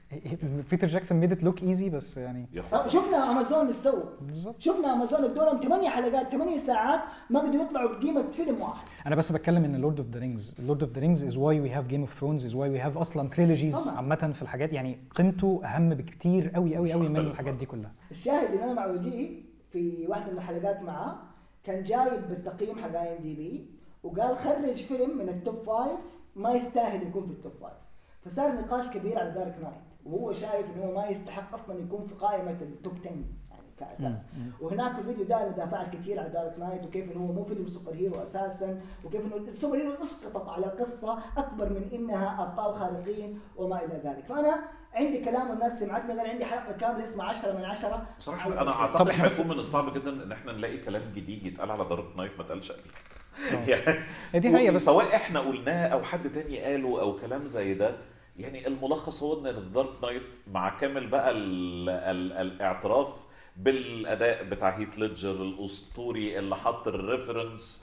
بيتر جاكسون ميدت لوك ايزي بس يعني يا أه، أخي. شفنا امازون ايش سووا بالظبط شفنا امازون ادولهم 8 حلقات 8 ساعات ما قدروا يطلعوا بقيمه فيلم واحد انا بس بتكلم ان لورد اوف ذا رينجز لورد اوف ذا رينجز از واي وي هاف جيم اوف ثرونز از واي وي هاف اصلا تريلوجيز طبعاً. عامه في الحاجات يعني قيمته اهم بكتير قوي قوي مش قوي من هختلف الحاجات معاك. دي كلها الشاهد ان انا مع وجيه في واحده من الحلقات معاه كان جايب بالتقييم حق اي ام دي بي وقال خرج فيلم من التوب فايف ما يستاهل يكون في التوب فايف فصار نقاش كبير على دارك نايت وهو شايف انه هو ما يستحق اصلا يكون في قائمه التوب 10 يعني كاساس وهناك في الفيديو ده انا دافعت كثير على دارك نايت وكيف انه هو مو فيلم سوبر هيرو اساسا وكيف انه السوبر هيرو اسقطت على قصه اكبر من انها ابطال خارقين وما الى ذلك فانا عندي كلام والناس سمعتني قال عندي حلقه كامله اسمها 10 من 10 بصراحه على انا الفيلم. اعتقد إحنا بس- هيكون من الصعب جدا ان احنا نلاقي كلام جديد يتقال على دارك نايت ما اتقالش قبل آه. كده يعني هي دي حقيقة بس- سواء احنا قلناها او حد تاني قاله او كلام زي ده يعني الملخص هو ان الدارك نايت مع كامل بقى ال ال الاعتراف بالاداء بتاع هيت ليدجر الاسطوري اللي حط الريفرنس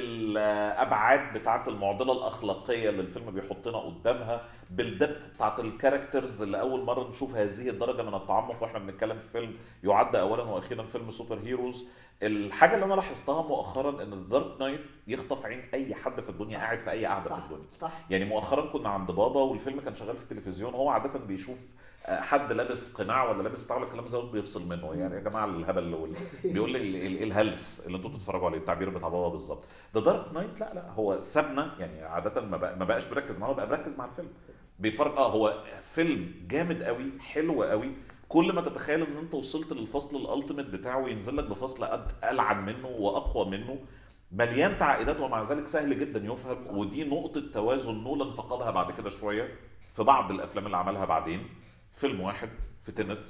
بالابعاد بتاعه المعضله الاخلاقيه اللي الفيلم بيحطنا قدامها بالدبث بتاعه الكاركترز اللي اول مره نشوف هذه الدرجه من التعمق واحنا بنتكلم في فيلم يعد اولا واخيرا فيلم سوبر هيروز الحاجه اللي انا لاحظتها مؤخرا ان الدارك نايت يخطف عين اي حد في الدنيا قاعد في اي قعده في صح الدنيا صح يعني مؤخرا كنا عند بابا والفيلم كان شغال في التلفزيون هو عاده بيشوف آه، حد لابس قناع ولا لابس بتاع ولا الكلام ده بيفصل منه يعني يا جماعه الهبل وال- بيقول لي ال- ال- ايه الهلس اللي انتوا بتتفرجوا عليه التعبير بتاع بابا بالظبط ده دارك نايت لا لا هو سابنا يعني عاده ما بقى ما بقاش مركز معاه بقى مركز مع الفيلم بيتفرج اه هو فيلم جامد قوي حلو قوي كل ما تتخيل ان انت وصلت للفصل الالتيميت بتاعه ينزل لك بفصل قد العن منه واقوى منه مليان تعقيدات ومع ذلك سهل جدا يفهم ودي نقطة توازن نولان فقدها بعد كده شوية في بعض الأفلام اللي عملها بعدين فيلم واحد في تنت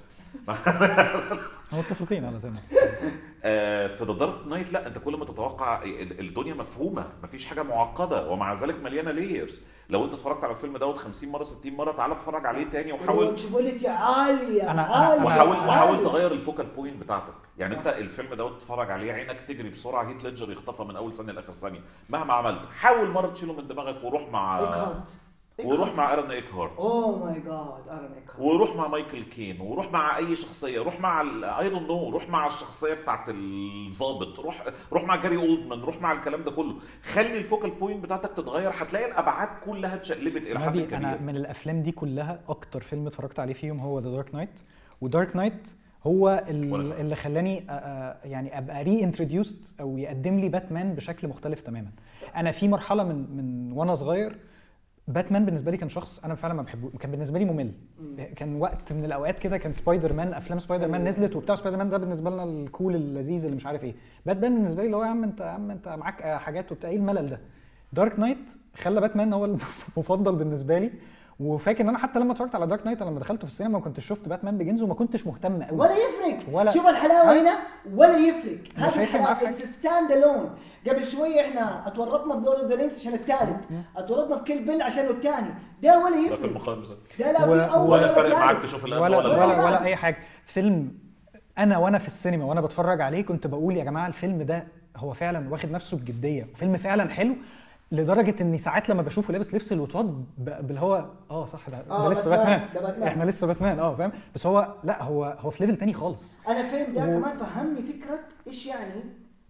متفقين على تمام آه، في ذا دارك نايت لا انت كل ما تتوقع ال- الدنيا مفهومه مفيش حاجه معقده ومع ذلك مليانه لايرز لو انت اتفرجت على الفيلم دوت 50 مره 60 مره تعالى اتفرج عليه تاني وحاول والواتشابيلتي عاليه أنا- أنا- عاليه وحاول وحاول عالية. تغير الفوكال بوينت بتاعتك يعني انت الفيلم دوت تتفرج عليه عينك تجري بسرعه هيت ليدجر يخطفها من اول ثانيه لاخر ثانيه مهما عملت حاول مره تشيله من دماغك وروح مع إيكهارت. وروح مع ايرون ايكهارت اوه ماي جاد ارون ايكهارت وروح مع مايكل كين وروح مع اي شخصيه روح مع اي دونت نو روح مع الشخصيه بتاعت الضابط روح روح مع جاري اولدمان روح مع الكلام ده كله خلي الفوكال بوينت بتاعتك تتغير هتلاقي الابعاد كلها اتشقلبت الى حد نبي انا كبير من الافلام دي كلها اكتر فيلم اتفرجت عليه فيهم هو ذا دارك نايت ودارك نايت هو ال- وأنا كمان. اللي خلاني أ- أ- يعني ابقى ري انتروديوست او يقدم لي باتمان بشكل مختلف تماما انا في مرحله من من وانا صغير باتمان بالنسبه لي كان شخص انا فعلا ما بحبه كان بالنسبه لي ممل كان وقت من الاوقات كده كان سبايدر مان افلام سبايدر مان نزلت وبتاع سبايدر مان ده بالنسبه لنا الكول اللذيذ اللي مش عارف ايه باتمان بالنسبه لي اللي هو يا عم انت يا عم انت معاك آه، حاجات وبتاع ايه الملل ده دارك نايت خلى باتمان هو المفضل بالنسبه لي وفاكر ان انا حتى لما اتفرجت على دارك نايت لما دخلته في السينما ما كنتش شفت باتمان بيجنز وما كنتش مهتم قوي ولا يفرق ولا- شوف الحلاوه ها؟ هنا ولا يفرق مش هيفرق معاه في حاجة. اتس ستاند الون قبل شويه احنا اتورطنا في دور ذا رينجز عشان الثالث اتورطنا في كيل بيل عشان الثاني ده ولا ده في يفرق المقابل زي. ده لا ولا- في اول ولا فارق تالت. معاك تشوف الأول ولا ولا ولا الأول. ولا, ولا اي حاجه فيلم انا وانا في السينما وانا بتفرج عليه كنت بقول يا جماعه الفيلم ده هو فعلا واخد نفسه بجديه فيلم فعلا حلو لدرجه اني ساعات لما بشوفه لابس لبس الوطواط ب- باللي هو اه صح ده, آه، ده لسه باتمان، باتمان. ده باتمان. احنا لسه باتمان اه فاهم بس هو لا هو هو في ليفل تاني خالص انا الفيلم ده و- كمان فهمني فكره ايش يعني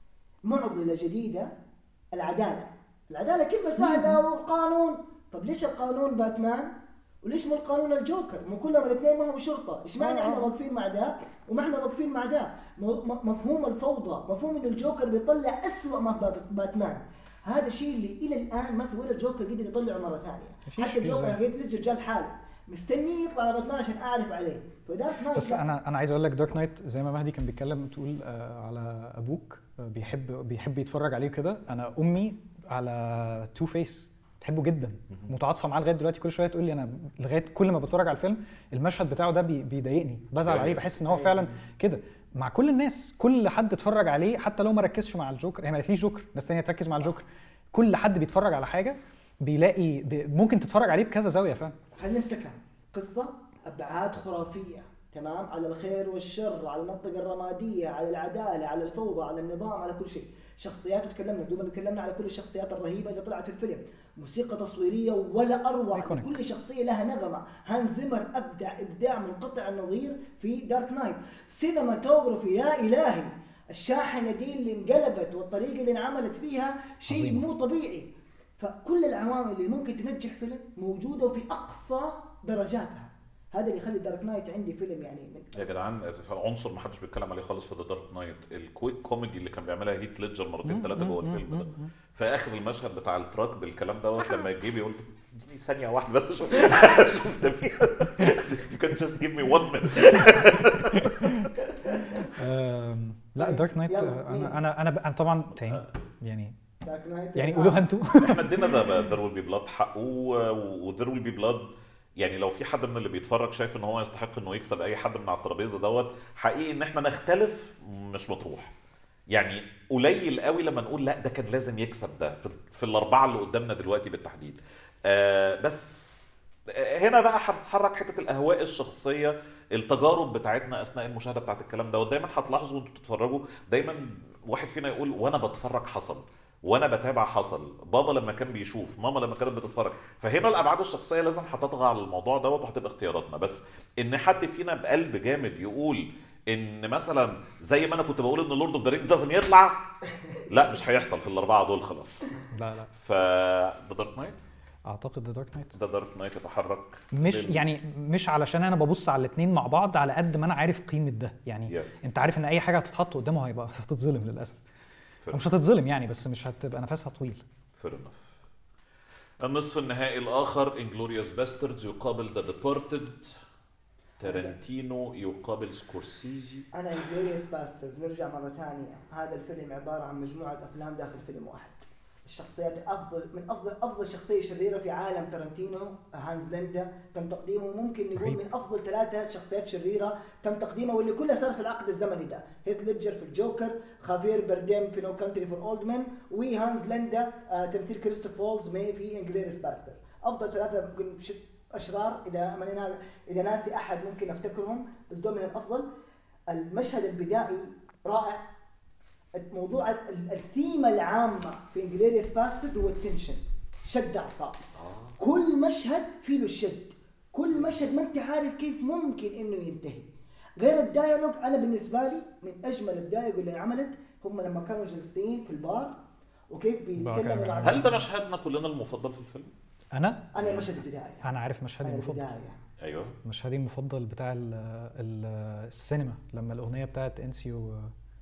معضله جديده العداله العداله كلمه سهله وقانون طب ليش القانون باتمان وليش مو القانون الجوكر مو كلهم الاثنين ما هم شرطه ايش معنى آه، احنا آه. واقفين مع ده وما احنا واقفين مع ده مو- م- مفهوم الفوضى مفهوم ان الجوكر بيطلع اسوأ ما في بات- باتمان هذا الشيء اللي الى الان ما في ولا جوكر قدر يطلعه مره ثانيه مفيش حتى في الجوكر زي. هيث ليدجر جاء لحاله مستني يطلع على باتمان عشان اعرف عليه فدارك نايت بس لا. انا انا عايز اقول لك دارك نايت زي ما مهدي كان بيتكلم تقول آه على ابوك آه بيحب بيحب يتفرج عليه كده انا امي على تو فيس بتحبه جدا متعاطفه معاه لغايه دلوقتي كل شويه تقول لي انا لغايه كل ما بتفرج على الفيلم المشهد بتاعه ده بي- بيضايقني بزعل عليه بحس ان هو فعلا كده مع كل الناس كل حد اتفرج عليه حتى لو ما ركزش مع الجوكر هي ما قالتليش جوكر ناس تانية تركز مع الجوكر كل حد بيتفرج على حاجه بيلاقي بي ممكن تتفرج عليه بكذا زاويه فعلا خلينا نمسكها قصة أبعاد خرافية تمام على الخير والشر على المنطقة الرمادية على العدالة على الفوضى على النظام على كل شيء شخصيات وتكلمنا دوما تكلمنا على كل الشخصيات الرهيبة اللي طلعت في الفيلم موسيقى تصويرية ولا أروع Iconic. كل شخصية لها نغمة هانز زيمر أبدع إبداع منقطع النظير في دارك نايت سينماتوغرافي يا إلهي الشاحنة دي اللي انقلبت والطريقة اللي انعملت فيها شيء عظيمة. مو طبيعي فكل العوامل اللي ممكن تنجح فيلم موجوده وفي اقصى درجاتها هذا اللي يخلي دارك نايت عندي فيلم يعني من يا جدعان في عنصر ما حدش بيتكلم عليه خالص في ذا دارك نايت الكويك كوميدي اللي كان بيعملها هيت ليدجر مرتين ثلاثه جوه الفيلم ده في اخر المشهد بتاع التراك بالكلام دوت لما يجي بيقول اديني ثانيه واحده بس شوف شوف ده فيها you can just give me one minute أم، لا طيب، دارك نايت يلا، مين؟ انا انا انا ب- انا طبعا تاني يعني دارك نايت يعني قولوها انتوا احنا ادينا ذا ذير ويل بي بلاد حقه وذير ويل بي بلاد يعني لو في حد من اللي بيتفرج شايف ان هو يستحق انه يكسب اي حد من على الترابيزه دوت حقيقي ان احنا نختلف مش مطروح يعني قليل قوي لما نقول لا ده كان لازم يكسب ده في, في الاربعه اللي قدامنا دلوقتي بالتحديد آه بس هنا بقى هتتحرك حته الاهواء الشخصيه التجارب بتاعتنا اثناء المشاهده بتاعت الكلام ده ودايما هتلاحظوا وانتوا بتتفرجوا دايما واحد فينا يقول وانا بتفرج حصل وانا بتابع حصل بابا لما كان بيشوف ماما لما كانت بتتفرج فهنا الابعاد الشخصيه لازم هتطغى على الموضوع دوت وهتبقى اختياراتنا بس ان حد فينا بقلب جامد يقول ان مثلا زي ما انا كنت بقول ان لورد اوف ذا رينجز لازم يطلع لا مش هيحصل في الاربعه دول خلاص لا لا ف ذا دارك نايت اعتقد ذا دارك نايت ذا دارك نايت يتحرك مش لل- يعني مش علشان انا ببص على الاثنين مع بعض على قد ما انا عارف قيمه ده يعني Yeah. انت عارف ان اي حاجه هتتحط قدامه هيبقى هتتظلم للاسف Fair أو مش هتتظلم يعني بس مش هتبقى نفسها طويل فير انف النصف النهائي الاخر انجلوريوس باستردز يقابل ذا ديبورتد تارنتينو يقابل سكورسيزي انا انجلوريوس باسترز نرجع مره ثانيه هذا الفيلم عباره عن مجموعه افلام داخل فيلم واحد الشخصيات افضل من افضل افضل شخصيه شريره في عالم تارنتينو هانز ليندا تم تقديمه ممكن نقول رهيب. من افضل ثلاثه شخصيات شريره تم تقديمها واللي كلها صارت في العقد الزمني ده هيث ليدجر في الجوكر خافير برديم في نو كانتري فور اولد مان وهانز ليندا آه تمثيل كريستوف فولز مي في انجلوريوس باسترز افضل ثلاثه ممكن ش- اشرار اذا ماني اذا ناسي احد ممكن افتكرهم بس دول من الافضل المشهد البدائي رائع موضوع ال- الثيمة العامة في انجليريس باستد هو التنشن شد اعصاب كل مشهد فيه له الشد كل مشهد ما انت عارف كيف ممكن انه ينتهي غير الدايالوج انا بالنسبه لي من اجمل الدايالوج اللي عملت هم لما كانوا جالسين في البار وكيف بيتكلموا مع هل ده مشهدنا كلنا المفضل في الفيلم؟ انا انا المشهد البدايه انا عارف مشهدي انا المفضل البدايه ايوه مشهدي المفضل بتاع ال ال السينما لما الاغنيه بتاعت انسيو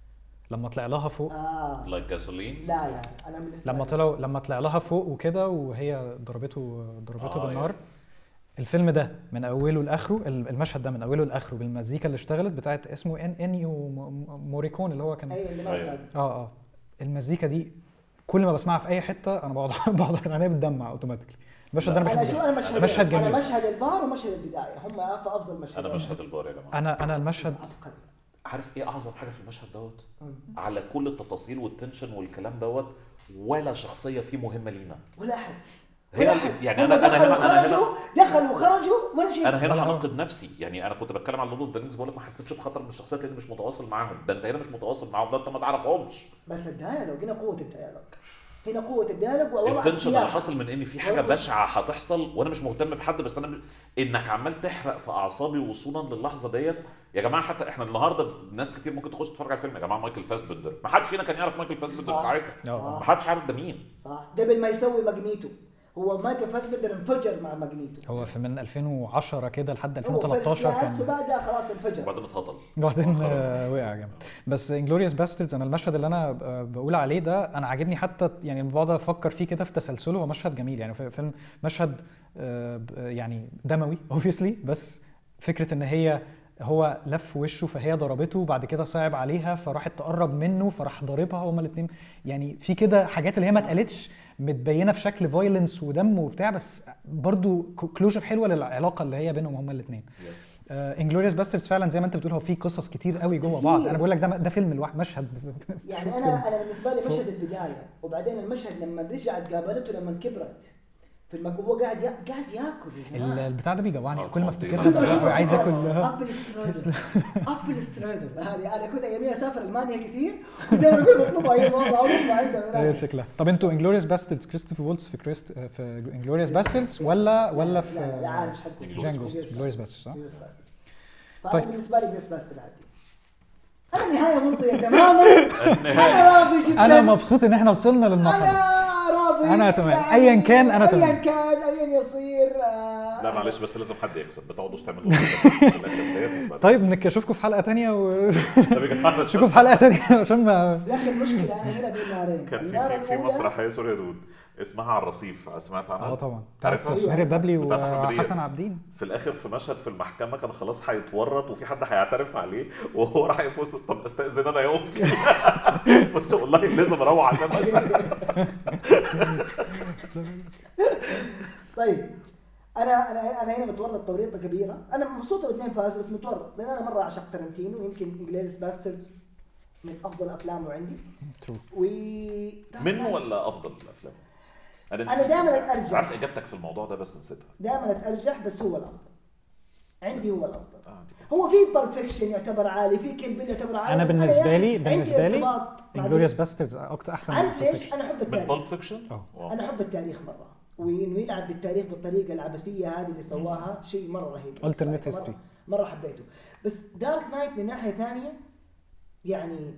لما طلع لها فوق اه لايك جاسولين لا لا انا بالنسبه لما لي- طلعوا لما طلع لها فوق وكده وهي ضربته ضربته آه، بالنار الفيلم ده من اوله لاخره المشهد ده من اوله لاخره بالمزيكا اللي اشتغلت بتاعت اسمه ان انيو م- موريكون اللي هو كان اي اللي ما أيوة. كان اه اه المزيكا دي كل ما بسمعها في اي حته انا بقعد بقعد عينيا بتدمع اوتوماتيكلي المشهد ده انا انا بحبه شو جداً. انا مشهد مشهد انا جميل مشهد البار ومشهد البدايه هم في افضل مشهد انا مشهد البار يا جماعه انا انا المشهد عبقري عارف ايه اعظم حاجه في المشهد دوت على كل التفاصيل والتنشن والكلام دوت ولا شخصيه فيه مهمه لينا ولا احد هي ولا ال- أحد. يعني هم انا انا دخلوا هنا انا هنا وخرجوا دخلوا وخرجوا ولا شيء انا هنا ولا هناقض نفسي يعني انا كنت بتكلم على لول اوف ذا رينجز بقول لك ما حسيتش بخطر من الشخصيات لاني مش متواصل معاهم ده انت هنا مش متواصل معاهم ده انت ما تعرفهمش بس الديالوج هنا قوه الديالوج هنا قوه الديالوج ووضع التنشن اللي السياق حاصل من ان في حاجه والله بص- بشعه هتحصل وانا مش مهتم بحد بس انا م- انك عمال تحرق في اعصابي وصولا للحظه ديت يا جماعه حتى احنا النهارده ناس كتير ممكن تخش تتفرج على الفيلم يا جماعه مايكل فاسبندر ما حدش فينا كان يعرف مايكل فاسبندر صح. ساعتها آه. ما حدش عارف ده مين صح قبل ما يسوي ماجنيتو هو مايكل فاسبندر انفجر مع ماجنيتو هو في من 2010 كده لحد هو 2013 فيرست كلاس كان وبعدها خلاص انفجر وبعدين اتهطل بعدين مؤخراً. آه، وقع جامد بس انجلوريوس باستردز انا المشهد اللي انا ب- بقول عليه ده انا عاجبني حتى يعني بقعد افكر فيه كده في تسلسله هو مشهد جميل يعني في فيلم مشهد آه، ب- يعني دموي اوبviously بس فكره ان هي هو لف وشه فهي ضربته وبعد كده صعب عليها فراحت تقرب منه فراح ضاربها هما الاثنين يعني في كده حاجات اللي هي ما اتقالتش متبينه في شكل فايلنس ودم وبتاع بس برضو كلوجر حلوه للعلاقه اللي هي بينهم هما الاثنين انجلوريوس باستردز فعلا زي ما انت بتقول هو في قصص كتير قصص قوي جوه كتير. بعض انا بقول لك ده ده فيلم لوحده مشهد يعني شوف انا انا بالنسبه لي مشهد البدايه وبعدين المشهد لما رجعت قابلته لما كبرت في المك... هو قاعد يا... قاعد ياكل يا ال- جماعه البتاع ده بيجوعني آه، كل ما طبعاً. افتكرها كل كل ما ببقى أشوفه عايز اكل ابل سترايدل ابل سترايدل هذه انا كنت اياميها اسافر المانيا كثير كنت دائما اقول بطلبها هي معروف ما عندنا هي شكلها طب انتوا انجلوريوس باستردز كريستوفر وولتز في كريست في انجلوريوس باستردز ولا ولا في لا لا عارف مش حد جانجو انجلوريوس باستردز صح؟ جلوريوس باستردز طيب. فانا بالنسبه لي جلوريوس باستردز عادي انا النهايه مرضيه تماما انا راضي جدا انا مبسوط ان احنا وصلنا للمرحله انا راضي أنا تمام. أياً كان أنا تمام. ايا كان ايا يصير آه، لا معلش بس لازم حد يكسب ما تقعدوش تعملوا كده. طيب نك اشوفكم في حلقه تانية طب يا جماعه ونشوفكم في حلقه تانية عشان ما يا اخي المشكله انا هنا بين نارين كان النار في في, في الأولى- مسرحيه سوري يا دود اسمها على الرصيف سمعت عنها؟ اه طبعا بتاعت عارفها؟ سهير البابلي بتاعت أحمد بديع. وحسن عابدين في الاخر في مشهد في المحكمه كان خلاص هيتورط وفي حد هيعترف عليه وهو راح يفوز طب استاذن انا يوم بس والله لازم اروح عشان طيب انا انا انا هنا متورط توريطه كبيره انا مبسوط الاثنين فازوا بس متورط لان انا مره اعشق ترنتينو ويمكن انجليريس باستردز من افضل افلامه عندي ترو و منه ولا افضل الافلام؟ أنا نسيت. دايماً أرجع. عارف اجابتك في الموضوع ده بس نسيتها دائما اتارجح بس هو الافضل عندي هو الافضل آه، دي هو في بول فيكشن يعتبر عالي في كيل بيل يعتبر عالي انا بس بالنسبه يا لي أخي بالنسبه عندي لي ارتباط مع انجلوريوس دي. باستردز اكتر احسن من عارف Pulp ليش؟ Fiction. انا احب من التاريخ بولب فيكشن؟ آه. انا احب التاريخ مره وانه يلعب بالتاريخ بالطريقه العبثيه هذه اللي سواها شيء مره رهيب Alternate مرة- history. مره حبيته بس دارك نايت من ناحيه ثانيه يعني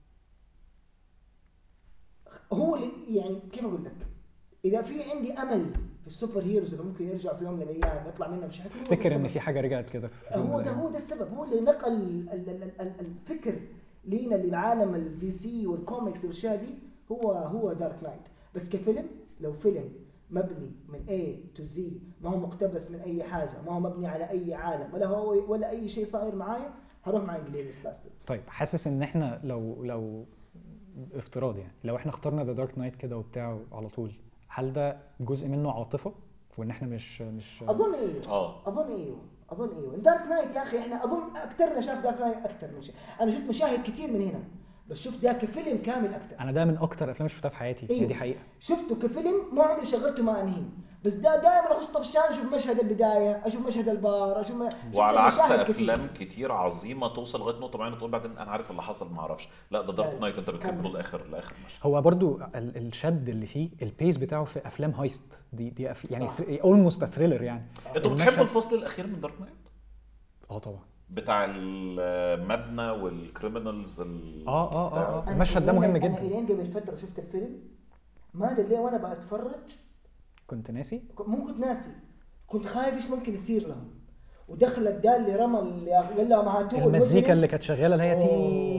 هو اللي يعني كيف اقول لك؟ اذا في عندي امل في السوبر هيروز اللي ممكن يرجعوا في يوم من الايام يطلع منهم شيء هو ده افتكر ان السبب. في حاجه رجعت كده في فيلم هو من ده الأيام. هو ده السبب هو اللي نقل ال- ال- ال- ال- الفكر لينا للعالم الدي سي والكوميكس والاشياء دي هو هو دارك نايت بس كفيلم لو فيلم مبني من A to Z ما هو مقتبس من اي حاجه ما هو مبني على اي عالم ولا هو ولا اي شيء صاير معايا هروح مع انجليريس باسترد طيب حاسس ان احنا لو لو افتراض يعني لو احنا اخترنا ذا دارك نايت كده وبتاع على طول هل ده جزء منه عاطفه وان احنا مش مش اظن ايوه اه اظن ايوه اظن ايوه دارك نايت يا اخي احنا اظن اكثرنا شاف دارك نايت اكثر من شيء انا شفت مشاهد كثير من هنا بس شفت ده كفيلم كامل اكثر انا ده من اكتر افلام شفتها في حياتي هي أيوة. دي حقيقه شفته كفيلم ما عمري شغلته ما انهي بس ده دائما اخش طفشان اشوف مشهد البدايه اشوف مشهد البار اشوف م... شفت وعلى عكس مشاهد كتير. افلام كتير عظيمه توصل لغايه نقطه معينه تقول بعدين انا عارف اللي حصل ما اعرفش لا ده دارك لا، نايت انت بتكمله كمل. لاخر لاخر مشهد هو برضو ال- الشد اللي فيه البيس بتاعه في افلام هايست دي دي أف... يعني صح. اولموست ثريلر يعني انتوا المشهد- بتحبوا الفصل الاخير من دارك نايت؟ اه طبعا بتاع المبنى والكريمنالز ال... اه اه اه, آه. أنا المشهد ده إلين- مهم انا جدا الين قبل فتره شفت الفيلم ما ادري ليه وانا بتفرج كنت ناسي ك- مو كنت ناسي كنت خايف ايش ممكن يصير لهم ودخلت ده اللي رمى اللي قال لهم هاتوه المزيكا المجرم. اللي كانت شغاله اللي هي تي أوه.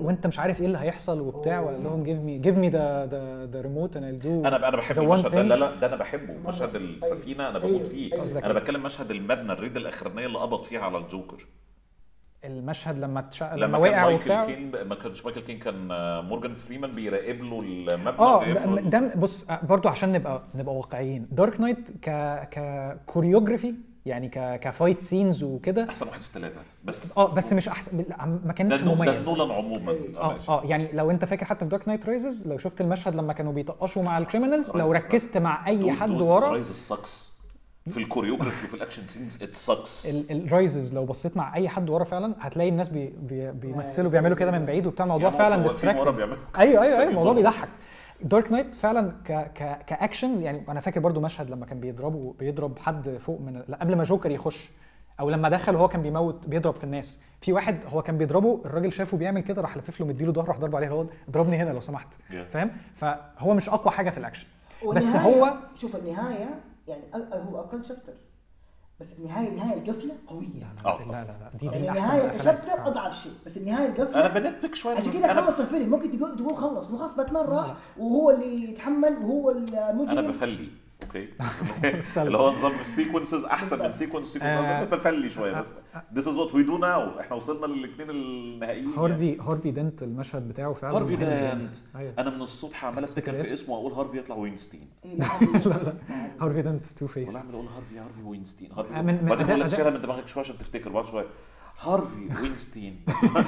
وانت مش عارف ايه اللي هيحصل وبتاع وقال لهم جيف مي جيف مي ذا ذا ذا ريموت اند دو انا انا بحب the one المشهد ده thing. لا لا ده انا بحبه مشهد السفينه انا أيوه. بموت فيه أيوه. انا بتكلم مشهد المبنى الريد الاخرانيه اللي قبض فيها على الجوكر المشهد لما تش... لما, لما كان وقع مايكل وبتاع كين ما كانش مايكل كين كان آه، مورجان فريمان بيراقب له المبنى اه وجايب له ب- ده بص برضو عشان نبقى نبقى واقعيين دارك نايت ك ككوريوجرافي يعني ك كفايت سينز وكده احسن واحد في الثلاثه بس اه بس مش احسن لا، ما ده كانش نو- ده مميز نولان عموما اه ماشي. اه يعني لو انت فاكر حتى في دارك نايت رايزز لو شفت المشهد لما كانوا بيطقشوا مع الكريمنالز لو Rises. ركزت مع اي دول- حد دول ورا رايز السكس في الكوريوجرافي وفي الاكشن سينز ات سكس الرايزز لو بصيت مع اي حد ورا فعلا هتلاقي الناس بي بي بيمثلوا آه، بيعملوا كده من بعيد وبتاع الموضوع يعني فعلا واقفين ورا ديستراكتنج بيعملوا- ايوه ايوه ايوه مستنيين الموضوع دور. بيضحك دارك نايت فعلا ك ك كاكشنز يعني انا فاكر برضو مشهد لما كان بيضربوا بيضرب حد فوق من لا، قبل ما جوكر يخش او لما دخل وهو كان بيموت بيضرب في الناس في واحد هو كان بيضربه الراجل شافه بيعمل كده راح لفف له مديله ظهره راح ضربه عليه هو اضربني هنا لو سمحت Yeah. فاهم فهو مش اقوى حاجه في الاكشن بس والنهاية- هو شوف النهايه يعني أ- هو اقل شابتر بس النهايه النهايه القفله قويه آه. لا لا لا دي دي يعني من احسن النهايه القفلات. كشابتر اضعف شيء بس النهايه القفله انا بنتبك شويه عشان أنا- كده أنا- خلص الفيلم ممكن تقول تقول خلص خلاص باتمان راح وهو اللي يتحمل وهو المجرم انا بفلي اوكي بتسلم. اللي هو نظام السيكونسز احسن من سيكونس سيكونس انا آه. بفلي شويه بس this is what we do now احنا وصلنا للاثنين النهائيين يعني. هارفي هارفي دنت المشهد بتاعه فعلا هارفي مهم جداً. دانت أيوة. انا من الصبح عمال افتكر تفتكر في اسمه واقول هارفي يطلع وينستين إيه، لا، هارفي دنت تو فيس ولا اعمل اقول هارفي هارفي وينستين آه، هارفي من- من بعدين أداء- بقول لك أداء- شيلها من دماغك شويه عشان تفتكر بعد شويه هارفي وينستين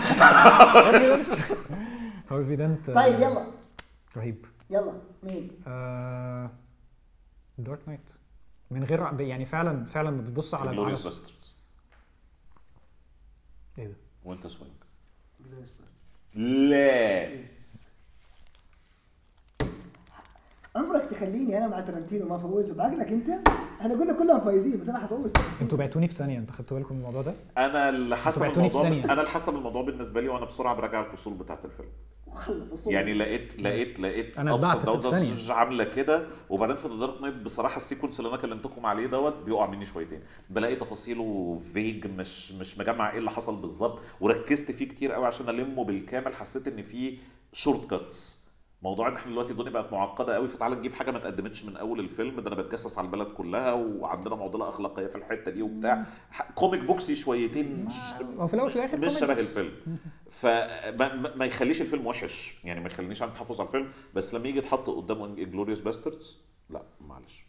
هارفي دنت آه، طيب يلا رهيب يلا مين دارك نايت من غير يعني فعلا فعلا بتبص على على جلوريوس باستردز ايه ده وانت سوينج لا عمرك تخليني انا مع ترنتينو ما افوزه بعقلك انت؟ احنا قلنا كلهم فايزين بس انا حفوز انتوا بعتوني في ثانيه انتوا خدتوا بالكم من الموضوع ده انا اللي حسب بعتوني في الموضوع ثانية. انا اللي حسب الموضوع بالنسبه لي وانا بسرعه براجع الفصول بتاعت الفيلم وخلى فصول يعني لقيت لقيت لقيت أنا اتبعت أبسط في داونز ثانية. عامله كده وبعدين في ذا دارك نايت بصراحه السيكونس اللي انا كلمتكم عليه دوت بيقع مني شويتين بلاقي تفاصيله فيج مش مش مجمع ايه اللي حصل بالظبط وركزت فيه كتير قوي عشان المه بالكامل حسيت ان فيه شورت كاتس موضوع ان احنا دلوقتي الدنيا بقت معقده قوي فتعالى نجيب حاجه ما اتقدمتش من اول الفيلم ده انا بتجسس على البلد كلها وعندنا معضله اخلاقيه في الحته دي وبتاع ح- كوميك بوكسي شويتين مش هو في الاول وفي الاخر مش كوميك شبه بس. الفيلم فما ما- ما يخليش الفيلم وحش يعني ما يخلينيش عن تحفظ على الفيلم بس لما يجي يتحط قدامه انجلوريوس باستردز لا معلش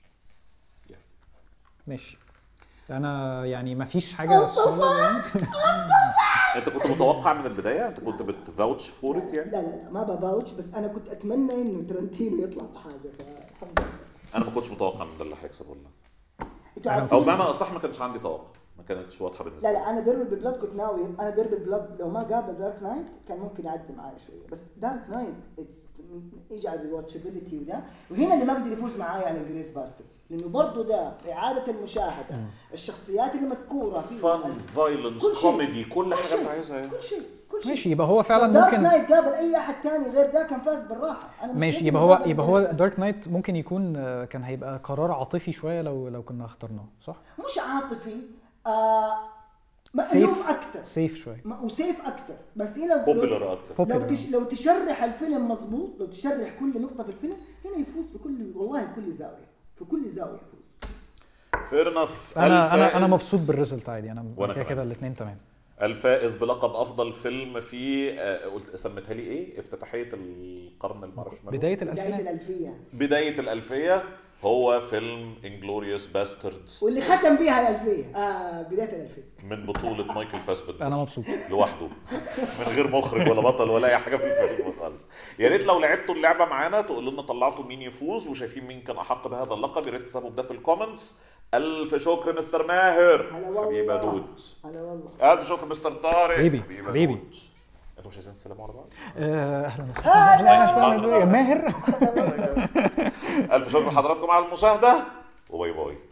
ماشي انا يعني ما فيش حاجه الصراحة يعني انت كنت متوقع من البدايه انت كنت بتفاوتش فور ات يعني لا لا لا ما بفاوتش بس انا كنت اتمنى انه ترنتينو يطلع بحاجه فالحمد لله انا ما كنتش متوقع ان ده اللي هيكسب والله انتوا أنا- او عارفين بمعنى اصح ما كانش عندي توقع ما كانتش واضحه بالنسبه لا لي لا انا ديربي بلاد كنت ناوي انا ديربي بلاد لو ما قابل دارك نايت كان ممكن يعدي معايا شويه بس دارك نايت اتس يجي على الواتشابيلتي وده وهنا اللي ما قدر يفوز معايا على جريس باسترز لانه برضه ده اعاده المشاهده الشخصيات اللي مذكوره فيه فن فايلنس كل شيء. كوميدي كل كل حاجه شيء. انت عايزها يعني. كل شيء كل شيء ماشي يبقى هو فعلا دارك ممكن نايت قابل اي احد تاني غير ده كان فاز بالراحه انا ماشي مشكلتي يبقى إنه هو قابل يبقى هو جريس دارك نايت ممكن يكون آه، كان هيبقى قرار عاطفي شويه لو لو كنا اخترناه صح؟ مش عاطفي آه مألوف اكثر سيف شويه ما- وسيف اكثر بس هنا لو- بوبيلر اكتر لو Popular. تش... لو تشرح الفيلم مظبوط لو تشرح كل نقطه في الفيلم هنا يفوز في كل والله في كل زاويه في كل زاويه يفوز فير انف انا انا انا مبسوط بالريزلت عادي انا وأنا كده كمان. كده الاثنين تمام الفائز بلقب افضل فيلم في آه، قلت سميتها لي ايه افتتاحيه القرن اللي معرفش ماله. بدايه بدايه الالفينات الالفيه بدايه الالفيه هو فيلم انجلوريوس باستردز واللي ختم بيها الالفيه اه بدايه الالفيه من بطوله مايكل فاسبندر انا مبسوط لوحده من غير مخرج ولا بطل ولا اي حاجه في الفيلم خالص يا ريت لو لعبتوا اللعبه معانا تقولوا لنا طلعتوا مين يفوز وشايفين مين كان احق بهذا اللقب يا ريت تسيبوا ده في الكومنتس الف شكر مستر ماهر هلا والله حبيبي يا دود هلا والله الف شكر مستر طارق حبيبي، يا حبيبي. دود. انتوا مش عايزين تسلموا على بعض آه، اهلا وسهلا اهلا وسهلا يا ماهر الف شكر لحضراتكم على المشاهده وباي باي